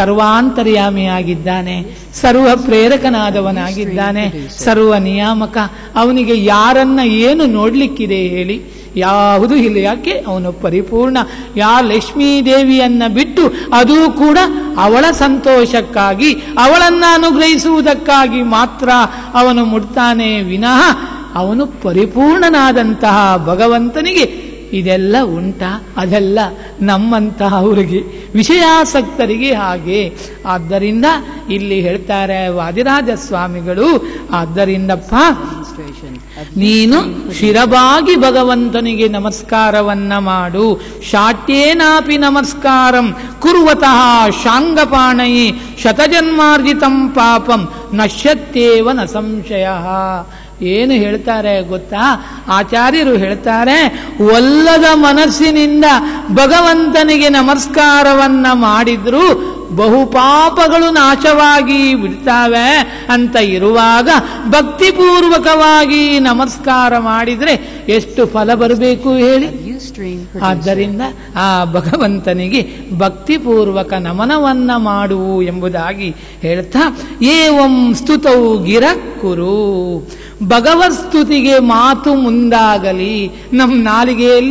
ಸರ್ವಾಂತರ್ಯಾಮಿಯಾಗಿದ್ದಾನೆ ಸರ್ವ ಪ್ರೇರಕನಾದವನಾಗಿದ್ದಾನೆ ಸರ್ವ ನಿಯಾಮಕ ಅವನಿಗೆ ಯಾರನ್ನ ಏನು ನೋಡ್ಲಿಕ್ಕಿದೆ ಹೇಳಿ ಯಾವುದೂ ಇಲ್ಲ ಯಾಕೆ ಅವನು ಪರಿಪೂರ್ಣ ಯಾ ಲಕ್ಷ್ಮೀ ದೇವಿಯನ್ನ ಬಿಟ್ಟು ಅದೂ ಕೂಡ ಅವಳ ಸಂತೋಷಕ್ಕಾಗಿ ಅವಳನ್ನ ಅನುಗ್ರಹಿಸುವುದಕ್ಕಾಗಿ ಮಾತ್ರ ಅವನು ಮುಡ್ತಾನೆ ವಿನಃ ಅವನು ಪರಿಪೂರ್ಣನಾದಂತಹ ಭಗವಂತನಿಗೆ ಇದೆಲ್ಲ ಉಂಟ ಅದೆಲ್ಲ ನಮ್ಮಂತಹವರಿಗೆ ವಿಷಯಾಸಕ್ತರಿಗೆ ಹಾಗೆ ಆದ್ದರಿಂದ ಇಲ್ಲಿ ಹೇಳ್ತಾರೆ ವಾದಿರಾಜ ಸ್ವಾಮಿಗಳು ಆದ್ದರಿಂದಪ್ಪ demonstration of ನೀನು ಶಿರಬಾಗಿ ಭಗವಂತನಿಗೆ ನಮಸ್ಕಾರವನ್ನ ಮಾಡು ಶಾಟ್ಯೇನಾಪಿ ನಮಸ್ಕಾರಂ ಕುರುವತಃ ಶಾಂಗಪಾಣಯಿ ಶತಜನ್ಮಾರ್ಜಿತಂ ಪಾಪಂ ನಶ್ಯತ್ಯೇವ ನ ಸಂಶಯ ಏನು ಹೇಳ್ತಾರೆ ಗೊತ್ತಾ ಆಚಾರ್ಯರು ಹೇಳ್ತಾರೆ ಒಲ್ಲದ ಮನಸ್ಸಿನಿಂದ ಭಗವಂತನಿಗೆ ನಮಸ್ಕಾರವನ್ನ ಮಾಡಿದ್ರು ಬಹುಪಾಪಗಳು ನಾಶವಾಗಿ ಬಿಡ್ತಾವೆ ಅಂತ ಇರುವಾಗ ಭಕ್ತಿಪೂರ್ವಕವಾಗಿ ನಮಸ್ಕಾರ ಮಾಡಿದ್ರೆ ಎಷ್ಟು ಫಲ ಬರಬೇಕು ಹೇಳಿ Ustream producer. ಆದ್ದರಿಂದ ಆ ಭಗವಂತನಿಗೆ ಭಕ್ತಿಪೂರ್ವಕ ನಮನವನ್ನ ಮಾಡು ಎಂಬುದಾಗಿ ಹೇಳ್ತಾ ಏವಂ ಸ್ತುತೌ ಗಿರಕ್ಕುರು ಭಗವತ್ ಸ್ತುತಿಗೆ ಮಾತು ಮುಂದಾಗಲಿ ನಮ್ಮ ನಾಲಿಗೆಯಲ್ಲಿ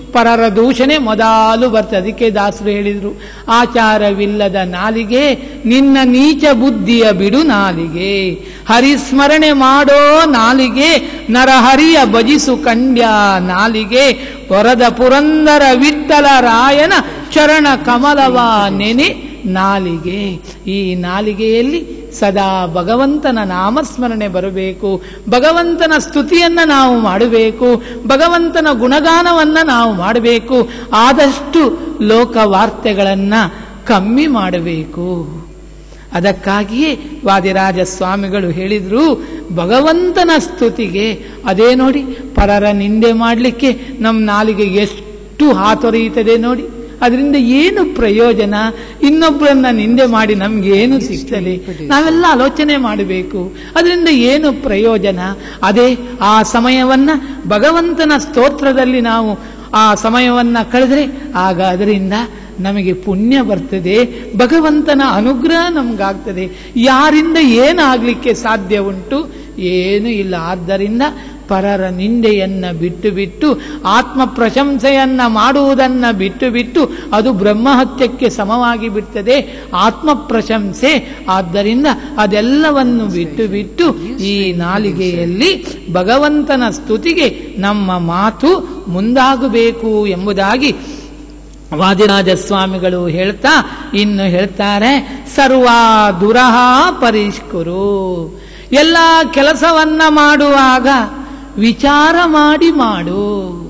ಪರರ ದೂಷಣೆ ಮೊದಲು ಬರ್ತದೆ ಅದಕ್ಕೆ ದಾಸರು ಹೇಳಿದರು ಆಚಾರವಿಲ್ಲದ ನಾಲಿಗೆ ನಿನ್ನ ನೀಚ ಬುದ್ಧಿಯ ಬಿಡು ನಾಲಿಗೆ ಹರಿಸ್ಮರಣೆ ಮಾಡೋ ನಾಲಿಗೆ ನರಹರಿಯ ಭಜಿಸು ಕಂಡ್ಯ ನಾಲಿಗೆ ವರದ ಪುರಂದರ ವಿಠಲ ರಾಯನ ಚರಣ ಕಮಲವ ನೆನೆ ನಾಲಿಗೆ ಈ ನಾಲಿಗೆಯಲ್ಲಿ ಸದಾ ಭಗವಂತನ ನಾಮಸ್ಮರಣೆ ಬರಬೇಕು ಭಗವಂತನ ಸ್ತುತಿಯನ್ನ ನಾವು ಮಾಡಬೇಕು ಭಗವಂತನ ಗುಣಗಾನವನ್ನ ನಾವು ಮಾಡಬೇಕು ಆದಷ್ಟು ಲೋಕ ವಾರ್ತೆಗಳನ್ನ ಕಮ್ಮಿ ಮಾಡಬೇಕು ಅದಕ್ಕಾಗಿಯೇ ವಾದಿರಾಜ ಸ್ವಾಮಿಗಳು ಹೇಳಿದ್ರು ಭಗವಂತನ ಸ್ತುತಿಗೆ ಅದೇ ನೋಡಿ ಪರರ ನಿಂದೆ ಮಾಡಲಿಕ್ಕೆ ನಮ್ಮ ನಾಲಿಗೆ ಎಷ್ಟು ಹಾತೊರೆಯುತ್ತದೆ ನೋಡಿ ಅದರಿಂದ ಏನು ಪ್ರಯೋಜನ ಇನ್ನೊಬ್ಬರನ್ನ ನಿಂದೆ ಮಾಡಿ ನಮ್ಗೆ ಏನು ಸಿಗ್ತದೆ ನಾವೆಲ್ಲ ಆಲೋಚನೆ ಮಾಡಬೇಕು ಅದರಿಂದ ಏನು ಪ್ರಯೋಜನ ಅದೇ ಆ ಸಮಯವನ್ನ ಭಗವಂತನ ಸ್ತೋತ್ರದಲ್ಲಿ ನಾವು ಆ ಸಮಯವನ್ನ ಕಳೆದ್ರೆ ಆಗ ಅದರಿಂದ ನಮಗೆ ಪುಣ್ಯ ಬರ್ತದೆ ಭಗವಂತನ ಅನುಗ್ರಹ ನಮಗಾಗ್ತದೆ ಯಾರಿಂದ ಏನಾಗಲಿಕ್ಕೆ ಸಾಧ್ಯ ಉಂಟು ಏನು ಇಲ್ಲ ಆದ್ದರಿಂದ ಪರರ ನಿಂದೆಯನ್ನ ಬಿಟ್ಟು ಬಿಟ್ಟು ಆತ್ಮ ಪ್ರಶಂಸೆಯನ್ನ ಮಾಡುವುದನ್ನ ಬಿಟ್ಟು ಬಿಟ್ಟು ಅದು ಬ್ರಹ್ಮಹತ್ಯಕ್ಕೆ ಸಮವಾಗಿ ಬಿಡ್ತದೆ ಆತ್ಮ ಪ್ರಶಂಸೆ ಆದ್ದರಿಂದ ಅದೆಲ್ಲವನ್ನು ಬಿಟ್ಟು ಬಿಟ್ಟು ಈ ನಾಲಿಗೆಯಲ್ಲಿ ಭಗವಂತನ ಸ್ತುತಿಗೆ ನಮ್ಮ ಮಾತು ಮುಂದಾಗಬೇಕು ಎಂಬುದಾಗಿ ವಾದಿರಾಜ ಸ್ವಾಮಿಗಳು ಹೇಳ್ತಾ ಇನ್ನು ಹೇಳ್ತಾರೆ ಸರ್ವ ದುರಹ ಪರಿಷ್ಕುರು ಎಲ್ಲ ಕೆಲಸವನ್ನ ಮಾಡುವಾಗ ವಿಚಾರ ಮಾಡಿ ಮಾಡು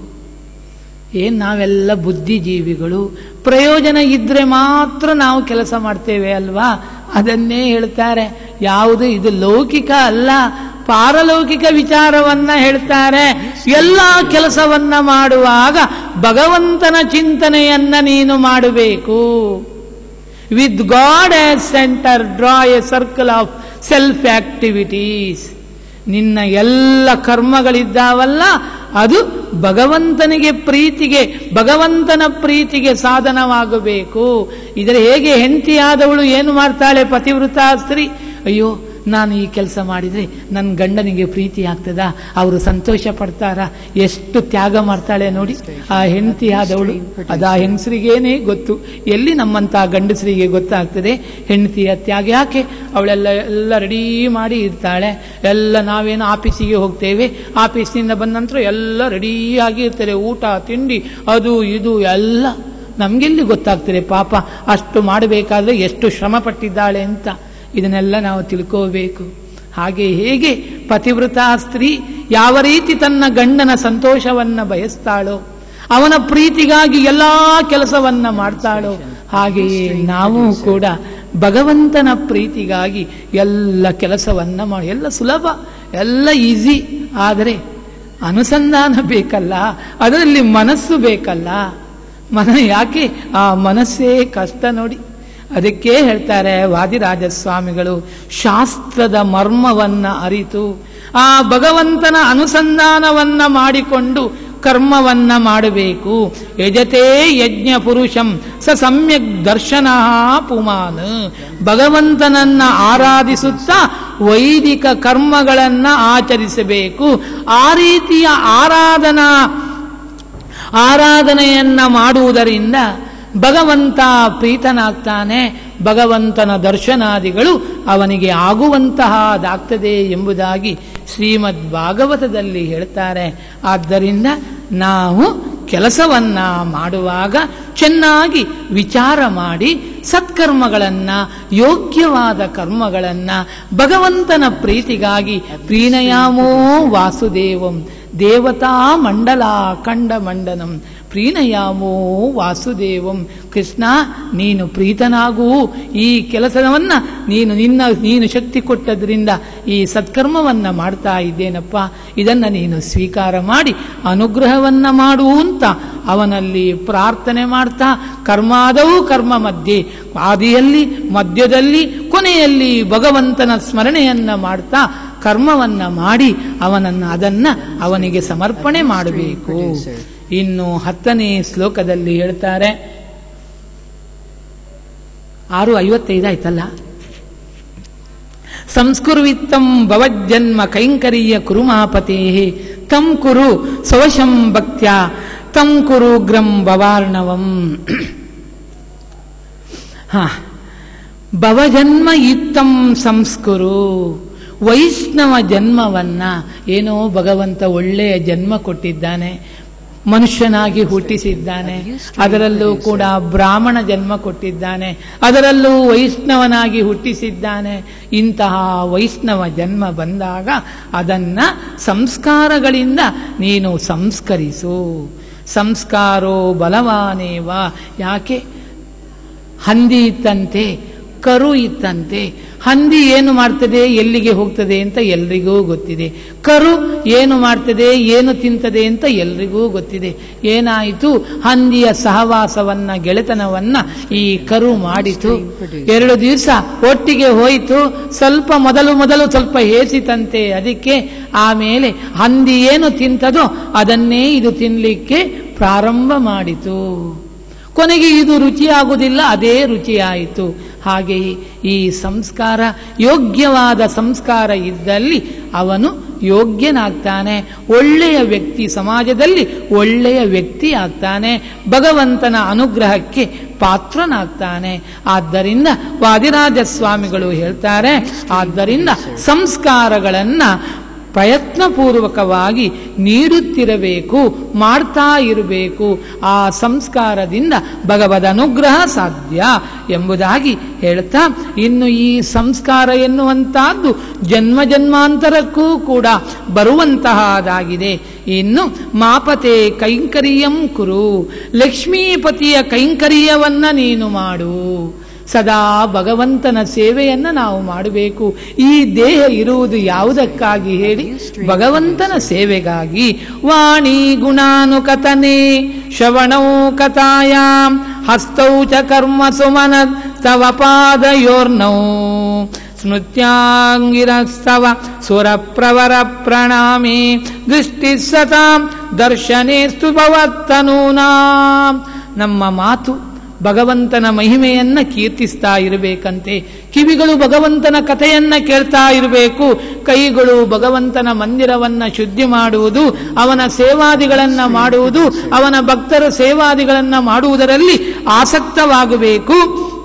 ಏನ್ ನಾವೆಲ್ಲ ಬುದ್ಧಿಜೀವಿಗಳು ಪ್ರಯೋಜನ ಇದ್ರೆ ಮಾತ್ರ ನಾವು ಕೆಲಸ ಮಾಡ್ತೇವೆ ಅಲ್ವಾ ಅದನ್ನೇ ಹೇಳ್ತಾರೆ ಯಾವುದು ಇದು ಲೌಕಿಕ ಅಲ್ಲ ಪಾರಲೌಕಿಕ ವಿಚಾರವನ್ನ ಹೇಳ್ತಾರೆ ಎಲ್ಲ ಕೆಲಸವನ್ನ ಮಾಡುವಾಗ ಭಗವಂತನ ಚಿಂತನೆಯನ್ನ ನೀನು ಮಾಡಬೇಕು with God as centre draw a circle of self activities ನಿನ್ನ ಎಲ್ಲ ಕರ್ಮಗಳಿದ್ದಾವಲ್ಲ ಅದು ಭಗವಂತನಿಗೆ ಪ್ರೀತಿಗೆ ಭಗವಂತನ ಪ್ರೀತಿಗೆ ಸಾಧನವಾಗಬೇಕು ಇದರ ಹೇಗೆ ಹೆಂಡತಿಯಾದವಳು ಏನು ಮಾಡ್ತಾಳೆ ಪತಿವೃತ ಸ್ತ್ರೀ ಅಯ್ಯೋ ನಾನು ಈ ಕೆಲಸ ಮಾಡಿದರೆ ನನ್ನ ಗಂಡನಿಗೆ ಪ್ರೀತಿ ಆಗ್ತದ ಅವರು ಸಂತೋಷ ಪಡ್ತಾರ ಎಷ್ಟು ತ್ಯಾಗ ಮಾಡ್ತಾಳೆ ನೋಡಿ ಆ ಹೆಂಡತಿ ಆದವಳು ಅದು ಆ ಹೆಂಗಸರಿಗೇನೆ ಗೊತ್ತು ಎಲ್ಲಿ ನಮ್ಮಂತ ಗಂಡಸರಿಗೆ ಗೊತ್ತಾಗ್ತದೆ ಹೆಂಡತಿಯ ತ್ಯಾಗ ಯಾಕೆ ಅವಳೆಲ್ಲ ಎಲ್ಲ ರೆಡಿ ಮಾಡಿ ಇರ್ತಾಳೆ ಎಲ್ಲ ನಾವೇನು ಆಫೀಸಿಗೆ ಹೋಗ್ತೇವೆ ಆಫೀಸ್ನಿಂದ ಬಂದ ನಂತರ ಎಲ್ಲ ರೆಡಿಯಾಗಿ ಇರ್ತಾರೆ ಊಟ ತಿಂಡಿ ಅದು ಇದು ಎಲ್ಲ ನಮಗೆಲ್ಲಿ ಗೊತ್ತಾಗ್ತದೆ ಪಾಪ ಅಷ್ಟು ಮಾಡಬೇಕಾದ್ರೆ ಎಷ್ಟು ಶ್ರಮ ಪಟ್ಟಿದ್ದಾಳೆ ಅಂತ ಇದನ್ನೆಲ್ಲ ನಾವು ತಿಳ್ಕೋಬೇಕು ಹಾಗೆ ಹೇಗೆ ಪತಿವೃತ ಸ್ತ್ರೀ ಯಾವ ರೀತಿ ತನ್ನ ಗಂಡನ ಸಂತೋಷವನ್ನ ಬಯಸ್ತಾಳೋ ಅವನ ಪ್ರೀತಿಗಾಗಿ ಎಲ್ಲಾ ಕೆಲಸವನ್ನ ಮಾಡ್ತಾಳೋ ಹಾಗೆಯೇ ನಾವು ಕೂಡ ಭಗವಂತನ ಪ್ರೀತಿಗಾಗಿ ಎಲ್ಲ ಕೆಲಸವನ್ನ ಮಾಡಿ ಎಲ್ಲ ಸುಲಭ ಎಲ್ಲ ಈಸಿ ಆದರೆ ಅನುಸಂಧಾನ ಬೇಕಲ್ಲ ಅದರಲ್ಲಿ ಮನಸ್ಸು ಬೇಕಲ್ಲ ಮನ ಯಾಕೆ ಆ ಮನಸ್ಸೇ ಕಷ್ಟ ನೋಡಿ ಅದಕ್ಕೆ ಹೇಳ್ತಾರೆ ವಾದಿರಾಜ ಸ್ವಾಮಿಗಳು ಶಾಸ್ತ್ರದ ಮರ್ಮವನ್ನ ಅರಿತು ಆ ಭಗವಂತನ ಅನುಸಂಧಾನವನ್ನ ಮಾಡಿಕೊಂಡು ಕರ್ಮವನ್ನ ಮಾಡಬೇಕು ಯಜತೆ ಯಜ್ಞ ಪುರುಷಂ ಸ ಸಮ್ಯಕ್ ದರ್ಶನ ಪುಮಾನ್ ಭಗವಂತನನ್ನ ಆರಾಧಿಸುತ್ತಾ ವೈದಿಕ ಕರ್ಮಗಳನ್ನ ಆಚರಿಸಬೇಕು ಆ ರೀತಿಯ ಆರಾಧನಾ ಆರಾಧನೆಯನ್ನ ಮಾಡುವುದರಿಂದ ಭಗವಂತ ಪ್ರೀತನಾಗ್ತಾನೆ ಭಗವಂತನ ದರ್ಶನಾದಿಗಳು ಅವನಿಗೆ ಆಗುವಂತಹದಾಗ್ತದೆ ಎಂಬುದಾಗಿ ಶ್ರೀಮದ್ ಭಾಗವತದಲ್ಲಿ ಹೇಳ್ತಾರೆ ಆದ್ದರಿಂದ ನಾವು ಕೆಲಸವನ್ನ ಮಾಡುವಾಗ ಚೆನ್ನಾಗಿ ವಿಚಾರ ಮಾಡಿ ಸತ್ಕರ್ಮಗಳನ್ನ ಯೋಗ್ಯವಾದ ಕರ್ಮಗಳನ್ನ ಭಗವಂತನ ಪ್ರೀತಿಗಾಗಿ ಪ್ರೀಣಯಾಮೋ ವಾಸುದೇವಂ ದೇವತಾ ಮಂಡಲ ಕಂಡ ಮಂಡನಂ ಪ್ರೀಣಯಾಮೋ ವಾಸುದೇವಂ ಕೃಷ್ಣ ನೀನು ಪ್ರೀತನಾಗೂ ಈ ಕೆಲಸವನ್ನ ನೀನು ನಿನ್ನ ನೀನು ಶಕ್ತಿ ಕೊಟ್ಟದ್ರಿಂದ ಈ ಸತ್ಕರ್ಮವನ್ನ ಮಾಡ್ತಾ ಇದ್ದೇನಪ್ಪ ಇದನ್ನ ನೀನು ಸ್ವೀಕಾರ ಮಾಡಿ ಅನುಗ್ರಹವನ್ನ ಮಾಡು ಅಂತ ಅವನಲ್ಲಿ ಪ್ರಾರ್ಥನೆ ಮಾಡ್ತಾ ಕರ್ಮಾದವು ಕರ್ಮ ಮಧ್ಯೆ ಆದಿಯಲ್ಲಿ ಮಧ್ಯದಲ್ಲಿ ಕೊನೆಯಲ್ಲಿ ಭಗವಂತನ ಸ್ಮರಣೆಯನ್ನ ಮಾಡ್ತಾ ಕರ್ಮವನ್ನ ಮಾಡಿ ಅವನನ್ನ ಅದನ್ನ ಅವನಿಗೆ ಸಮರ್ಪಣೆ ಮಾಡಬೇಕು ಇನ್ನು ಹತ್ತನೇ ಶ್ಲೋಕದಲ್ಲಿ ಹೇಳ್ತಾರೆ ಆರು ಐವತ್ತೈದು ಆಯ್ತಲ್ಲ ಸಂಸ್ಕುರ್ವಿತ್ತಂ ಭವಜ್ಜನ್ಮ ಕೈಂಕರ್ಯ ಕುರುಮಾಪತೆ ತಂ ಕುರು ಸ್ವಶಂ ಭಕ್ತ್ಯ ತಂ ಕುರುಗ್ರಂ ಭವಾರ್ಣವಂ ಹ ಭವಜನ್ಮ ಇತ್ತಂ ಸಂಸ್ಕುರು ವೈಷ್ಣವ ಜನ್ಮವನ್ನ ಏನೋ ಭಗವಂತ ಒಳ್ಳೆಯ ಜನ್ಮ ಕೊಟ್ಟಿದ್ದಾನೆ ಮನುಷ್ಯನಾಗಿ ಹುಟ್ಟಿಸಿದ್ದಾನೆ ಅದರಲ್ಲೂ ಕೂಡ ಬ್ರಾಹ್ಮಣ ಜನ್ಮ ಕೊಟ್ಟಿದ್ದಾನೆ ಅದರಲ್ಲೂ ವೈಷ್ಣವನಾಗಿ ಹುಟ್ಟಿಸಿದ್ದಾನೆ ಇಂತಹ ವೈಷ್ಣವ ಜನ್ಮ ಬಂದಾಗ ಅದನ್ನ ಸಂಸ್ಕಾರಗಳಿಂದ ನೀನು ಸಂಸ್ಕರಿಸು ಸಂಸ್ಕಾರೋ ಬಲವಾನೇವ ಯಾಕೆ ಹಂದಿ ಇತ್ತಂತೆ ಕರು ಇತ್ತಂತೆ ಹಂದಿ ಏನು ಮಾಡ್ತದೆ ಎಲ್ಲಿಗೆ ಹೋಗ್ತದೆ ಅಂತ ಎಲ್ರಿಗೂ ಗೊತ್ತಿದೆ ಕರು ಏನು ಮಾಡ್ತದೆ ಏನು ತಿಂತದೆ ಅಂತ ಎಲ್ರಿಗೂ ಗೊತ್ತಿದೆ ಏನಾಯಿತು ಹಂದಿಯ ಸಹವಾಸವನ್ನ ಗೆಳೆತನವನ್ನ ಈ ಕರು ಮಾಡಿತು ಎರಡು ದಿವಸ ಒಟ್ಟಿಗೆ ಹೋಯಿತು ಸ್ವಲ್ಪ ಮೊದಲು ಮೊದಲು ಸ್ವಲ್ಪ ಹೇಸಿತಂತೆ ಅದಕ್ಕೆ ಆಮೇಲೆ ಹಂದಿ ಏನು ತಿಂತದೋ ಅದನ್ನೇ ಇದು ತಿನ್ನಲಿಕ್ಕೆ ಪ್ರಾರಂಭ ಮಾಡಿತು ಕೊನೆಗೆ ಇದು ರುಚಿಯಾಗುವುದಿಲ್ಲ ಅದೇ ರುಚಿಯಾಯಿತು ಹಾಗೆಯೇ ಈ ಸಂಸ್ಕಾರ ಯೋಗ್ಯವಾದ ಸಂಸ್ಕಾರ ಇದ್ದಲ್ಲಿ ಅವನು ಯೋಗ್ಯನಾಗ್ತಾನೆ ಒಳ್ಳೆಯ ವ್ಯಕ್ತಿ ಸಮಾಜದಲ್ಲಿ ಒಳ್ಳೆಯ ವ್ಯಕ್ತಿ ಆಗ್ತಾನೆ ಭಗವಂತನ ಅನುಗ್ರಹಕ್ಕೆ ಪಾತ್ರನಾಗ್ತಾನೆ ಆದ್ದರಿಂದ ವಾದಿರಾಜ ಸ್ವಾಮಿಗಳು ಹೇಳ್ತಾರೆ ಆದ್ದರಿಂದ ಸಂಸ್ಕಾರಗಳನ್ನ ಪ್ರಯತ್ನಪೂರ್ವಕವಾಗಿ ನೀಡುತ್ತಿರಬೇಕು ಮಾಡ್ತಾ ಇರಬೇಕು ಆ ಸಂಸ್ಕಾರದಿಂದ ಭಗವದ್ ಅನುಗ್ರಹ ಸಾಧ್ಯ ಎಂಬುದಾಗಿ ಹೇಳ್ತಾ ಇನ್ನು ಈ ಸಂಸ್ಕಾರ ಎನ್ನುವಂತಹದ್ದು ಜನ್ಮ ಜನ್ಮಾಂತರಕ್ಕೂ ಕೂಡ ಬರುವಂತಹದಾಗಿದೆ ಇನ್ನು ಮಾಪತೆ ಕೈಂಕರ್ಯಂ ಕುರು ಲಕ್ಷ್ಮೀಪತಿಯ ಕೈಂಕರ್ಯವನ್ನ ನೀನು ಮಾಡು ಸದಾ ಭಗವಂತನ ಸೇವೆಯನ್ನ ನಾವು ಮಾಡಬೇಕು ಈ ದೇಹ ಇರುವುದು ಯಾವುದಕ್ಕಾಗಿ ಹೇಳಿ ಭಗವಂತನ ಸೇವೆಗಾಗಿ ವಾಣಿ ಗುಣಾನುಕಥನೆ ಶ್ರವಣೌ ಕಥಾಯಾಂ ಹಸ್ತೌ ಚ ಕರ್ಮ ಸುಮನ ತವ ಪಾದಯೋರ್ನೌ ಸ್ಮೃತ್ಯಾಂಗಿರಸ್ತವ ಸುರಪ್ರವರ ಪ್ರಣಾಮಿ ದೃಷ್ಟಿ ಸತಾಂ ದರ್ಶನೇಸ್ತು ಭವತ್ತನೂನಾಂ ನಮ್ಮ ಮಾತು ಭಗವಂತನ ಮಹಿಮೆಯನ್ನ ಕೀರ್ತಿಸ್ತಾ ಇರಬೇಕಂತೆ ಕಿವಿಗಳು ಭಗವಂತನ ಕಥೆಯನ್ನ ಕೇಳ್ತಾ ಇರಬೇಕು ಕೈಗಳು ಭಗವಂತನ ಮಂದಿರವನ್ನ ಶುದ್ಧಿ ಮಾಡುವುದು ಅವನ ಸೇವಾದಿಗಳನ್ನ ಮಾಡುವುದು ಅವನ ಭಕ್ತರ ಸೇವಾದಿಗಳನ್ನ ಮಾಡುವುದರಲ್ಲಿ ಆಸಕ್ತವಾಗಬೇಕು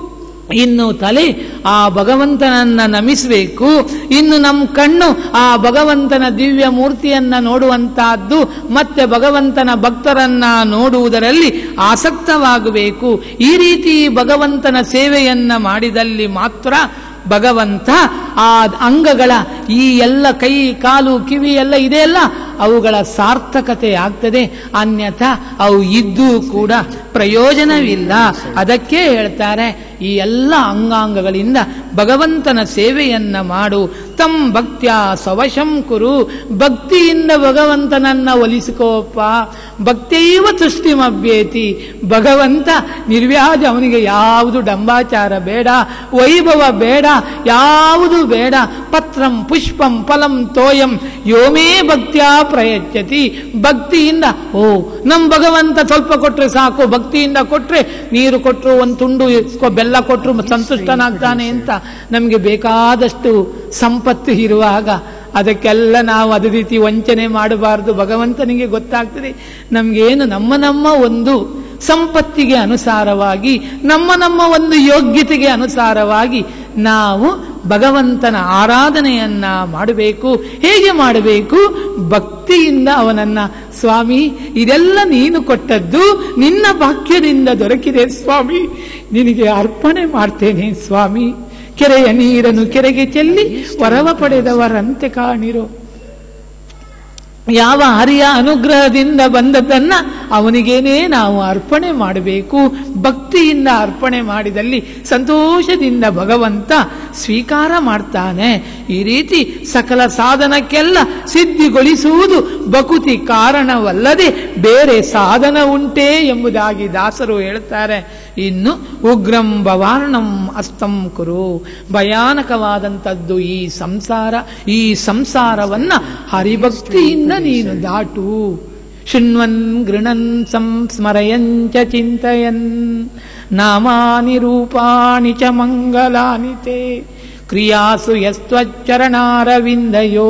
ಇನ್ನು ತಲೆ ಆ ಭಗವಂತನನ್ನ ನಮಿಸಬೇಕು ಇನ್ನು ನಮ್ಮ ಕಣ್ಣು ಆ ಭಗವಂತನ ದಿವ್ಯ ಮೂರ್ತಿಯನ್ನ ನೋಡುವಂತಹದ್ದು ಮತ್ತೆ ಭಗವಂತನ ಭಕ್ತರನ್ನ ನೋಡುವುದರಲ್ಲಿ ಆಸಕ್ತವಾಗಬೇಕು ಈ ರೀತಿ ಭಗವಂತನ ಸೇವೆಯನ್ನ ಮಾಡಿದಲ್ಲಿ ಮಾತ್ರ ಭಗವಂತ ಆ ಅಂಗಗಳ ಈ ಎಲ್ಲ ಕೈ ಕಾಲು ಕಿವಿ ಎಲ್ಲ ಇದೆಯಲ್ಲ ಅವುಗಳ ಸಾರ್ಥಕತೆ ಆಗ್ತದೆ ಅನ್ಯಥಾ ಅವು ಇದ್ದೂ ಕೂಡ ಪ್ರಯೋಜನವಿಲ್ಲ ಅದಕ್ಕೆ ಹೇಳ್ತಾರೆ ಈ ಎಲ್ಲ ಅಂಗಾಂಗಗಳಿಂದ ಭಗವಂತನ ಸೇವೆಯನ್ನ ಮಾಡು ತಂ ಭಕ್ತ್ಯ ಸವಶಂ ಕುರು ಭಕ್ತಿಯಿಂದ ಭಗವಂತನನ್ನ ಒಲಿಸಿಕೋಪ್ಪ ಭಕ್ತಿಯವ ತುಷ್ಟಿಮಭ್ಯೇತಿ ಭಗವಂತ ನಿರ್ವ್ಯಾಜ ಅವನಿಗೆ ಯಾವುದು ಡಂಬಾಚಾರ ಬೇಡ ವೈಭವ ಬೇಡ ಯಾವುದು ಬೇಡ ಪತ್ರಂ ಪುಷ್ಪಂ ಫಲಂ ತೋಯಂ ಯೋಮೇ ಭಕ್ತ್ಯಾ ಪ್ರಯಚ್ಯತಿ ಭಕ್ತಿಯಿಂದ ಓ ನಮ್ ಭಗವಂತ ಸ್ವಲ್ಪ ಕೊಟ್ರೆ ಸಾಕು ಭಕ್ತಿಯಿಂದ ಕೊಟ್ರೆ ನೀರು ಕೊಟ್ಟರು ಒಂದು ತುಂಡು ಇಸ್ಕೊ- ಬೆಲ್ಲ ಕೊಟ್ಟರು ಸಂತುಷ್ಟನಾಗ್ತಾನೆ ಅಂತ ನಮಗೆ ಬೇಕಾದಷ್ಟು ಸಂಪತ್ತು ಇರುವಾಗ ಅದಕ್ಕೆಲ್ಲ ನಾವು ಅದೇ ರೀತಿ ವಂಚನೆ ಮಾಡಬಾರದು ಭಗವಂತನಿಗೆ ಗೊತ್ತಾಗ್ತದೆ ನಮಗೇನು ನಮ್ಮ ನಮ್ಮ ಒಂದು ಸಂಪತ್ತಿಗೆ ಅನುಸಾರವಾಗಿ ನಮ್ಮ ನಮ್ಮ ಒಂದು ಯೋಗ್ಯತೆಗೆ ಅನುಸಾರವಾಗಿ ನಾವು ಭಗವಂತನ ಆರಾಧನೆಯನ್ನ ಮಾಡಬೇಕು ಹೇಗೆ ಮಾಡಬೇಕು ಭಕ್ತಿಯಿಂದ ಅವನನ್ನ ಸ್ವಾಮಿ ಇದೆಲ್ಲ ನೀನು ಕೊಟ್ಟದ್ದು ನಿನ್ನ ಭಾಗ್ಯದಿಂದ ದೊರಕಿದೆ ಸ್ವಾಮಿ ನಿನಗೆ ಅರ್ಪಣೆ ಮಾಡ್ತೇನೆ ಸ್ವಾಮಿ ಕೆರೆಯ ನೀರನ್ನು ಕೆರೆಗೆ ಚೆಲ್ಲಿ ವರವ ಪಡೆದವರಂತೆ ಕಾಣಿರೋ ಯಾವ ಹರಿಯ ಅನುಗ್ರಹದಿಂದ ಬಂದದ್ದನ್ನ ಅವನಿಗೇನೇ ನಾವು ಅರ್ಪಣೆ ಮಾಡಬೇಕು ಭಕ್ತಿಯಿಂದ ಅರ್ಪಣೆ ಮಾಡಿದಲ್ಲಿ ಸಂತೋಷದಿಂದ ಭಗವಂತ ಸ್ವೀಕಾರ ಮಾಡ್ತಾನೆ ಈ ರೀತಿ ಸಕಲ ಸಾಧನಕ್ಕೆಲ್ಲ ಸಿದ್ಧಿಗೊಳಿಸುವುದು ಬಕುತಿ ಕಾರಣವಲ್ಲದೆ ಬೇರೆ ಸಾಧನ ಉಂಟೇ ಎಂಬುದಾಗಿ ದಾಸರು ಹೇಳ್ತಾರೆ ಇನ್ನು ಉಗ್ರಂ ಭವಾರ್ಣಂ ಅಸ್ತಂ ಕುರು ಭಯಾನಕವಾದಂಥದ್ದು ಈ ಸಂಸಾರ ಈ ಸಂಸಾರವನ್ನ ಹರಿಭಕ್ತಿಯಿಂದ ನೀನು ದಾಟು ಶೃಣ್ವನ್ ಗೃಣನ್ ಸಂಸ್ಮರಯಂಚ ಚಿಂತಯನ್ ನಾಮಾನಿ ರೂಪಾಣಿ ಚ ಮಂಗಲಾನಿ ತೇ ಕ್ರಿಯಾಸು ಯಸ್ತ್ವಚ್ಚರಣಾರವಿಂದಯೋ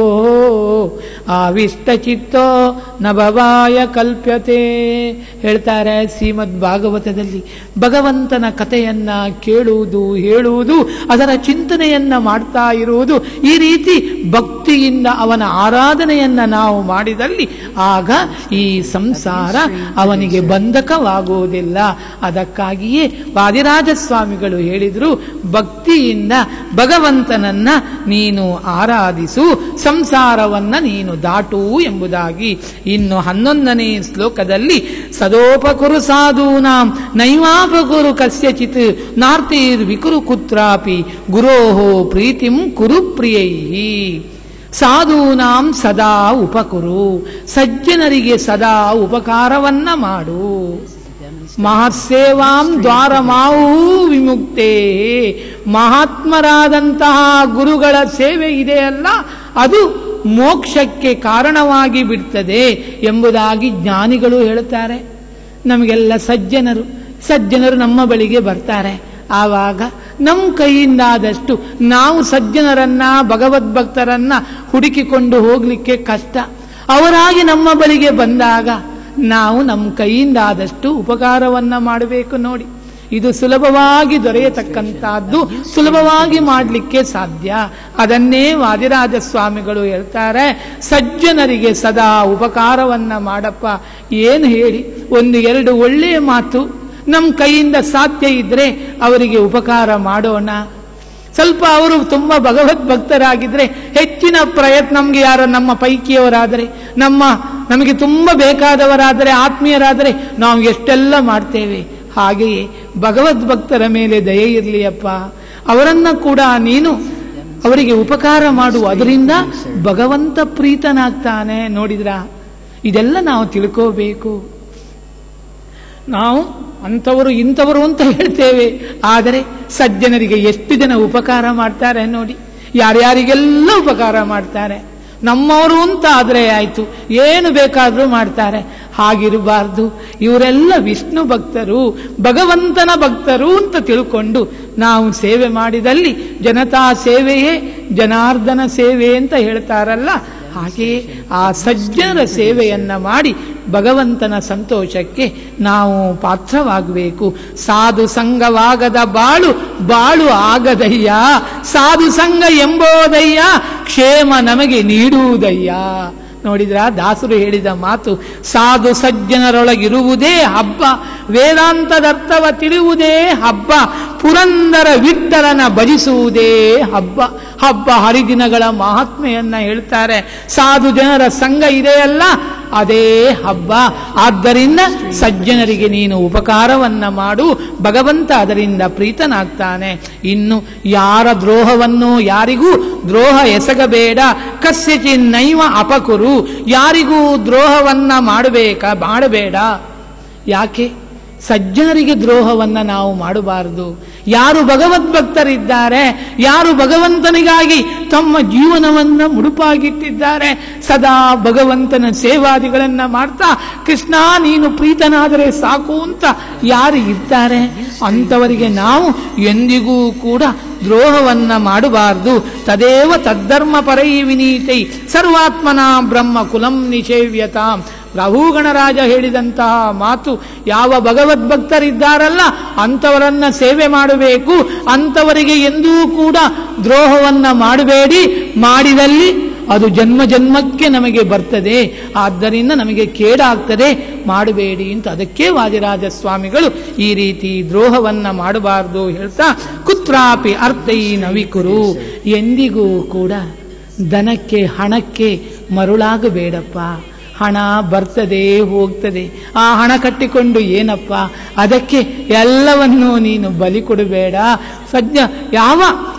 ಆವಿಷ್ಟಚಿತ್ತೋ ನಭವಾಯ ಕಲ್ಪ್ಯತೆ ಹೇಳ್ತಾರೆ ಶ್ರೀಮದ್ ಭಾಗವತದಲ್ಲಿ ಭಗವಂತನ ಕಥೆಯನ್ನ ಕೇಳುವುದು ಹೇಳುವುದು ಅದರ ಚಿಂತನೆಯನ್ನ ಮಾಡ್ತಾ ಇರುವುದು ಈ ರೀತಿ ಭಕ್ತಿಯಿಂದ ಅವನ ಆರಾಧನೆಯನ್ನ ನಾವು ಮಾಡಿದಲ್ಲಿ ಆಗ ಈ ಸಂಸಾರ ಅವನಿಗೆ ಬಂಧಕವಾಗುವುದಿಲ್ಲ ಅದಕ್ಕಾಗಿಯೇ ವಾದಿರಾಜ ಸ್ವಾಮಿಗಳು ಹೇಳಿದರು ಭಕ್ತಿಯಿಂದ ಭಗವಂತನನ್ನ ನೀನು ಆರಾಧಿಸು ಸಂಸಾರವನ್ನ ನೀನು ದಾಟು ಎಂಬುದಾಗಿ ಇನ್ನು ಹನ್ನೊಂದನೇ ಶ್ಲೋಕದಲ್ಲಿ ಸದೋಪಕುರು ಸಾಧೂನಾಂ ನೈವಾಪಕುರು ಕಸ್ಯಚಿತ್ ನಾರ್ತಿರ್ ವಿಕುರು ಕುತ್ರಾಪಿ ಗುರೋಹೋ ಪ್ರೀತಿಂ ಕುರು ಪ್ರಿಯೈಹಿ ಸಾಧೂನಾಂ ಸದಾ ಉಪಕುರು ಸಜ್ಜನರಿಗೆ ಸದಾ ಉಪಕಾರವನ್ನ ಮಾಡು ಮಹತ್ಸೇವಾಂ ದ್ವಾರಮಾವು ವಿಮುಕ್ತೇ ಮಹಾತ್ಮರಾದಂತಹ ಗುರುಗಳ ಸೇವೆ ಇದೆಯಲ್ಲ ಅದು ಮೋಕ್ಷಕ್ಕೆ ಕಾರಣವಾಗಿ ಬಿಡ್ತದೆ ಎಂಬುದಾಗಿ ಜ್ಞಾನಿಗಳು ಹೇಳುತ್ತಾರೆ ನಮಗೆಲ್ಲ ಸಜ್ಜನರು ಸಜ್ಜನರು ನಮ್ಮ ಬಳಿಗೆ ಬರ್ತಾರೆ ಆವಾಗ ನಮ್ಮ ಕೈಯಿಂದಾದಷ್ಟು ನಾವು ಸಜ್ಜನರನ್ನ ಭಗವದ್ಭಕ್ತರನ್ನ ಹುಡುಕಿಕೊಂಡು ಹೋಗ್ಲಿಕ್ಕೆ ಕಷ್ಟ ಅವರಾಗಿ ನಮ್ಮ ಬಳಿಗೆ ಬಂದಾಗ ನಾವು ನಮ್ಮ ಕೈಯಿಂದಾದಷ್ಟು ಉಪಕಾರವನ್ನ ಮಾಡಬೇಕು ನೋಡಿ ಇದು ಸುಲಭವಾಗಿ ದೊರೆಯತಕ್ಕಂತಹದ್ದು ಸುಲಭವಾಗಿ ಮಾಡಲಿಕ್ಕೆ ಸಾಧ್ಯ ಅದನ್ನೇ ವಾದಿರಾಜ ಸ್ವಾಮಿಗಳು ಹೇಳ್ತಾರೆ ಸಜ್ಜನರಿಗೆ ಸದಾ ಉಪಕಾರವನ್ನ ಮಾಡಪ್ಪ ಏನು ಹೇಳಿ ಒಂದು ಎರಡು ಒಳ್ಳೆಯ ಮಾತು ನಮ್ಮ ಕೈಯಿಂದ ಸಾಧ್ಯ ಇದ್ರೆ ಅವರಿಗೆ ಉಪಕಾರ ಮಾಡೋಣ ಸ್ವಲ್ಪ ಅವರು ತುಂಬ ಭಗವದ್ ಭಕ್ತರಾಗಿದ್ರೆ ಹೆಚ್ಚಿನ ಪ್ರಯತ್ನ ನಮ್ಗೆ ಯಾರೋ ನಮ್ಮ ಪೈಕಿಯವರಾದರೆ ನಮ್ಮ ನಮಗೆ ತುಂಬ ಬೇಕಾದವರಾದರೆ ಆತ್ಮೀಯರಾದರೆ ನಾವು ಎಷ್ಟೆಲ್ಲ ಮಾಡ್ತೇವೆ ಹಾಗೆಯೇ ಭಗವದ್ ಭಕ್ತರ ಮೇಲೆ ದಯೆ ಇರಲಿಯಪ್ಪ ಅವರನ್ನ ಕೂಡ ನೀನು ಅವರಿಗೆ ಉಪಕಾರ ಮಾಡು ಅದರಿಂದ ಭಗವಂತ ಪ್ರೀತನಾಗ್ತಾನೆ ನೋಡಿದ್ರ ಇದೆಲ್ಲ ನಾವು ತಿಳ್ಕೋಬೇಕು ನಾವು ಅಂಥವರು ಇಂಥವರು ಅಂತ ಹೇಳ್ತೇವೆ ಆದರೆ ಸಜ್ಜನರಿಗೆ ಎಷ್ಟು ಜನ ಉಪಕಾರ ಮಾಡ್ತಾರೆ ನೋಡಿ ಯಾರ್ಯಾರಿಗೆಲ್ಲ ಉಪಕಾರ ಮಾಡ್ತಾರೆ ನಮ್ಮವರು ಅಂತ ಆದರೆ ಆಯಿತು ಏನು ಬೇಕಾದರೂ ಮಾಡ್ತಾರೆ ಹಾಗಿರಬಾರ್ದು ಇವರೆಲ್ಲ ವಿಷ್ಣು ಭಕ್ತರು ಭಗವಂತನ ಭಕ್ತರು ಅಂತ ತಿಳ್ಕೊಂಡು ನಾವು ಸೇವೆ ಮಾಡಿದಲ್ಲಿ ಜನತಾ ಸೇವೆಯೇ ಜನಾರ್ದನ ಸೇವೆ ಅಂತ ಹೇಳ್ತಾರಲ್ಲ ಹಾಗೆಯೇ ಆ ಸಜ್ಜನರ ಸೇವೆಯನ್ನ ಮಾಡಿ ಭಗವಂತನ ಸಂತೋಷಕ್ಕೆ ನಾವು ಪಾತ್ರವಾಗಬೇಕು ಸಾಧು ಸಂಘವಾಗದ ಬಾಳು ಬಾಳು ಆಗದಯ್ಯ ಸಾಧು ಸಂಘ ಎಂಬೋದಯ್ಯ ಕ್ಷೇಮ ನಮಗೆ ನೀಡುವುದಯ್ಯ ನೋಡಿದ್ರ ದಾಸರು ಹೇಳಿದ ಮಾತು ಸಾಧು ಸಜ್ಜನರೊಳಗಿರುವುದೇ ಹಬ್ಬ ವೇದಾಂತದರ್ಥವ ತಿಳಿಯುವುದೇ ಹಬ್ಬ ಪುರಂದರ ವಿಠಲನ ಭಜಿಸುವುದೇ ಹಬ್ಬ ಹಬ್ಬ ಹರಿದಿನಗಳ ಮಹಾತ್ಮೆಯನ್ನ ಹೇಳ್ತಾರೆ ಸಾಧು ಜನರ ಸಂಘ ಇದೆಯಲ್ಲ ಅದೇ ಹಬ್ಬ ಆದ್ದರಿಂದ ಸಜ್ಜನರಿಗೆ ನೀನು ಉಪಕಾರವನ್ನ ಮಾಡು ಭಗವಂತ ಅದರಿಂದ ಪ್ರೀತನಾಗ್ತಾನೆ ಇನ್ನು ಯಾರ ದ್ರೋಹವನ್ನು ಯಾರಿಗೂ ದ್ರೋಹ ಎಸಗಬೇಡ ಕಸ್ಯಚಿ ನೈವ ಅಪಕುರು ಯಾರಿಗೂ ದ್ರೋಹವನ್ನ ಮಾಡಬೇಕ ಮಾಡಬೇಡ ಯಾಕೆ ಸಜ್ಜನರಿಗೆ ದ್ರೋಹವನ್ನ ನಾವು ಮಾಡಬಾರದು ಯಾರು ಭಗವದ್ಭಕ್ತರಿದ್ದಾರೆ ಯಾರು ಭಗವಂತನಿಗಾಗಿ ತಮ್ಮ ಜೀವನವನ್ನ ಮುಡುಪಾಗಿಟ್ಟಿದ್ದಾರೆ ಸದಾ ಭಗವಂತನ ಸೇವಾದಿಗಳನ್ನ ಮಾಡ್ತಾ ಕೃಷ್ಣ ನೀನು ಪ್ರೀತನಾದರೆ ಸಾಕು ಅಂತ ಯಾರು ಇರ್ತಾರೆ ಅಂಥವರಿಗೆ ನಾವು ಎಂದಿಗೂ ಕೂಡ ದ್ರೋಹವನ್ನ ಮಾಡಬಾರದು ತದೇವ ತದ್ಧರ್ಮ ಪರೈ ವಿನೀತೈ ಸರ್ವಾತ್ಮನ ಬ್ರಹ್ಮ ಕುಲಂ ನಿಷೇವ್ಯತಾಂ ರಘುಗಣರಾಜ ಹೇಳಿದಂತಹ ಮಾತು ಯಾವ ಭಗವದ್ಭಕ್ತರಿದ್ದಾರಲ್ಲ ಅಂಥವರನ್ನ ಸೇವೆ ಮಾಡಬೇಕು ಅಂಥವರಿಗೆ ಎಂದೂ ಕೂಡ ದ್ರೋಹವನ್ನ ಮಾಡಬೇಡಿ ಮಾಡಿದಲ್ಲಿ ಅದು ಜನ್ಮ ಜನ್ಮಕ್ಕೆ ನಮಗೆ ಬರ್ತದೆ ಆದ್ದರಿಂದ ನಮಗೆ ಕೇಡಾಗ್ತದೆ ಮಾಡಬೇಡಿ ಅಂತ ಅದಕ್ಕೆ ವಾದಿರಾಜ ಸ್ವಾಮಿಗಳು ಈ ರೀತಿ ದ್ರೋಹವನ್ನ ಮಾಡಬಾರದು ಹೇಳ್ತಾ ಕುತ್ರಾಪಿ ಅರ್ಥೈ ನವಿಕುರು ಎಂದಿಗೂ ಕೂಡ ದನಕ್ಕೆ ಹಣಕ್ಕೆ ಮರುಳಾಗಬೇಡಪ್ಪ ಹಣ ಬರ್ತದೆ ಹೋಗ್ತದೆ ಆ ಹಣ ಕಟ್ಟಿಕೊಂಡು ಏನಪ್ಪ ಅದಕ್ಕೆ ಎಲ್ಲವನ್ನೂ ನೀನು ಬಲಿ ಕೊಡಬೇಡ ಸಜ್ಜ ಯಾವ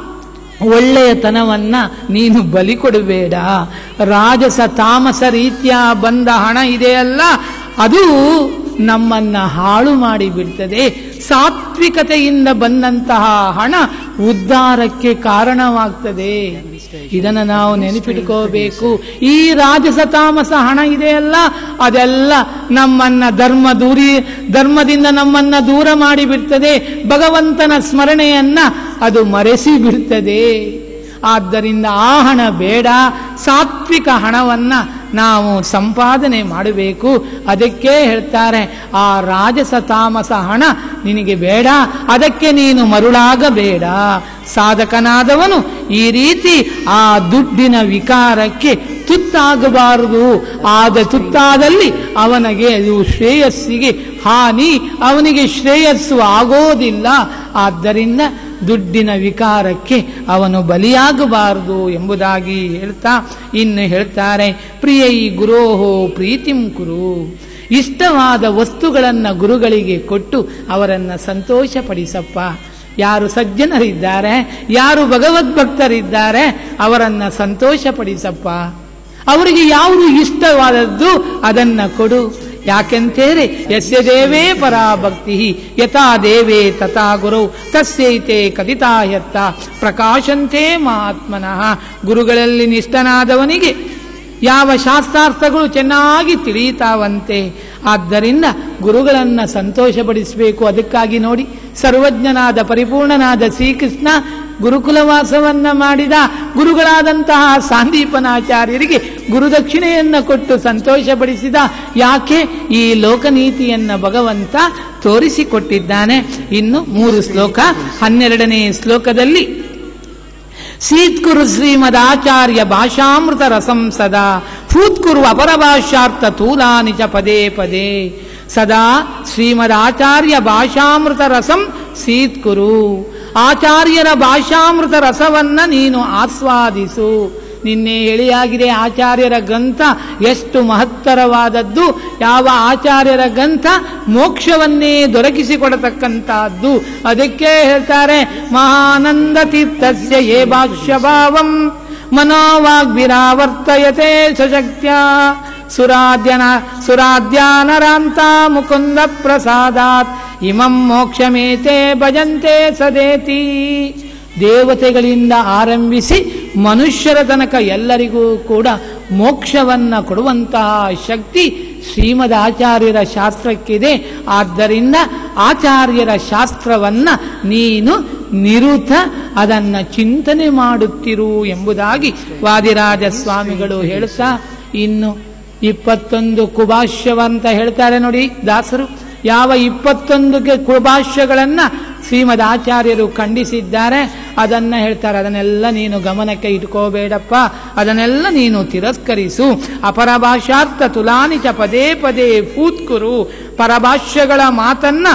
ಒಳ್ಳೆಯತನವನ್ನ ನೀನು ಬಲಿ ಕೊಡಬೇಡ ರಾಜಸ ತಾಮಸ ರೀತಿಯ ಬಂದ ಹಣ ಇದೆಯಲ್ಲ ಅದು ನಮ್ಮನ್ನ ಹಾಳು ಮಾಡಿ ಬಿಡ್ತದೆ ಸಾತ್ವಿಕತೆಯಿಂದ ಬಂದಂತಹ ಹಣ ಉದ್ಧಾರಕ್ಕೆ ಕಾರಣವಾಗ್ತದೆ ಇದನ್ನು ನಾವು ನೆನಪಿಟ್ಕೋಬೇಕು ಈ ರಾಜಸ ತಾಮಸ ಹಣ ಇದೆಯಲ್ಲ ಅದೆಲ್ಲ ನಮ್ಮನ್ನ ಧರ್ಮ ದೂರಿ ಧರ್ಮದಿಂದ ನಮ್ಮನ್ನ ದೂರ ಮಾಡಿ ಬಿಡ್ತದೆ ಭಗವಂತನ ಸ್ಮರಣೆಯನ್ನ ಅದು ಮರೆಸಿ ಬಿಡ್ತದೆ ಆದ್ದರಿಂದ ಆ ಹಣ ಬೇಡ ಸಾತ್ವಿಕ ಹಣವನ್ನ ನಾವು ಸಂಪಾದನೆ ಮಾಡಬೇಕು ಅದಕ್ಕೆ ಹೇಳ್ತಾರೆ ಆ ರಾಜಸ ತಾಮಸ ಹಣ ನಿನಗೆ ಬೇಡ ಅದಕ್ಕೆ ನೀನು ಮರುಳಾಗಬೇಡ ಸಾಧಕನಾದವನು ಈ ರೀತಿ ಆ ದುಡ್ಡಿನ ವಿಕಾರಕ್ಕೆ ತುತ್ತಾಗಬಾರದು ಆದ ತುತ್ತಾದಲ್ಲಿ ಅವನಿಗೆ ಅದು ಶ್ರೇಯಸ್ಸಿಗೆ ಹಾನಿ ಅವನಿಗೆ ಶ್ರೇಯಸ್ಸು ಆಗೋದಿಲ್ಲ ಆದ್ದರಿಂದ ದುಡ್ಡಿನ ವಿಕಾರಕ್ಕೆ ಅವನು ಬಲಿಯಾಗಬಾರದು ಎಂಬುದಾಗಿ ಹೇಳ್ತಾ ಇನ್ನು ಹೇಳ್ತಾರೆ ಪ್ರಿಯೈ ಗುರೋಹೋ ಪ್ರೀತಿಂ ಕುರು ಇಷ್ಟವಾದ ವಸ್ತುಗಳನ್ನು ಗುರುಗಳಿಗೆ ಕೊಟ್ಟು ಅವರನ್ನು ಸಂತೋಷಪಡಿಸಪ್ಪ ಯಾರು ಸಜ್ಜನರಿದ್ದಾರೆ ಯಾರು ಭಗವದ್ಭಕ್ತರಿದ್ದಾರೆ ಅವರನ್ನು ಸಂತೋಷಪಡಿಸಪ್ಪ ಅವರಿಗೆ ಯಾವುದು ಇಷ್ಟವಾದದ್ದು ಅದನ್ನ ಕೊಡು ಯಾಕೆಂತೇರೆ ಯಸ್ಯ ದೇವೇ ಪರಾಭಕ್ತಿ ಯಥಾ ದೇವೇ ತಥಾ ಗುರು ತಸ್ಯೈತೆ ಕದಿತಾಯತ್ತ ಪ್ರಕಾಶಂತೆ ಮಹಾತ್ಮನಃ ಗುರುಗಳಲ್ಲಿ ನಿಷ್ಠನಾದವನಿಗೆ ಯಾವ ಶಾಸ್ತ್ರಾರ್ಥಗಳು ಚೆನ್ನಾಗಿ ತಿಳಿಯುತ್ತಾವಂತೆ ಆದ್ದರಿಂದ ಗುರುಗಳನ್ನು ಸಂತೋಷಪಡಿಸಬೇಕು ಅದಕ್ಕಾಗಿ ನೋಡಿ ಸರ್ವಜ್ಞನಾದ ಪರಿಪೂರ್ಣನಾದ ಶ್ರೀಕೃಷ್ಣ ಗುರುಕುಲವಾಸವನ್ನ ಮಾಡಿದ ಗುರುಗಳಾದಂತಹ ಸಾಂದೀಪನಾಚಾರ್ಯರಿಗೆ ಗುರುದಕ್ಷಿಣೆಯನ್ನು ಕೊಟ್ಟು ಸಂತೋಷಪಡಿಸಿದ ಯಾಕೆ ಈ ಲೋಕನೀತಿಯನ್ನ ಭಗವಂತ ತೋರಿಸಿಕೊಟ್ಟಿದ್ದಾನೆ ಇನ್ನು ಮೂರು ಶ್ಲೋಕ ಹನ್ನೆರಡನೇ ಶ್ಲೋಕದಲ್ಲಿ ಸೀತ್ಕುರು ಶ್ರೀಮದಾಚಾರ್ಯ ಭಾಷಾಮೃತ ರಸಂ ಸದಾ ಫೂತ್ಕುರು ಅಪರಭಾಷಾರ್ಥ ತೂಲಾನಿ ಚ ಪದೇ ಪದೇ ಸದಾ ಶ್ರೀಮದಾಚಾರ್ಯ ಭಾಷಾಮೃತ ರಸಂ ಸೀತ್ಕುರು ಆಚಾರ್ಯರ ಭಾಷಾಮೃತ ರಸವನ್ನ ನೀನು ಆಸ್ವಾದಿಸು ನಿನ್ನೆ ಹೇಳಿಯಾಗಿದೆ ಆಚಾರ್ಯರ ಗ್ರಂಥ ಎಷ್ಟು ಮಹತ್ತರವಾದದ್ದು ಯಾವ ಆಚಾರ್ಯರ ಗ್ರಂಥ ಮೋಕ್ಷವನ್ನೇ ದೊರಕಿಸಿಕೊಡತಕ್ಕಂತಹದ್ದು ಅದಕ್ಕೆ ಹೇಳ್ತಾರೆ ಮಹಾನಂದ ತೀರ್ಥಸ್ಯ ಯೇ ಭಾಷ್ಯಭಾವಂ ಮನೋವಾಗ್ವಿರಾವರ್ತಯತೆ ಸಶಕ್ತ್ಯ ಸುರಾಧ್ಯನ ಸುರಾಧ್ಯಾನರಾಂತ ಮುಕುಂದ ಪ್ರಸಾದಾತ್ ಇಮಂ ಮೋಕ್ಷಮೇತೆ ಭಜಂತೆ ಸದೇತಿ ದೇವತೆಗಳಿಂದ ಆರಂಭಿಸಿ ಮನುಷ್ಯರ ತನಕ ಎಲ್ಲರಿಗೂ ಕೂಡ ಮೋಕ್ಷವನ್ನ ಕೊಡುವಂತಹ ಶಕ್ತಿ ಶ್ರೀಮದ್ ಆಚಾರ್ಯರ ಶಾಸ್ತ್ರಕ್ಕಿದೆ ಆದ್ದರಿಂದ ಆಚಾರ್ಯರ ಶಾಸ್ತ್ರವನ್ನ ನೀನು ನಿರುತ ಅದನ್ನ ಚಿಂತನೆ ಮಾಡುತ್ತಿರು ಎಂಬುದಾಗಿ ವಾದಿರಾಜ ಸ್ವಾಮಿಗಳು ಹೇಳುತ್ತಾ ಇನ್ನು ಇಪ್ಪತ್ತೊಂದು ಕುಭಾಷ್ಯವಂತ ಹೇಳ್ತಾರೆ ನೋಡಿ ದಾಸರು ಯಾವ ಇಪ್ಪತ್ತೊಂದು ಕುಭಾಷ್ಯಗಳನ್ನ ಶ್ರೀಮದ್ ಆಚಾರ್ಯರು ಖಂಡಿಸಿದ್ದಾರೆ ಅದನ್ನ ಹೇಳ್ತಾರೆ ಅದನ್ನೆಲ್ಲ ನೀನು ಗಮನಕ್ಕೆ ಇಟ್ಕೋಬೇಡಪ್ಪ ಅದನ್ನೆಲ್ಲ ನೀನು ತಿರಸ್ಕರಿಸು ಅಪರಭಾಷಾರ್ಥ ತುಲಾನಿಚ ಪದೇ ಪದೇ ಫೂತ್ಕುರು ಪರಭಾಷ್ಯಗಳ ಮಾತನ್ನ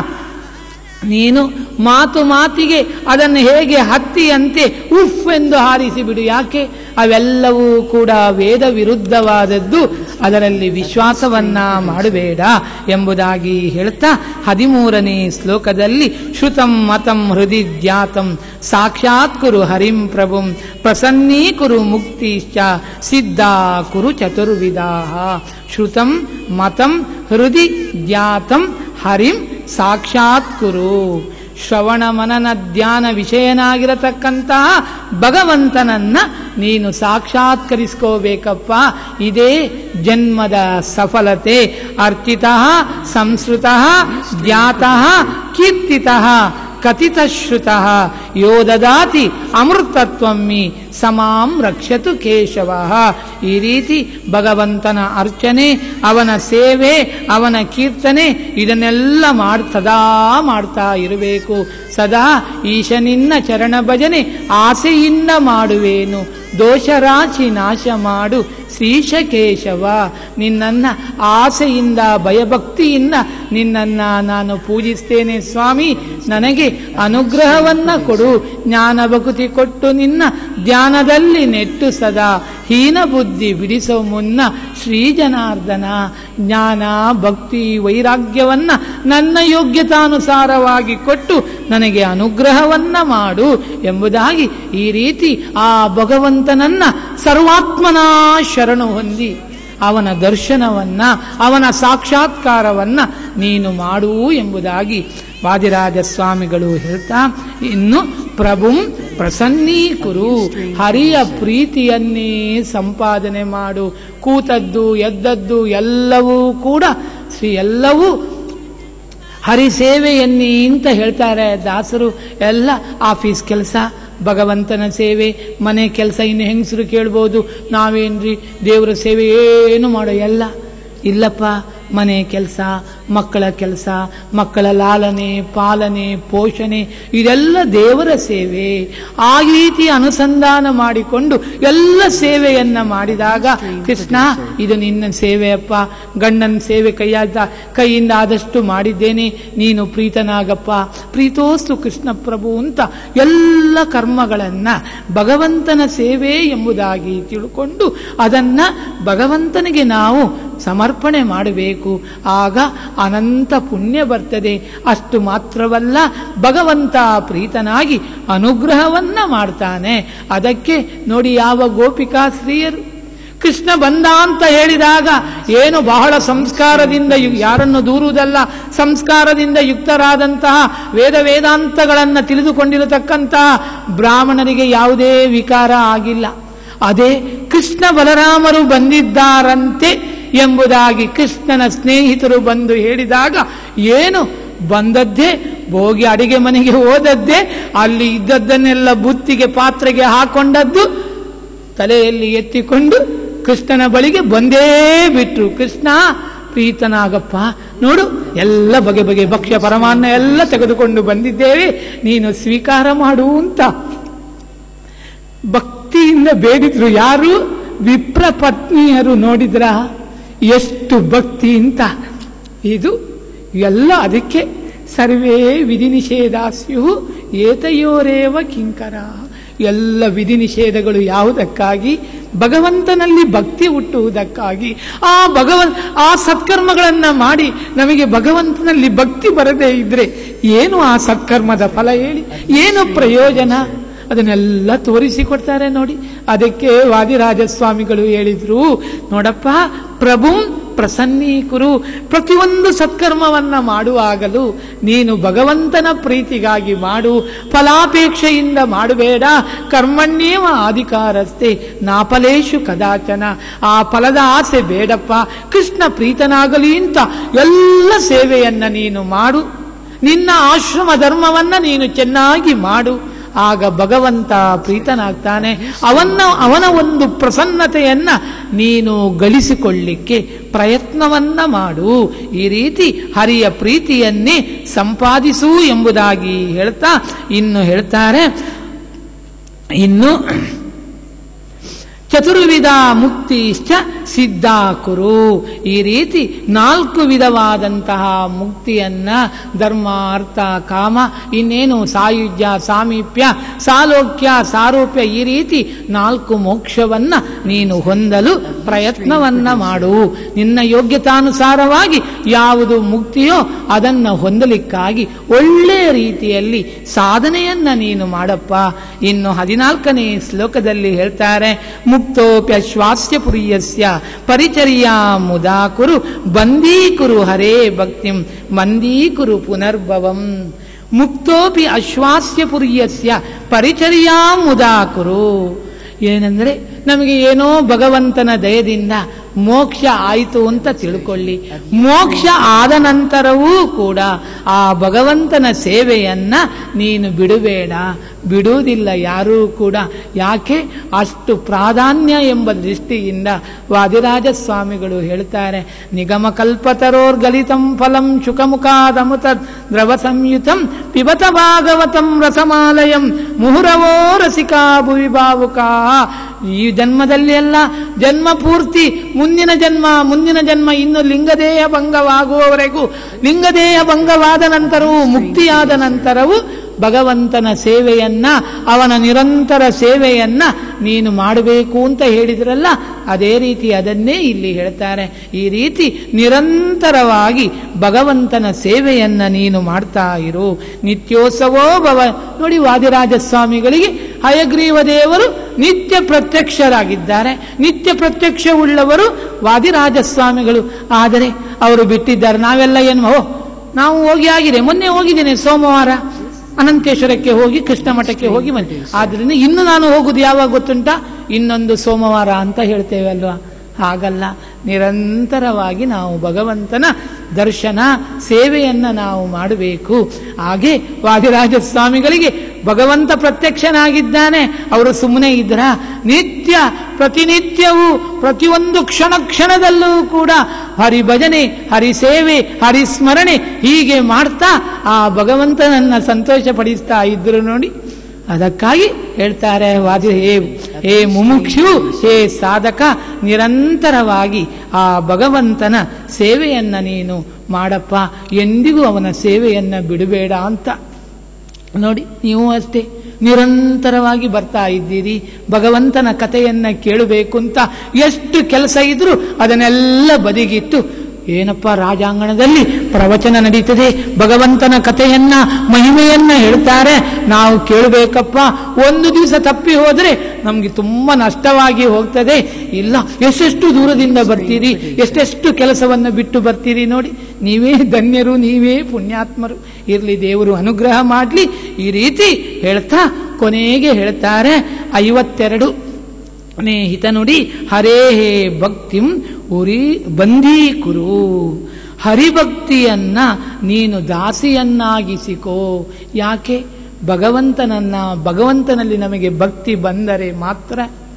ನೀನು ಮಾತು ಮಾತಿಗೆ ಅದನ್ನು ಹೇಗೆ ಹತ್ತಿಯಂತೆ ಉಫ್ ಎಂದು ಹಾರಿಸಿ ಬಿಡು ಯಾಕೆ ಅವೆಲ್ಲವೂ ಕೂಡ ವೇದ ವಿರುದ್ಧವಾದದ್ದು ಅದರಲ್ಲಿ ವಿಶ್ವಾಸವನ್ನ ಮಾಡಬೇಡ ಎಂಬುದಾಗಿ ಹೇಳ್ತಾ ಹದಿಮೂರನೇ ಶ್ಲೋಕದಲ್ಲಿ ಶ್ರುತಂ ಮತಂ ಹೃದಯ ಜ್ಞಾತಂ ಸಾಕ್ಷಾತ್ ಕುರು ಹರಿಂ ಪ್ರಭುಂ ಪ್ರಸನ್ನೀಕುರು ಮುಕ್ತಿಶ್ಚ ಸಿದ್ಧ ಕುರು ಚತುರ್ವಿಧಾ ಶ್ರುತಂ ಮತಂ ಹೃದಯ ಜ್ಞಾತಂ ಹರಿಂ ಸಾಕ್ಷಾತ್ ಕುರು ಶ್ರವಣ ಮನನ ಧ್ಯಾನ ವಿಷಯನಾಗಿರತಕ್ಕಂತಹ ಭಗವಂತನನ್ನ ನೀನು ಸಾಕ್ಷಾತ್ಕರಿಸ್ಕೋಬೇಕಪ್ಪ ಇದೇ ಜನ್ಮದ ಸಫಲತೆ ಅರ್ಚಿತ ಸಂಸ್ಕೃತ ಜ್ಞಾತ ಕೀರ್ತಿತ ಕಥಿತಶ್ರುತ ಯೋ ದದಾತಿ ಅಮೃತತ್ವಮ್ಮಿ ಸಮಾಂ ರಕ್ಷತು ಕೇಶವ ಈ ರೀತಿ ಭಗವಂತನ ಅರ್ಚನೆ ಅವನ ಸೇವೆ ಅವನ ಕೀರ್ತನೆ ಇದನ್ನೆಲ್ಲ ಮಾಡ್ ಸದಾ ಮಾಡ್ತಾ ಇರಬೇಕು ಸದಾ ಈಶನಿನ್ನ ಚರಣ ಭಜನೆ ಆಸೆಯಿಂದ ಮಾಡುವೇನು ದೋಷರಾಶಿ ನಾಶ ಮಾಡು ಶ್ರೀಶಕೇಶವ ನಿನ್ನನ್ನ ಆಸೆಯಿಂದ ಭಯಭಕ್ತಿಯಿಂದ ನಿನ್ನನ್ನ ನಾನು ಪೂಜಿಸ್ತೇನೆ ಸ್ವಾಮಿ ನನಗೆ ಅನುಗ್ರಹವನ್ನ ಕೊಡು ಜ್ಞಾನ ಭಕುತಿ ಕೊಟ್ಟು ನಿನ್ನ ಧ್ಯಾನದಲ್ಲಿ ನೆಟ್ಟು ಸದಾ ಹೀನ ಬುದ್ಧಿ ಬಿಡಿಸೋ ಮುನ್ನ ಶ್ರೀ ಜನಾರ್ದನ ಜ್ಞಾನ ಭಕ್ತಿ ವೈರಾಗ್ಯವನ್ನ ನನ್ನ ಯೋಗ್ಯತಾನುಸಾರವಾಗಿ ಕೊಟ್ಟು ನನಗೆ ಅನುಗ್ರಹವನ್ನ ಮಾಡು ಎಂಬುದಾಗಿ ಈ ರೀತಿ ಆ ಭಗವಂತನನ್ನ ಸರ್ವಾತ್ಮನ ಶರಣು ಹೊಂದಿ ಅವನ ದರ್ಶನವನ್ನ ಅವನ ಸಾಕ್ಷಾತ್ಕಾರವನ್ನ ನೀನು ಮಾಡು ಎಂಬುದಾಗಿ ವಾದಿರಾಜ ಸ್ವಾಮಿಗಳು ಹೇಳ್ತಾ ಇನ್ನು ಪ್ರಭುಂ ಪ್ರಸನ್ನೀಕುರು ಹರಿಯ ಪ್ರೀತಿಯನ್ನೇ ಸಂಪಾದನೆ ಮಾಡು ಕೂತದ್ದು ಎದ್ದದ್ದು ಎಲ್ಲವೂ ಕೂಡ ಶ್ರೀ ಎಲ್ಲವೂ ಹರಿಸೇವೆಯನ್ನಿ ಅಂತ ಹೇಳ್ತಾರೆ ದಾಸರು ಎಲ್ಲ ಆಫೀಸ್ ಕೆಲಸ ಭಗವಂತನ ಸೇವೆ ಮನೆ ಕೆಲಸ ಇನ್ನು ಹೆಂಗಸರು ಕೇಳ್ಬೋದು ನಾವೇನ್ರಿ ದೇವರ ಸೇವೆ ಏನು ಮಾಡೋ ಎಲ್ಲ ಇಲ್ಲಪ್ಪ ಮನೆ ಕೆಲಸ ಮಕ್ಕಳ ಕೆಲಸ ಮಕ್ಕಳ ಲಾಲನೆ ಪಾಲನೆ ಪೋಷಣೆ ಇದೆಲ್ಲ ದೇವರ ಸೇವೆ ಆ ರೀತಿ ಅನುಸಂಧಾನ ಮಾಡಿಕೊಂಡು ಎಲ್ಲ ಸೇವೆಯನ್ನ ಮಾಡಿದಾಗ ಕೃಷ್ಣ ಇದು ನಿನ್ನ ಸೇವೆಯಪ್ಪ ಗಂಡನ ಸೇವೆ ಕೈಯಾದ ಕೈಯಿಂದ ಆದಷ್ಟು ಮಾಡಿದ್ದೇನೆ ನೀನು ಪ್ರೀತನಾಗಪ್ಪ ಪ್ರೀತೋಸ್ತು ಕೃಷ್ಣ ಪ್ರಭು ಅಂತ ಎಲ್ಲ ಕರ್ಮಗಳನ್ನ ಭಗವಂತನ ಸೇವೆ ಎಂಬುದಾಗಿ ತಿಳ್ಕೊಂಡು ಅದನ್ನ ಭಗವಂತನಿಗೆ ನಾವು ಸಮರ್ಪಣೆ ಮಾಡಬೇಕು ಆಗ ಅನಂತ ಪುಣ್ಯ ಬರ್ತದೆ ಅಷ್ಟು ಮಾತ್ರವಲ್ಲ ಭಗವಂತ ಪ್ರೀತನಾಗಿ ಅನುಗ್ರಹವನ್ನ ಮಾಡ್ತಾನೆ ಅದಕ್ಕೆ ನೋಡಿ ಯಾವ ಗೋಪಿಕಾ ಸ್ತ್ರೀಯರು ಕೃಷ್ಣ ಬಂದ ಅಂತ ಹೇಳಿದಾಗ ಏನು ಬಹಳ ಸಂಸ್ಕಾರದಿಂದ ಯು- ಯಾರನ್ನು ದೂರುವುದಲ್ಲ ಸಂಸ್ಕಾರದಿಂದ ಯುಕ್ತರಾದಂತಹ ವೇದ ವೇದಾಂತಗಳನ್ನು ತಿಳಿದುಕೊಂಡಿರತಕ್ಕಂತಹ ಬ್ರಾಹ್ಮಣರಿಗೆ ಯಾವುದೇ ವಿಕಾರ ಆಗಿಲ್ಲ ಅದೇ ಕೃಷ್ಣ ಬಲರಾಮರು ಬಂದಿದ್ದಾರಂತೆ ಎಂಬುದಾಗಿ ಕೃಷ್ಣನ ಸ್ನೇಹಿತರು ಬಂದು ಹೇಳಿದಾಗ ಏನು ಬಂದದ್ದೇ ಹೋಗಿ ಅಡಿಗೆ ಮನೆಗೆ ಹೋದದ್ದೇ ಅಲ್ಲಿ ಇದ್ದದ್ದನ್ನೆಲ್ಲ ಬುತ್ತಿಗೆ ಪಾತ್ರೆಗೆ ಹಾಕೊಂಡದ್ದು ತಲೆಯಲ್ಲಿ ಎತ್ತಿಕೊಂಡು ಕೃಷ್ಣನ ಬಳಿಗೆ ಬಂದೇ ಬಿಟ್ರು ಕೃಷ್ಣ ಪ್ರೀತನಾಗಪ್ಪ ನೋಡು ಎಲ್ಲ ಬಗೆ ಬಗೆ ಭಕ್ಷ್ಯ ಪರಮಾನ್ನ ಎಲ್ಲ ತೆಗೆದುಕೊಂಡು ಬಂದಿದ್ದೇವೆ ನೀನು ಸ್ವೀಕಾರ ಮಾಡು ಅಂತ ಭಕ್ತಿಯಿಂದ ಬೇಡಿದ್ರು ಯಾರು ವಿಪ್ರ ಪತ್ನಿಯರು ನೋಡಿದ್ರ ಎಷ್ಟು ಭಕ್ತಿ ಅಂತ ಇದು ಎಲ್ಲ ಅದಕ್ಕೆ ಸರ್ವೇ ವಿಧಿ ನಿಷೇಧಾಸ್ಯು ಏತಯೋರೇವ ಕಿಂಕರ ಎಲ್ಲ ವಿಧಿ ನಿಷೇಧಗಳು ಯಾವುದಕ್ಕಾಗಿ ಭಗವಂತನಲ್ಲಿ ಭಕ್ತಿ ಹುಟ್ಟುವುದಕ್ಕಾಗಿ ಆ ಭಗವನ್ ಆ ಸತ್ಕರ್ಮಗಳನ್ನ ಮಾಡಿ ನಮಗೆ ಭಗವಂತನಲ್ಲಿ ಭಕ್ತಿ ಬರದೇ ಇದ್ರೆ ಏನು ಆ ಸತ್ಕರ್ಮದ ಫಲ ಹೇಳಿ ಏನು ಪ್ರಯೋಜನ ಅದನ್ನೆಲ್ಲ ತೋರಿಸಿಕೊಡ್ತಾರೆ ನೋಡಿ ಅದಕ್ಕೆ ವಾದಿರಾಜ ಸ್ವಾಮಿಗಳು ಹೇಳಿದ್ರು ನೋಡಪ್ಪ ಪ್ರಭು ಪ್ರಸನ್ನೀಕುರು ಪ್ರತಿಯೊಂದು ಸತ್ಕರ್ಮವನ್ನ ಮಾಡುವಾಗಲೂ ನೀನು ಭಗವಂತನ ಪ್ರೀತಿಗಾಗಿ ಮಾಡು ಫಲಾಪೇಕ್ಷೆಯಿಂದ ಮಾಡಬೇಡ ಕರ್ಮಣ್ಯೇವ ಅಧಿಕಾರಸ್ತೆ ನಾಫಲೇಶು ಕದಾಚನ ಆ ಫಲದ ಆಸೆ ಬೇಡಪ್ಪ ಕೃಷ್ಣ ಪ್ರೀತನಾಗಲಿ ಅಂತ ಎಲ್ಲ ಸೇವೆಯನ್ನ ನೀನು ಮಾಡು ನಿನ್ನ ಆಶ್ರಮ ಧರ್ಮವನ್ನ ನೀನು ಚೆನ್ನಾಗಿ ಮಾಡು ಆಗ ಭಗವಂತ ಪ್ರೀತನಾಗ್ತಾನೆ ಅವನ್ನ ಅವನ ಒಂದು ಪ್ರಸನ್ನತೆಯನ್ನ ನೀನು ಗಳಿಸಿಕೊಳ್ಳಿಕ್ಕೆ ಪ್ರಯತ್ನವನ್ನ ಮಾಡು ಈ ರೀತಿ ಹರಿಯ ಪ್ರೀತಿಯನ್ನೇ ಸಂಪಾದಿಸು ಎಂಬುದಾಗಿ ಹೇಳ್ತಾ ಇನ್ನು ಹೇಳ್ತಾರೆ ಇನ್ನು ಚತುರ್ವಿಧ ಮುಕ್ತಿಶ್ಚ ಸಿದ್ಧ ಕುರು ಈ ರೀತಿ ನಾಲ್ಕು ವಿಧವಾದಂತಹ ಮುಕ್ತಿಯನ್ನ ಧರ್ಮ ಅರ್ಥ ಕಾಮ ಇನ್ನೇನು ಸಾಯುಜ್ಯ ಸಾಮೀಪ್ಯ ಸಾಲೋಕ್ಯ ಸಾರೂಪ್ಯ ಈ ರೀತಿ ನಾಲ್ಕು ಮೋಕ್ಷವನ್ನ ನೀನು ಹೊಂದಲು ಪ್ರಯತ್ನವನ್ನ ಮಾಡು ನಿನ್ನ ಯೋಗ್ಯತಾನುಸಾರವಾಗಿ ಯಾವುದು ಮುಕ್ತಿಯೋ ಅದನ್ನು ಹೊಂದಲಿಕ್ಕಾಗಿ ಒಳ್ಳೆಯ ರೀತಿಯಲ್ಲಿ ಸಾಧನೆಯನ್ನ ನೀನು ಮಾಡಪ್ಪ ಇನ್ನು ಹದಿನಾಲ್ಕನೇ ಶ್ಲೋಕದಲ್ಲಿ ಹೇಳ್ತಾರೆ ಮುಕ್ತೋಪ್ಯಶ್ವಾಸ್ಯ ಪುರಿಯಸ್ಯ ಪರಿಚರ್ಯಾ ಮುದಾ ಕುರು ಬಂದೀಕುರು ಹರೇ ಭಕ್ತಿಂ ಮಂದೀಕುರು ಪುನರ್ಭವಂ ಮುಕ್ತೋಪಿ ಅಶ್ವಾಸ್ಯ ಪುರಿಯಸ್ಯ ಪರಿಚರ್ಯಾ ಮುದಾ ಕುರು ಏನಂದ್ರೆ ನಮಗೆ ಏನೋ ಭಗವಂತನ ದಯದಿಂದ ಮೋಕ್ಷ ಆಯಿತು ಅಂತ ತಿಳ್ಕೊಳ್ಳಿ ಮೋಕ್ಷ ಆದ ನಂತರವೂ ಕೂಡ ಆ ಭಗವಂತನ ಸೇವೆಯನ್ನ ನೀನು ಬಿಡಬೇಡ ಬಿಡುವುದಿಲ್ಲ ಯಾರೂ ಕೂಡ ಯಾಕೆ ಅಷ್ಟು ಪ್ರಾಧಾನ್ಯ ಎಂಬ ದೃಷ್ಟಿಯಿಂದ ವಾದಿರಾಜ ಸ್ವಾಮಿಗಳು ಹೇಳ್ತಾರೆ ನಿಗಮ ಕಲ್ಪತರೋರ್ಗಲಿತಂ ಫಲಂ ಶುಕಮುಖಾದಮುತ ದ್ರವ ಸಂಯುತಂ ಪಿಬತ ಭಾಗವತಂ ರಸಮಾಲಯಂ ಮುಹುರವೋ ರಸಿಕಾ ಭುವಿ ಭಾವುಕಾ ಈ ಜನ್ಮದಲ್ಲಿ ಅಲ್ಲ ಜನ್ಮ ಪೂರ್ತಿ ಮುಂದಿನ ಜನ್ಮ ಮುಂದಿನ ಜನ್ಮ ಇನ್ನು ಲಿಂಗದೇಹ ಭಂಗವಾಗುವವರೆಗೂ ಲಿಂಗದೇಹ ಭಂಗವಾದ ನಂತರವೂ ಮುಕ್ತಿಯಾದ ನಂತರವೂ ಭಗವಂತನ ಸೇವೆಯನ್ನ ಅವನ ನಿರಂತರ ಸೇವೆಯನ್ನ ನೀನು ಮಾಡಬೇಕು ಅಂತ ಹೇಳಿದ್ರಲ್ಲ ಅದೇ ರೀತಿ ಅದನ್ನೇ ಇಲ್ಲಿ ಹೇಳ್ತಾರೆ ಈ ರೀತಿ ನಿರಂತರವಾಗಿ ಭಗವಂತನ ಸೇವೆಯನ್ನ ನೀನು ಮಾಡ್ತಾ ಇರು ನಿತ್ಯೋತ್ಸವೋ ಭವ ನೋಡಿ ವಾದಿರಾಜ ಸ್ವಾಮಿಗಳಿಗೆ ಹಯಗ್ರೀವ ದೇವರು ನಿತ್ಯ ಪ್ರತ್ಯಕ್ಷರಾಗಿದ್ದಾರೆ ನಿತ್ಯ ಪ್ರತ್ಯಕ್ಷವುಳ್ಳವರು ವಾದಿರಾಜ ಸ್ವಾಮಿಗಳು ಆದರೆ ಅವರು ಬಿಟ್ಟಿದ್ದಾರೆ ನಾವೆಲ್ಲ ಏನು ಓ ನಾವು ಹೋಗಿ ಆಗಿದೆ ಮೊನ್ನೆ ಹೋಗಿದ್ದೇನೆ ಸೋಮವಾರ ಅನಂತೇಶ್ವರಕ್ಕೆ ಹೋಗಿ ಕೃಷ್ಣ ಮಠಕ್ಕೆ ಹೋಗಿ ಬಂದೆ ಆದ್ರಿಂದ ಇನ್ನು ನಾನು ಹೋಗುದು ಯಾವಾಗ ಗೊತ್ತುಂಟ ಇನ್ನೊಂದು ಸೋಮವಾರ ಅಂತ ಹೇಳ್ತೇವೆ ಅಲ್ವಾ ಹಾಗಲ್ಲ ನಿರಂತರವಾಗಿ ನಾವು ಭಗವಂತನ ದರ್ಶನ ಸೇವೆಯನ್ನ ನಾವು ಮಾಡಬೇಕು ಹಾಗೆ ವಾದಿರಾಜ ಸ್ವಾಮಿಗಳಿಗೆ ಭಗವಂತ ಪ್ರತ್ಯಕ್ಷನಾಗಿದ್ದಾನೆ ಅವರು ಸುಮ್ಮನೆ ಇದ್ರ ನಿತ್ಯ ಪ್ರತಿನಿತ್ಯವೂ ಪ್ರತಿಯೊಂದು ಕ್ಷಣ ಕ್ಷಣದಲ್ಲೂ ಕೂಡ ಹರಿಭಜನೆ ಹರಿಸೇವೆ ಹರಿಸ್ಮರಣೆ ಹೀಗೆ ಮಾಡ್ತಾ ಆ ಭಗವಂತನನ್ನ ಸಂತೋಷಪಡಿಸ್ತಾ ಇದ್ರು ನೋಡಿ ಅದಕ್ಕಾಗಿ ಹೇಳ್ತಾರೆ ವಾದಿ ಹೇ ಹೇ ಮುಮುಕ್ಷು ಹೇ ಸಾಧಕ ನಿರಂತರವಾಗಿ ಆ ಭಗವಂತನ ಸೇವೆಯನ್ನ ನೀನು ಮಾಡಪ್ಪ ಎಂದಿಗೂ ಅವನ ಸೇವೆಯನ್ನ ಬಿಡಬೇಡ ಅಂತ ನೋಡಿ ನೀವು ಅಷ್ಟೇ ನಿರಂತರವಾಗಿ ಬರ್ತಾ ಇದ್ದೀರಿ ಭಗವಂತನ ಕಥೆಯನ್ನ ಕೇಳಬೇಕು ಅಂತ ಎಷ್ಟು ಕೆಲಸ ಇದ್ರೂ ಅದನ್ನೆಲ್ಲ ಬದಿಗಿಟ್ಟು ಏನಪ್ಪ ರಾಜಾಂಗಣದಲ್ಲಿ ಪ್ರವಚನ ನಡೀತದೆ ಭಗವಂತನ ಕಥೆಯನ್ನ ಮಹಿಮೆಯನ್ನ ಹೇಳ್ತಾರೆ ನಾವು ಕೇಳಬೇಕಪ್ಪ ಒಂದು ದಿವಸ ತಪ್ಪಿ ಹೋದ್ರೆ ನಮ್ಗೆ ತುಂಬಾ ನಷ್ಟವಾಗಿ ಹೋಗ್ತದೆ ಇಲ್ಲ ಎಷ್ಟೆಷ್ಟು ದೂರದಿಂದ ಬರ್ತೀರಿ ಎಷ್ಟೆಷ್ಟು ಕೆಲಸವನ್ನ ಬಿಟ್ಟು ಬರ್ತೀರಿ ನೋಡಿ ನೀವೇ ಧನ್ಯರು ನೀವೇ ಪುಣ್ಯಾತ್ಮರು ಇರ್ಲಿ ದೇವರು ಅನುಗ್ರಹ ಮಾಡಲಿ ಈ ರೀತಿ ಹೇಳ್ತಾ ಕೊನೆಗೆ ಹೇಳ್ತಾರೆ ಐವತ್ತೆರಡು ನೇ ಹಿತ ನುಡಿ ಹರೇ ಹೇ ಭಕ್ತಿಂ ಉರಿ ಬಂಧೀಕುರು ಹರಿಭಕ್ತಿಯನ್ನ ನೀನು ದಾಸಿಯನ್ನಾಗಿಸಿಕೋ ಯಾಕೆ ಭಗವಂತನನ್ನ ಭಗವಂತನಲ್ಲಿ ನಮಗೆ ಭಕ್ತಿ ಬಂದರೆ ಮಾತ್ರ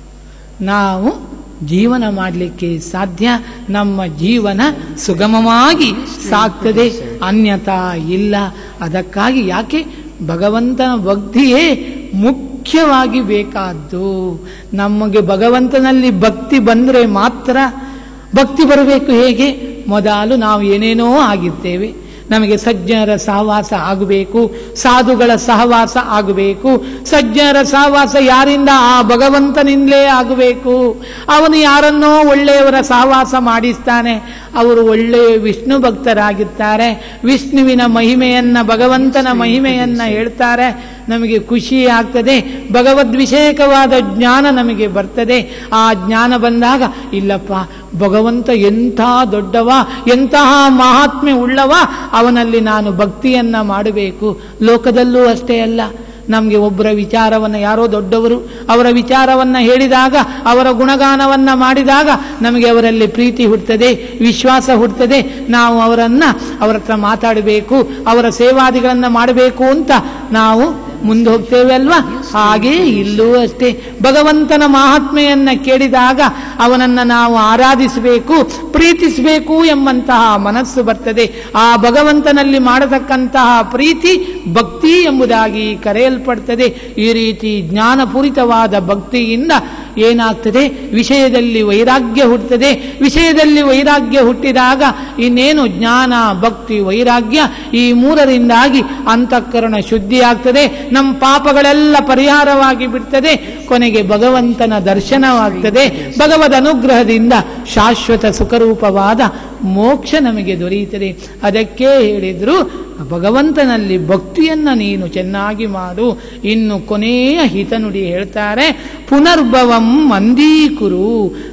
ನಾವು ಜೀವನ ಮಾಡಲಿಕ್ಕೆ ಸಾಧ್ಯ ನಮ್ಮ ಜೀವನ ಸುಗಮವಾಗಿ ಸಾಗ್ತದೆ ಅನ್ಯತಾ ಇಲ್ಲ ಅದಕ್ಕಾಗಿ ಯಾಕೆ ಭಗವಂತನ ಭಕ್ತಿಯೇ ಮುಖ್ಯವಾಗಿ ಬೇಕಾದ್ದು ನಮಗೆ ಭಗವಂತನಲ್ಲಿ ಭಕ್ತಿ ಬಂದರೆ ಮಾತ್ರ ಭಕ್ತಿ ಬರಬೇಕು ಹೇಗೆ ಮೊದಲು ನಾವು ಏನೇನೋ ಆಗಿರ್ತೇವೆ ನಮಗೆ ಸಜ್ಜನರ ಸಹವಾಸ ಆಗಬೇಕು ಸಾಧುಗಳ ಸಹವಾಸ ಆಗಬೇಕು ಸಜ್ಜನರ ಸಹವಾಸ ಯಾರಿಂದ ಆ ಭಗವಂತನಿಂದಲೇ ಆಗಬೇಕು ಅವನು ಯಾರನ್ನೋ ಒಳ್ಳೆಯವರ ಸಹವಾಸ ಮಾಡಿಸ್ತಾನೆ ಅವರು ಒಳ್ಳೆಯ ವಿಷ್ಣು ಭಕ್ತರಾಗಿರ್ತಾರೆ ವಿಷ್ಣುವಿನ ಮಹಿಮೆಯನ್ನ ಭಗವಂತನ ಮಹಿಮೆಯನ್ನ ಹೇಳ್ತಾರೆ ನಮಗೆ ಖುಷಿ ಆಗ್ತದೆ ಭಗವದ್ವಿಷಯಕವಾದ ಜ್ಞಾನ ನಮಗೆ ಬರ್ತದೆ ಆ ಜ್ಞಾನ ಬಂದಾಗ ಇಲ್ಲಪ್ಪ ಭಗವಂತ ಎಂಥ ದೊಡ್ಡವ ಎಂತಹ ಮಹಾತ್ಮೆ ಉಳ್ಳವ ಅವನಲ್ಲಿ ನಾನು ಭಕ್ತಿಯನ್ನ ಮಾಡಬೇಕು ಲೋಕದಲ್ಲೂ ಅಷ್ಟೇ ಅಲ್ಲ ನಮಗೆ ಒಬ್ಬರ ವಿಚಾರವನ್ನು ಯಾರೋ ದೊಡ್ಡವರು ಅವರ ವಿಚಾರವನ್ನ ಹೇಳಿದಾಗ ಅವರ ಗುಣಗಾನವನ್ನ ಮಾಡಿದಾಗ ನಮಗೆ ಅವರಲ್ಲಿ ಪ್ರೀತಿ ಹುಟ್ಟುತ್ತದೆ ವಿಶ್ವಾಸ ಹುಟ್ಟುತ್ತದೆ ನಾವು ಅವರನ್ನ ಅವರ ಹತ್ರ ಮಾತಾಡಬೇಕು ಅವರ ಸೇವಾದಿಗಳನ್ನ ಮಾಡಬೇಕು ಅಂತ ನಾವು ಮುಂದೆ ಹೋಗ್ತೇವೆ ಅಲ್ವಾ ಹಾಗೆ ಇಲ್ಲೂ ಅಷ್ಟೇ ಭಗವಂತನ ಮಹಾತ್ಮೆಯನ್ನ ಕೇಳಿದಾಗ ಅವನನ್ನ ನಾವು ಆರಾಧಿಸಬೇಕು ಪ್ರೀತಿಸಬೇಕು ಎಂಬಂತಹ ಮನಸ್ಸು ಬರ್ತದೆ ಆ ಭಗವಂತನಲ್ಲಿ ಮಾಡತಕ್ಕಂತಹ ಪ್ರೀತಿ ಭಕ್ತಿ ಎಂಬುದಾಗಿ ಕರೆಯಲ್ಪಡ್ತದೆ ಈ ರೀತಿ ಜ್ಞಾನಪೂರಿತವಾದ ಭಕ್ತಿಯಿಂದ ಏನಾಗ್ತದೆ ವಿಷಯದಲ್ಲಿ ವೈರಾಗ್ಯ ಹುಟ್ಟುತ್ತದೆ ವಿಷಯದಲ್ಲಿ ವೈರಾಗ್ಯ ಹುಟ್ಟಿದಾಗ ಇನ್ನೇನು ಜ್ಞಾನ ಭಕ್ತಿ ವೈರಾಗ್ಯ ಈ ಮೂರರಿಂದಾಗಿ ಅಂತಃಕರಣ ಶುದ್ಧಿ ಆಗ್ತದೆ ನಮ್ಮ ಪಾಪಗಳೆಲ್ಲ ಪರಿಹಾರವಾಗಿ ಬಿಡ್ತದೆ ಕೊನೆಗೆ ಭಗವಂತನ ದರ್ಶನವಾಗ್ತದೆ ಭಗವದ್ ಅನುಗ್ರಹದಿಂದ ಶಾಶ್ವತ ಸುಖರೂಪವಾದ ಮೋಕ್ಷ ನಮಗೆ ದೊರೆಯುತ್ತದೆ ಅದಕ್ಕೆ ಹೇಳಿದ್ರು ಭಗವಂತನಲ್ಲಿ ಭಕ್ತಿಯನ್ನ ನೀನು ಚೆನ್ನಾಗಿ ಮಾಡು ಇನ್ನು ಕೊನೆಯ ಹಿತನುಡಿ ಹೇಳ್ತಾರೆ ಪುನರ್ಭವಂ ಮಂದೀಕುರು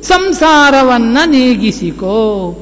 ಸಂಸಾರವನ್ನ ನೀಗಿಸಿಕೋ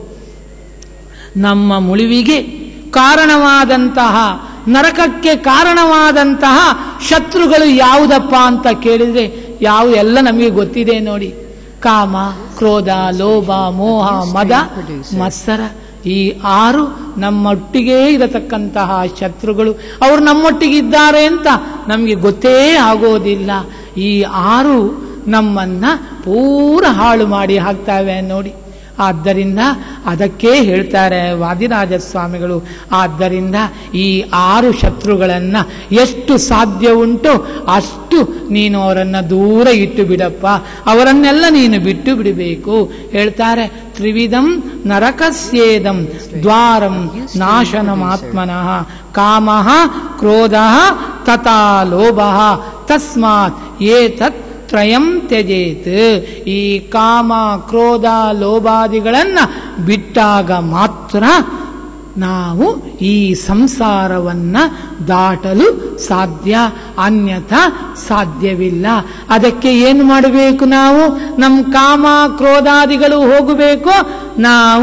ನಮ್ಮ ಮುಳುವಿಗೆ ಕಾರಣವಾದಂತಹ ನರಕಕ್ಕೆ ಕಾರಣವಾದಂತಹ ಶತ್ರುಗಳು ಯಾವುದಪ್ಪ ಅಂತ ಕೇಳಿದ್ರೆ ಯಾವ ಎಲ್ಲ ನಮಗೆ ಗೊತ್ತಿದೆ ನೋಡಿ ಕಾಮ ಕ್ರೋಧ ಲೋಭ ಮೋಹ ಮದ ಮತ್ಸರ ಈ ಆರು ನಮ್ಮೊಟ್ಟಿಗೆ ಇರತಕ್ಕಂತಹ ಶತ್ರುಗಳು ಅವರು ನಮ್ಮೊಟ್ಟಿಗೆ ಇದ್ದಾರೆ ಅಂತ ನಮಗೆ ಗೊತ್ತೇ ಆಗೋದಿಲ್ಲ ಈ ಆರು ನಮ್ಮನ್ನ ಪೂರ ಹಾಳು ಮಾಡಿ ಹಾಕ್ತಾವೆ ನೋಡಿ ಆದ್ದರಿಂದ ಅದಕ್ಕೆ ಹೇಳ್ತಾರೆ ವಾದಿರಾಜ ಸ್ವಾಮಿಗಳು ಆದ್ದರಿಂದ ಈ ಆರು ಶತ್ರುಗಳನ್ನ ಎಷ್ಟು ಸಾಧ್ಯ ಉಂಟು ಅಷ್ಟು ನೀನು ಅವರನ್ನ ದೂರ ಇಟ್ಟು ಬಿಡಪ್ಪ ಅವರನ್ನೆಲ್ಲ ನೀನು ಬಿಟ್ಟು ಬಿಡಬೇಕು ಹೇಳ್ತಾರೆ ತ್ರಿವಿಧಂ ನರಕಸ್ಯೇದಂ ದ್ವಾರಂ ನಾಶನಮಾತ್ಮನಃ ಕಾಮ ಕ್ರೋಧ ತಥಾ ಲೋಭ ತಸ್ಮಾತ್ ಏತತ್ ತ್ರಯಂ ತ್ಯಜೇತ್ ಈ ಕಾಮ ಕ್ರೋಧ ಲೋಭಾದಿಗಳನ್ನ ಬಿಟ್ಟಾಗ ಮಾತ್ರ ನಾವು ಈ ಸಂಸಾರವನ್ನ ದಾಟಲು ಸಾಧ್ಯ ಅನ್ಯಥಾ ಸಾಧ್ಯವಿಲ್ಲ ಅದಕ್ಕೆ ಏನು ಮಾಡಬೇಕು ನಾವು ನಮ್ಮ ಕಾಮ ಕ್ರೋಧಾದಿಗಳು ಹೋಗಬೇಕು ನಾವು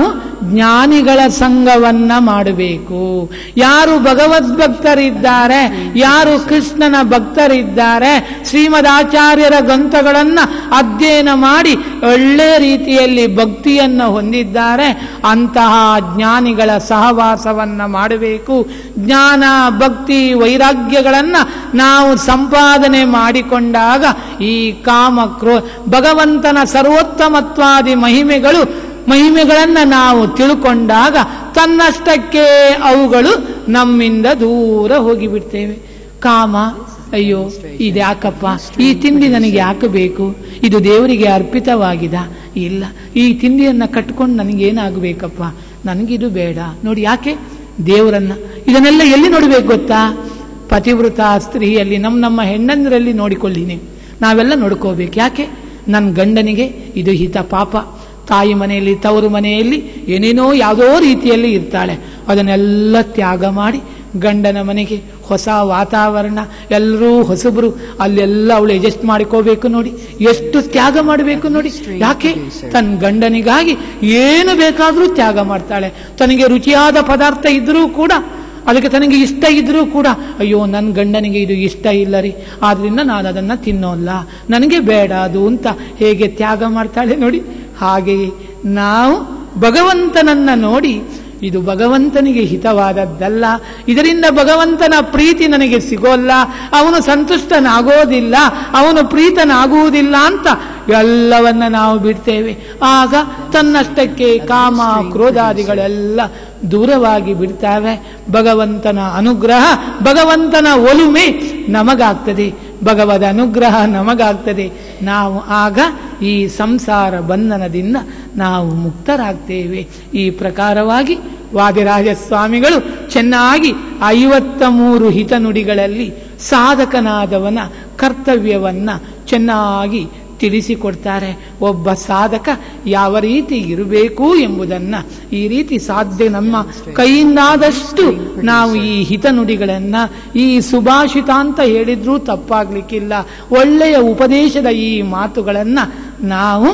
ಜ್ಞಾನಿಗಳ ಸಂಘವನ್ನ ಮಾಡಬೇಕು ಯಾರು ಭಗವದ್ಭಕ್ತರಿದ್ದಾರೆ ಯಾರು ಕೃಷ್ಣನ ಭಕ್ತರಿದ್ದಾರೆ ಶ್ರೀಮದ್ ಆಚಾರ್ಯರ ಗ್ರಂಥಗಳನ್ನ ಅಧ್ಯಯನ ಮಾಡಿ ಒಳ್ಳೆ ರೀತಿಯಲ್ಲಿ ಭಕ್ತಿಯನ್ನ ಹೊಂದಿದ್ದಾರೆ ಅಂತಹ ಜ್ಞಾನಿಗಳ ಸಹವಾಸವನ್ನ ಮಾಡಬೇಕು ಜ್ಞಾನ ಭಕ್ತಿ ವೈರಾಗ್ಯಗಳನ್ನ ನಾವು ಸಂಪಾದನೆ ಮಾಡಿಕೊಂಡಾಗ ಈ ಕಾಮ ಕ್ರೋ ಭಗವಂತನ ಸರ್ವೋತ್ತಮತ್ವಾದಿ ಮಹಿಮೆಗಳು ಮಹಿಮೆಗಳನ್ನ ನಾವು ತಿಳ್ಕೊಂಡಾಗ ತನ್ನಷ್ಟಕ್ಕೆ ಅವುಗಳು ನಮ್ಮಿಂದ ದೂರ ಹೋಗಿಬಿಡ್ತೇವೆ ಕಾಮ ಅಯ್ಯೋ ಇದ್ಯಾಕಪ್ಪ ಈ ತಿಂಡಿ ನನಗೆ ಯಾಕೆ ಬೇಕು ಇದು ದೇವರಿಗೆ ಅರ್ಪಿತವಾಗಿದೆ ಇಲ್ಲ ಈ ತಿಂಡಿಯನ್ನ ಕಟ್ಕೊಂಡು ನನಗೇನಾಗಬೇಕಪ್ಪ ನನಗಿದು ಬೇಡ ನೋಡಿ ಯಾಕೆ ದೇವರನ್ನ ಇದನ್ನೆಲ್ಲ ಎಲ್ಲಿ ನೋಡಬೇಕು ಗೊತ್ತಾ ಪತಿವೃತ ಸ್ತ್ರೀಯಲ್ಲಿ ನಮ್ಮ ನಮ್ಮ ಹೆಣ್ಣಂದರಲ್ಲಿ ನೋಡಿಕೊಳ್ಳಿ ನೀವು ನಾವೆಲ್ಲ ನೋಡ್ಕೋಬೇಕು ಯಾಕೆ ನನ್ನ ಗಂಡನಿಗೆ ಇದು ಹಿತ ಪಾಪ ತಾಯಿ ಮನೆಯಲ್ಲಿ ತವರು ಮನೆಯಲ್ಲಿ ಏನೇನೋ ಯಾವುದೋ ರೀತಿಯಲ್ಲಿ ಇರ್ತಾಳೆ ಅದನ್ನೆಲ್ಲ ತ್ಯಾಗ ಮಾಡಿ ಗಂಡನ ಮನೆಗೆ ಹೊಸ ವಾತಾವರಣ ಎಲ್ಲರೂ ಹೊಸಬರು ಅಲ್ಲೆಲ್ಲ ಅವಳು ಅಡ್ಜಸ್ಟ್ ಮಾಡಿಕೋಬೇಕು ನೋಡಿ ಎಷ್ಟು ತ್ಯಾಗ ಮಾಡಬೇಕು ನೋಡಿ ಯಾಕೆ ತನ್ನ ಗಂಡನಿಗಾಗಿ ಏನು ಬೇಕಾದರೂ ತ್ಯಾಗ ಮಾಡ್ತಾಳೆ ತನಗೆ ರುಚಿಯಾದ ಪದಾರ್ಥ ಇದ್ರೂ ಕೂಡ ಅದಕ್ಕೆ ತನಗೆ ಇಷ್ಟ ಇದ್ರೂ ಕೂಡ ಅಯ್ಯೋ ನನ್ನ ಗಂಡನಿಗೆ ಇದು ಇಷ್ಟ ಇಲ್ಲ ರೀ ಆದ್ರಿಂದ ನಾನು ಅದನ್ನು ತಿನ್ನೋಲ್ಲ ನನಗೆ ಬೇಡ ಅದು ಅಂತ ಹೇಗೆ ತ್ಯಾಗ ಮಾಡ್ತಾಳೆ ನೋಡಿ ಹಾಗೆಯೇ ನಾವು ಭಗವಂತನನ್ನ ನೋಡಿ ಇದು ಭಗವಂತನಿಗೆ ಹಿತವಾದದ್ದಲ್ಲ ಇದರಿಂದ ಭಗವಂತನ ಪ್ರೀತಿ ನನಗೆ ಸಿಗೋಲ್ಲ ಅವನು ಸಂತುಷ್ಟನಾಗೋದಿಲ್ಲ ಅವನು ಪ್ರೀತನಾಗುವುದಿಲ್ಲ ಅಂತ ಎಲ್ಲವನ್ನ ನಾವು ಬಿಡ್ತೇವೆ ಆಗ ತನ್ನಷ್ಟಕ್ಕೆ ಕಾಮ ಕ್ರೋಧಾದಿಗಳೆಲ್ಲ ದೂರವಾಗಿ ಬಿಡ್ತಾವೆ ಭಗವಂತನ ಅನುಗ್ರಹ ಭಗವಂತನ ಒಲುಮೆ ನಮಗಾಗ್ತದೆ ಭಗವದ ಅನುಗ್ರಹ ನಮಗಾಗ್ತದೆ ನಾವು ಆಗ ಈ ಸಂಸಾರ ಬಂಧನದಿಂದ ನಾವು ಮುಕ್ತರಾಗ್ತೇವೆ ಈ ಪ್ರಕಾರವಾಗಿ ವಾದಿರಾಜ ಸ್ವಾಮಿಗಳು ಚೆನ್ನಾಗಿ ಐವತ್ತ ಮೂರು ಹಿತನುಡಿಗಳಲ್ಲಿ ಸಾಧಕನಾದವನ ಕರ್ತವ್ಯವನ್ನ ಚೆನ್ನಾಗಿ ತಿಳಿಸಿಕೊಡ್ತಾರೆ ಒಬ್ಬ ಸಾಧಕ ಯಾವ ರೀತಿ ಇರಬೇಕು ಎಂಬುದನ್ನ ಈ ರೀತಿ ಸಾಧ್ಯ ನಮ್ಮ ಕೈಯಿಂದಾದಷ್ಟು ನಾವು ಈ ಹಿತನುಡಿಗಳನ್ನ ಈ ಸುಭಾಷಿತ ಅಂತ ಹೇಳಿದ್ರೂ ತಪ್ಪಾಗ್ಲಿಕ್ಕಿಲ್ಲ ಒಳ್ಳೆಯ ಉಪದೇಶದ ಈ ಮಾತುಗಳನ್ನ ನಾವು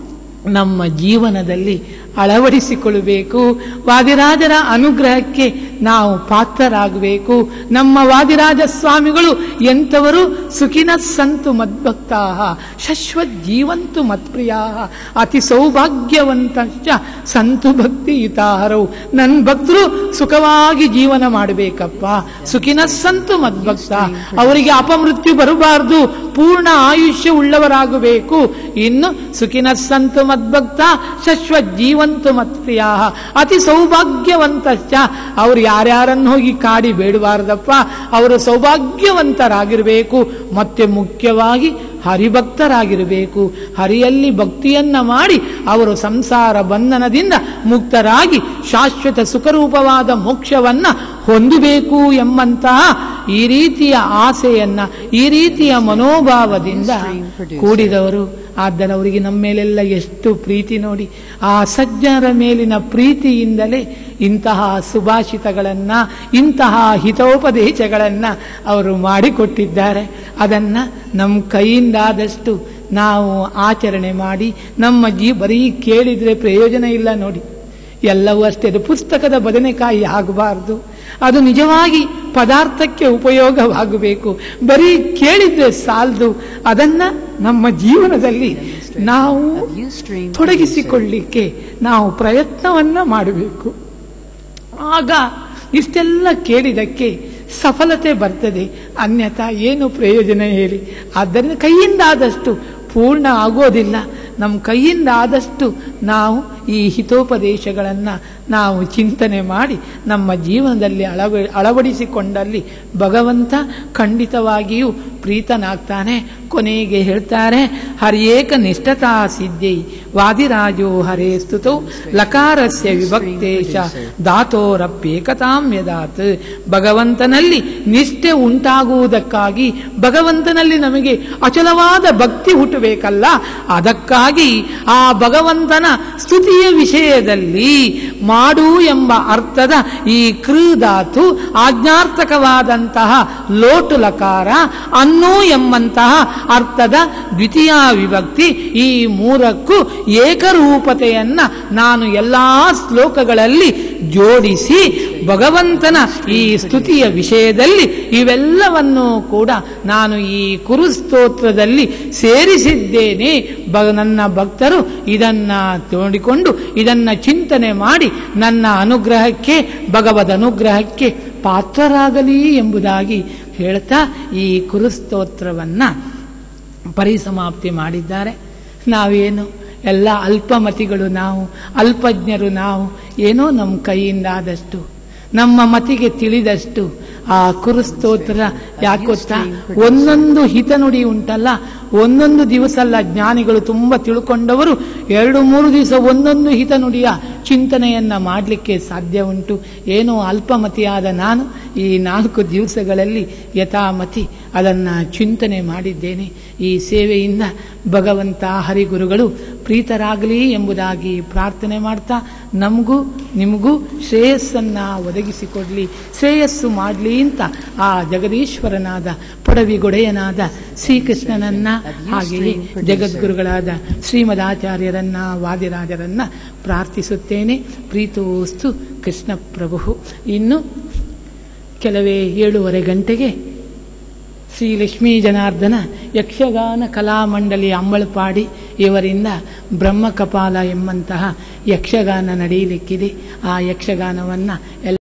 ನಮ್ಮ ಜೀವನದಲ್ಲಿ ಅಳವಡಿಸಿಕೊಳ್ಳಬೇಕು ವಾದಿರಾಜರ ಅನುಗ್ರಹಕ್ಕೆ ನಾವು ಪಾತ್ರರಾಗಬೇಕು ನಮ್ಮ ವಾದಿರಾಜ ಸ್ವಾಮಿಗಳು ಎಂಥವರು ಸುಖಿನ ಸಂತು ಮದ್ಭಕ್ತಾ ಶಶ್ವತ್ ಜೀವಂತು ಮತ್ಪ್ರಿಯಾ ಅತಿ ಸೌಭಾಗ್ಯವಂತಶ್ಚ ಸಂತು ಭಕ್ತಿಯುತಾರವು ನನ್ನ ಭಕ್ತರು ಸುಖವಾಗಿ ಜೀವನ ಮಾಡಬೇಕಪ್ಪ ಸುಖಿನ ಸಂತು ಮದ್ಭಕ್ತ ಅವರಿಗೆ ಅಪಮೃತ್ಯು ಬರಬಾರದು ಪೂರ್ಣ ಆಯುಷ್ಯ ಉಳ್ಳವರಾಗಬೇಕು ಇನ್ನು ಸುಖಿನ ಸಂತು ಮದ್ಭಕ್ತ ಶಶ್ವತ್ ಜೀವಂತು ಮತ್ಪ್ರಿಯ ಅತಿ ಸೌಭಾಗ್ಯವಂತಶ್ಚ ಅವ್ರು ಯಾರ್ಯಾರನ್ನು ಹೋಗಿ ಕಾಡಿ ಬೇಡಬಾರ್ದಪ್ಪ ಅವರು ಸೌಭಾಗ್ಯವಂತರಾಗಿರಬೇಕು ಮತ್ತೆ ಮುಖ್ಯವಾಗಿ ಹರಿಭಕ್ತರಾಗಿರಬೇಕು ಹರಿಯಲ್ಲಿ ಭಕ್ತಿಯನ್ನ ಮಾಡಿ ಅವರು ಸಂಸಾರ ಬಂಧನದಿಂದ ಮುಕ್ತರಾಗಿ ಶಾಶ್ವತ ಸುಖರೂಪವಾದ ಮೋಕ್ಷವನ್ನ ಹೊಂದಬೇಕು ಎಂಬಂತಹ ಈ ರೀತಿಯ ಆಸೆಯನ್ನ ಈ ರೀತಿಯ ಮನೋಭಾವದಿಂದ ಕೂಡಿದವರು ಆದ್ದರಿಂದ ಅವರಿಗೆ ನಮ್ಮ ಮೇಲೆಲ್ಲ ಎಷ್ಟು ಪ್ರೀತಿ ನೋಡಿ ಆ ಸಜ್ಜನರ ಮೇಲಿನ ಪ್ರೀತಿಯಿಂದಲೇ ಇಂತಹ ಸುಭಾಷಿತಗಳನ್ನ ಇಂತಹ ಹಿತೋಪದೇಶಗಳನ್ನ ಅವರು ಮಾಡಿಕೊಟ್ಟಿದ್ದಾರೆ ಅದನ್ನ ನಮ್ಮ ಕೈಯಿಂದಾದಷ್ಟು ನಾವು ಆಚರಣೆ ಮಾಡಿ ನಮ್ಮ ಜೀ ಬರೀ ಕೇಳಿದ್ರೆ ಪ್ರಯೋಜನ ಇಲ್ಲ ನೋಡಿ ಎಲ್ಲವೂ ಅಷ್ಟೇ ಅದು ಪುಸ್ತಕದ ಬದನೆಕಾಯಿ ಆಗಬಾರ್ದು ಅದು ನಿಜವಾಗಿ ಪದಾರ್ಥಕ್ಕೆ ಉಪಯೋಗವಾಗಬೇಕು ಬರೀ ಕೇಳಿದ್ರೆ ಸಾಲದು ಅದನ್ನ ನಮ್ಮ ಜೀವನದಲ್ಲಿ ನಾವು ತೊಡಗಿಸಿಕೊಳ್ಳಿಕ್ಕೆ ನಾವು ಪ್ರಯತ್ನವನ್ನ ಮಾಡಬೇಕು ಆಗ ಇಷ್ಟೆಲ್ಲ ಕೇಳಿದಕ್ಕೆ ಸಫಲತೆ ಬರ್ತದೆ ಅನ್ಯಥಾ ಏನು ಪ್ರಯೋಜನ ಹೇಳಿ ಆದ್ದರಿಂದ ಕೈಯಿಂದಾದಷ್ಟು ಪೂರ್ಣ ಆಗೋದಿಲ್ಲ ನಮ್ಮ ಕೈಯಿಂದ ಆದಷ್ಟು ನಾವು ಈ ಹಿತೋಪದೇಶಗಳನ್ನು ನಾವು ಚಿಂತನೆ ಮಾಡಿ ನಮ್ಮ ಜೀವನದಲ್ಲಿ ಅಳವ ಅಳವಡಿಸಿಕೊಂಡಲ್ಲಿ ಭಗವಂತ ಖಂಡಿತವಾಗಿಯೂ ಪ್ರೀತನಾಗ್ತಾನೆ ಕೊನೆಗೆ ಹೇಳ್ತಾರೆ ಹರಿಯೇಕ ನಿಷ್ಠತಾ ಸಿದ್ಧೈ ವಾದಿರಾಜೋ ಹರೇ ಸ್ತುತೌ ಲಕಾರಸ್ಯ ವಿಭಕ್ತೇಶ ದಾತೋರಪ್ಯೇಕತಾಂ ಯದಾತ್ ಭಗವಂತನಲ್ಲಿ ನಿಷ್ಠೆ ಉಂಟಾಗುವುದಕ್ಕಾಗಿ ಭಗವಂತನಲ್ಲಿ ನಮಗೆ ಅಚಲವಾದ ಭಕ್ತಿ ಹುಟ್ಟಬೇಕಲ್ಲ ಅದಕ್ಕಾಗಿ ಆ ಭಗವಂತನ ಸ್ತುತಿಯ ವಿಷಯದಲ್ಲಿ ಮಾಡು ಎಂಬ ಅರ್ಥದ ಈ ಕೃಧಾತು ಆಜ್ಞಾರ್ಥಕವಾದಂತಹ ಲೋಟು ಲಕಾರ ಅನ್ನು ಎಂಬಂತಹ ಅರ್ಥದ ದ್ವಿತೀಯ ವಿಭಕ್ತಿ ಈ ಮೂರಕ್ಕೂ ಏಕರೂಪತೆಯನ್ನ ನಾನು ಎಲ್ಲಾ ಶ್ಲೋಕಗಳಲ್ಲಿ ಜೋಡಿಸಿ ಭಗವಂತನ ಈ ಸ್ತುತಿಯ ವಿಷಯದಲ್ಲಿ ಇವೆಲ್ಲವನ್ನು ಕೂಡ ನಾನು ಈ ಕುರುಸ್ತೋತ್ರದಲ್ಲಿ ಸೇರಿಸಿದ್ದೇನೆ ಬ ನನ್ನ ಭಕ್ತರು ಇದನ್ನ ನೋಡಿಕೊಂಡು ಇದನ್ನ ಚಿಂತನೆ ಮಾಡಿ ನನ್ನ ಅನುಗ್ರಹಕ್ಕೆ ಭಗವದ್ ಅನುಗ್ರಹಕ್ಕೆ ಪಾತ್ರರಾಗಲಿ ಎಂಬುದಾಗಿ ಹೇಳ್ತಾ ಈ ಕುರುಸ್ತೋತ್ರವನ್ನ ಪರಿಸಮಾಪ್ತಿ ಮಾಡಿದ್ದಾರೆ ನಾವೇನು ಎಲ್ಲ ಅಲ್ಪಮತಿಗಳು ನಾವು ಅಲ್ಪಜ್ಞರು ನಾವು ಏನೋ ನಮ್ಮ ಕೈಯಿಂದ ಆದಷ್ಟು ನಮ್ಮ ಮತಿಗೆ ತಿಳಿದಷ್ಟು ಆ ಕುರುಸ್ತೋತ್ರ ಯಾಕೆ ಗೊತ್ತಾ ಒಂದೊಂದು ಹಿತನುಡಿ ಉಂಟಲ್ಲ ಒಂದೊಂದು ದಿವಸ ಅಲ್ಲ ಜ್ಞಾನಿಗಳು ತುಂಬ ತಿಳ್ಕೊಂಡವರು ಎರಡು ಮೂರು ದಿವಸ ಒಂದೊಂದು ಹಿತನುಡಿಯ ಚಿಂತನೆಯನ್ನ ಮಾಡಲಿಕ್ಕೆ ಸಾಧ್ಯ ಉಂಟು ಏನೋ ಅಲ್ಪಮತಿಯಾದ ನಾನು ಈ ನಾಲ್ಕು ದಿವಸಗಳಲ್ಲಿ ಯಥಾಮತಿ ಅದನ್ನು ಚಿಂತನೆ ಮಾಡಿದ್ದೇನೆ ಈ ಸೇವೆಯಿಂದ ಭಗವಂತ ಹರಿಗುರುಗಳು ಪ್ರೀತರಾಗಲಿ ಎಂಬುದಾಗಿ ಪ್ರಾರ್ಥನೆ ಮಾಡ್ತಾ ನಮಗೂ ನಿಮಗೂ ಶ್ರೇಯಸ್ಸನ್ನ ಒದಗಿಸಿಕೊಡ್ಲಿ ಶ್ರೇಯಸ್ಸು ಮಾಡಲಿ ಅಂತ ಆ ಜಗದೀಶ್ವರನಾದ ಪೊಡವಿಗೊಡೆಯನಾದ ಶ್ರೀಕೃಷ್ಣನನ್ನ ಹಾಗೆಯೇ ಜಗದ್ಗುರುಗಳಾದ ಶ್ರೀಮದಾಚಾರ್ಯರನ್ನ ವಾದಿರಾಜರನ್ನ ಪ್ರಾರ್ಥಿಸುತ್ತೇನೆ ಪ್ರೀತೋಸ್ತು ಕೃಷ್ಣ ಪ್ರಭು ಇನ್ನು ಕೆಲವೇ ಏಳೂವರೆ ಗಂಟೆಗೆ ಶ್ರೀ ಲಕ್ಷ್ಮೀ ಜನಾರ್ದನ ಯಕ್ಷಗಾನ ಕಲಾಮಂಡಲಿ ಅಂಬಳಪಾಡಿ ಇವರಿಂದ ಬ್ರಹ್ಮಕಪಾಲ ಎಂಬಂತಹ ಯಕ್ಷಗಾನ ನಡೆಯಲಿಕ್ಕಿದೆ ಆ ಯಕ್ಷಗಾನವನ್ನು ಎಲ್ಲ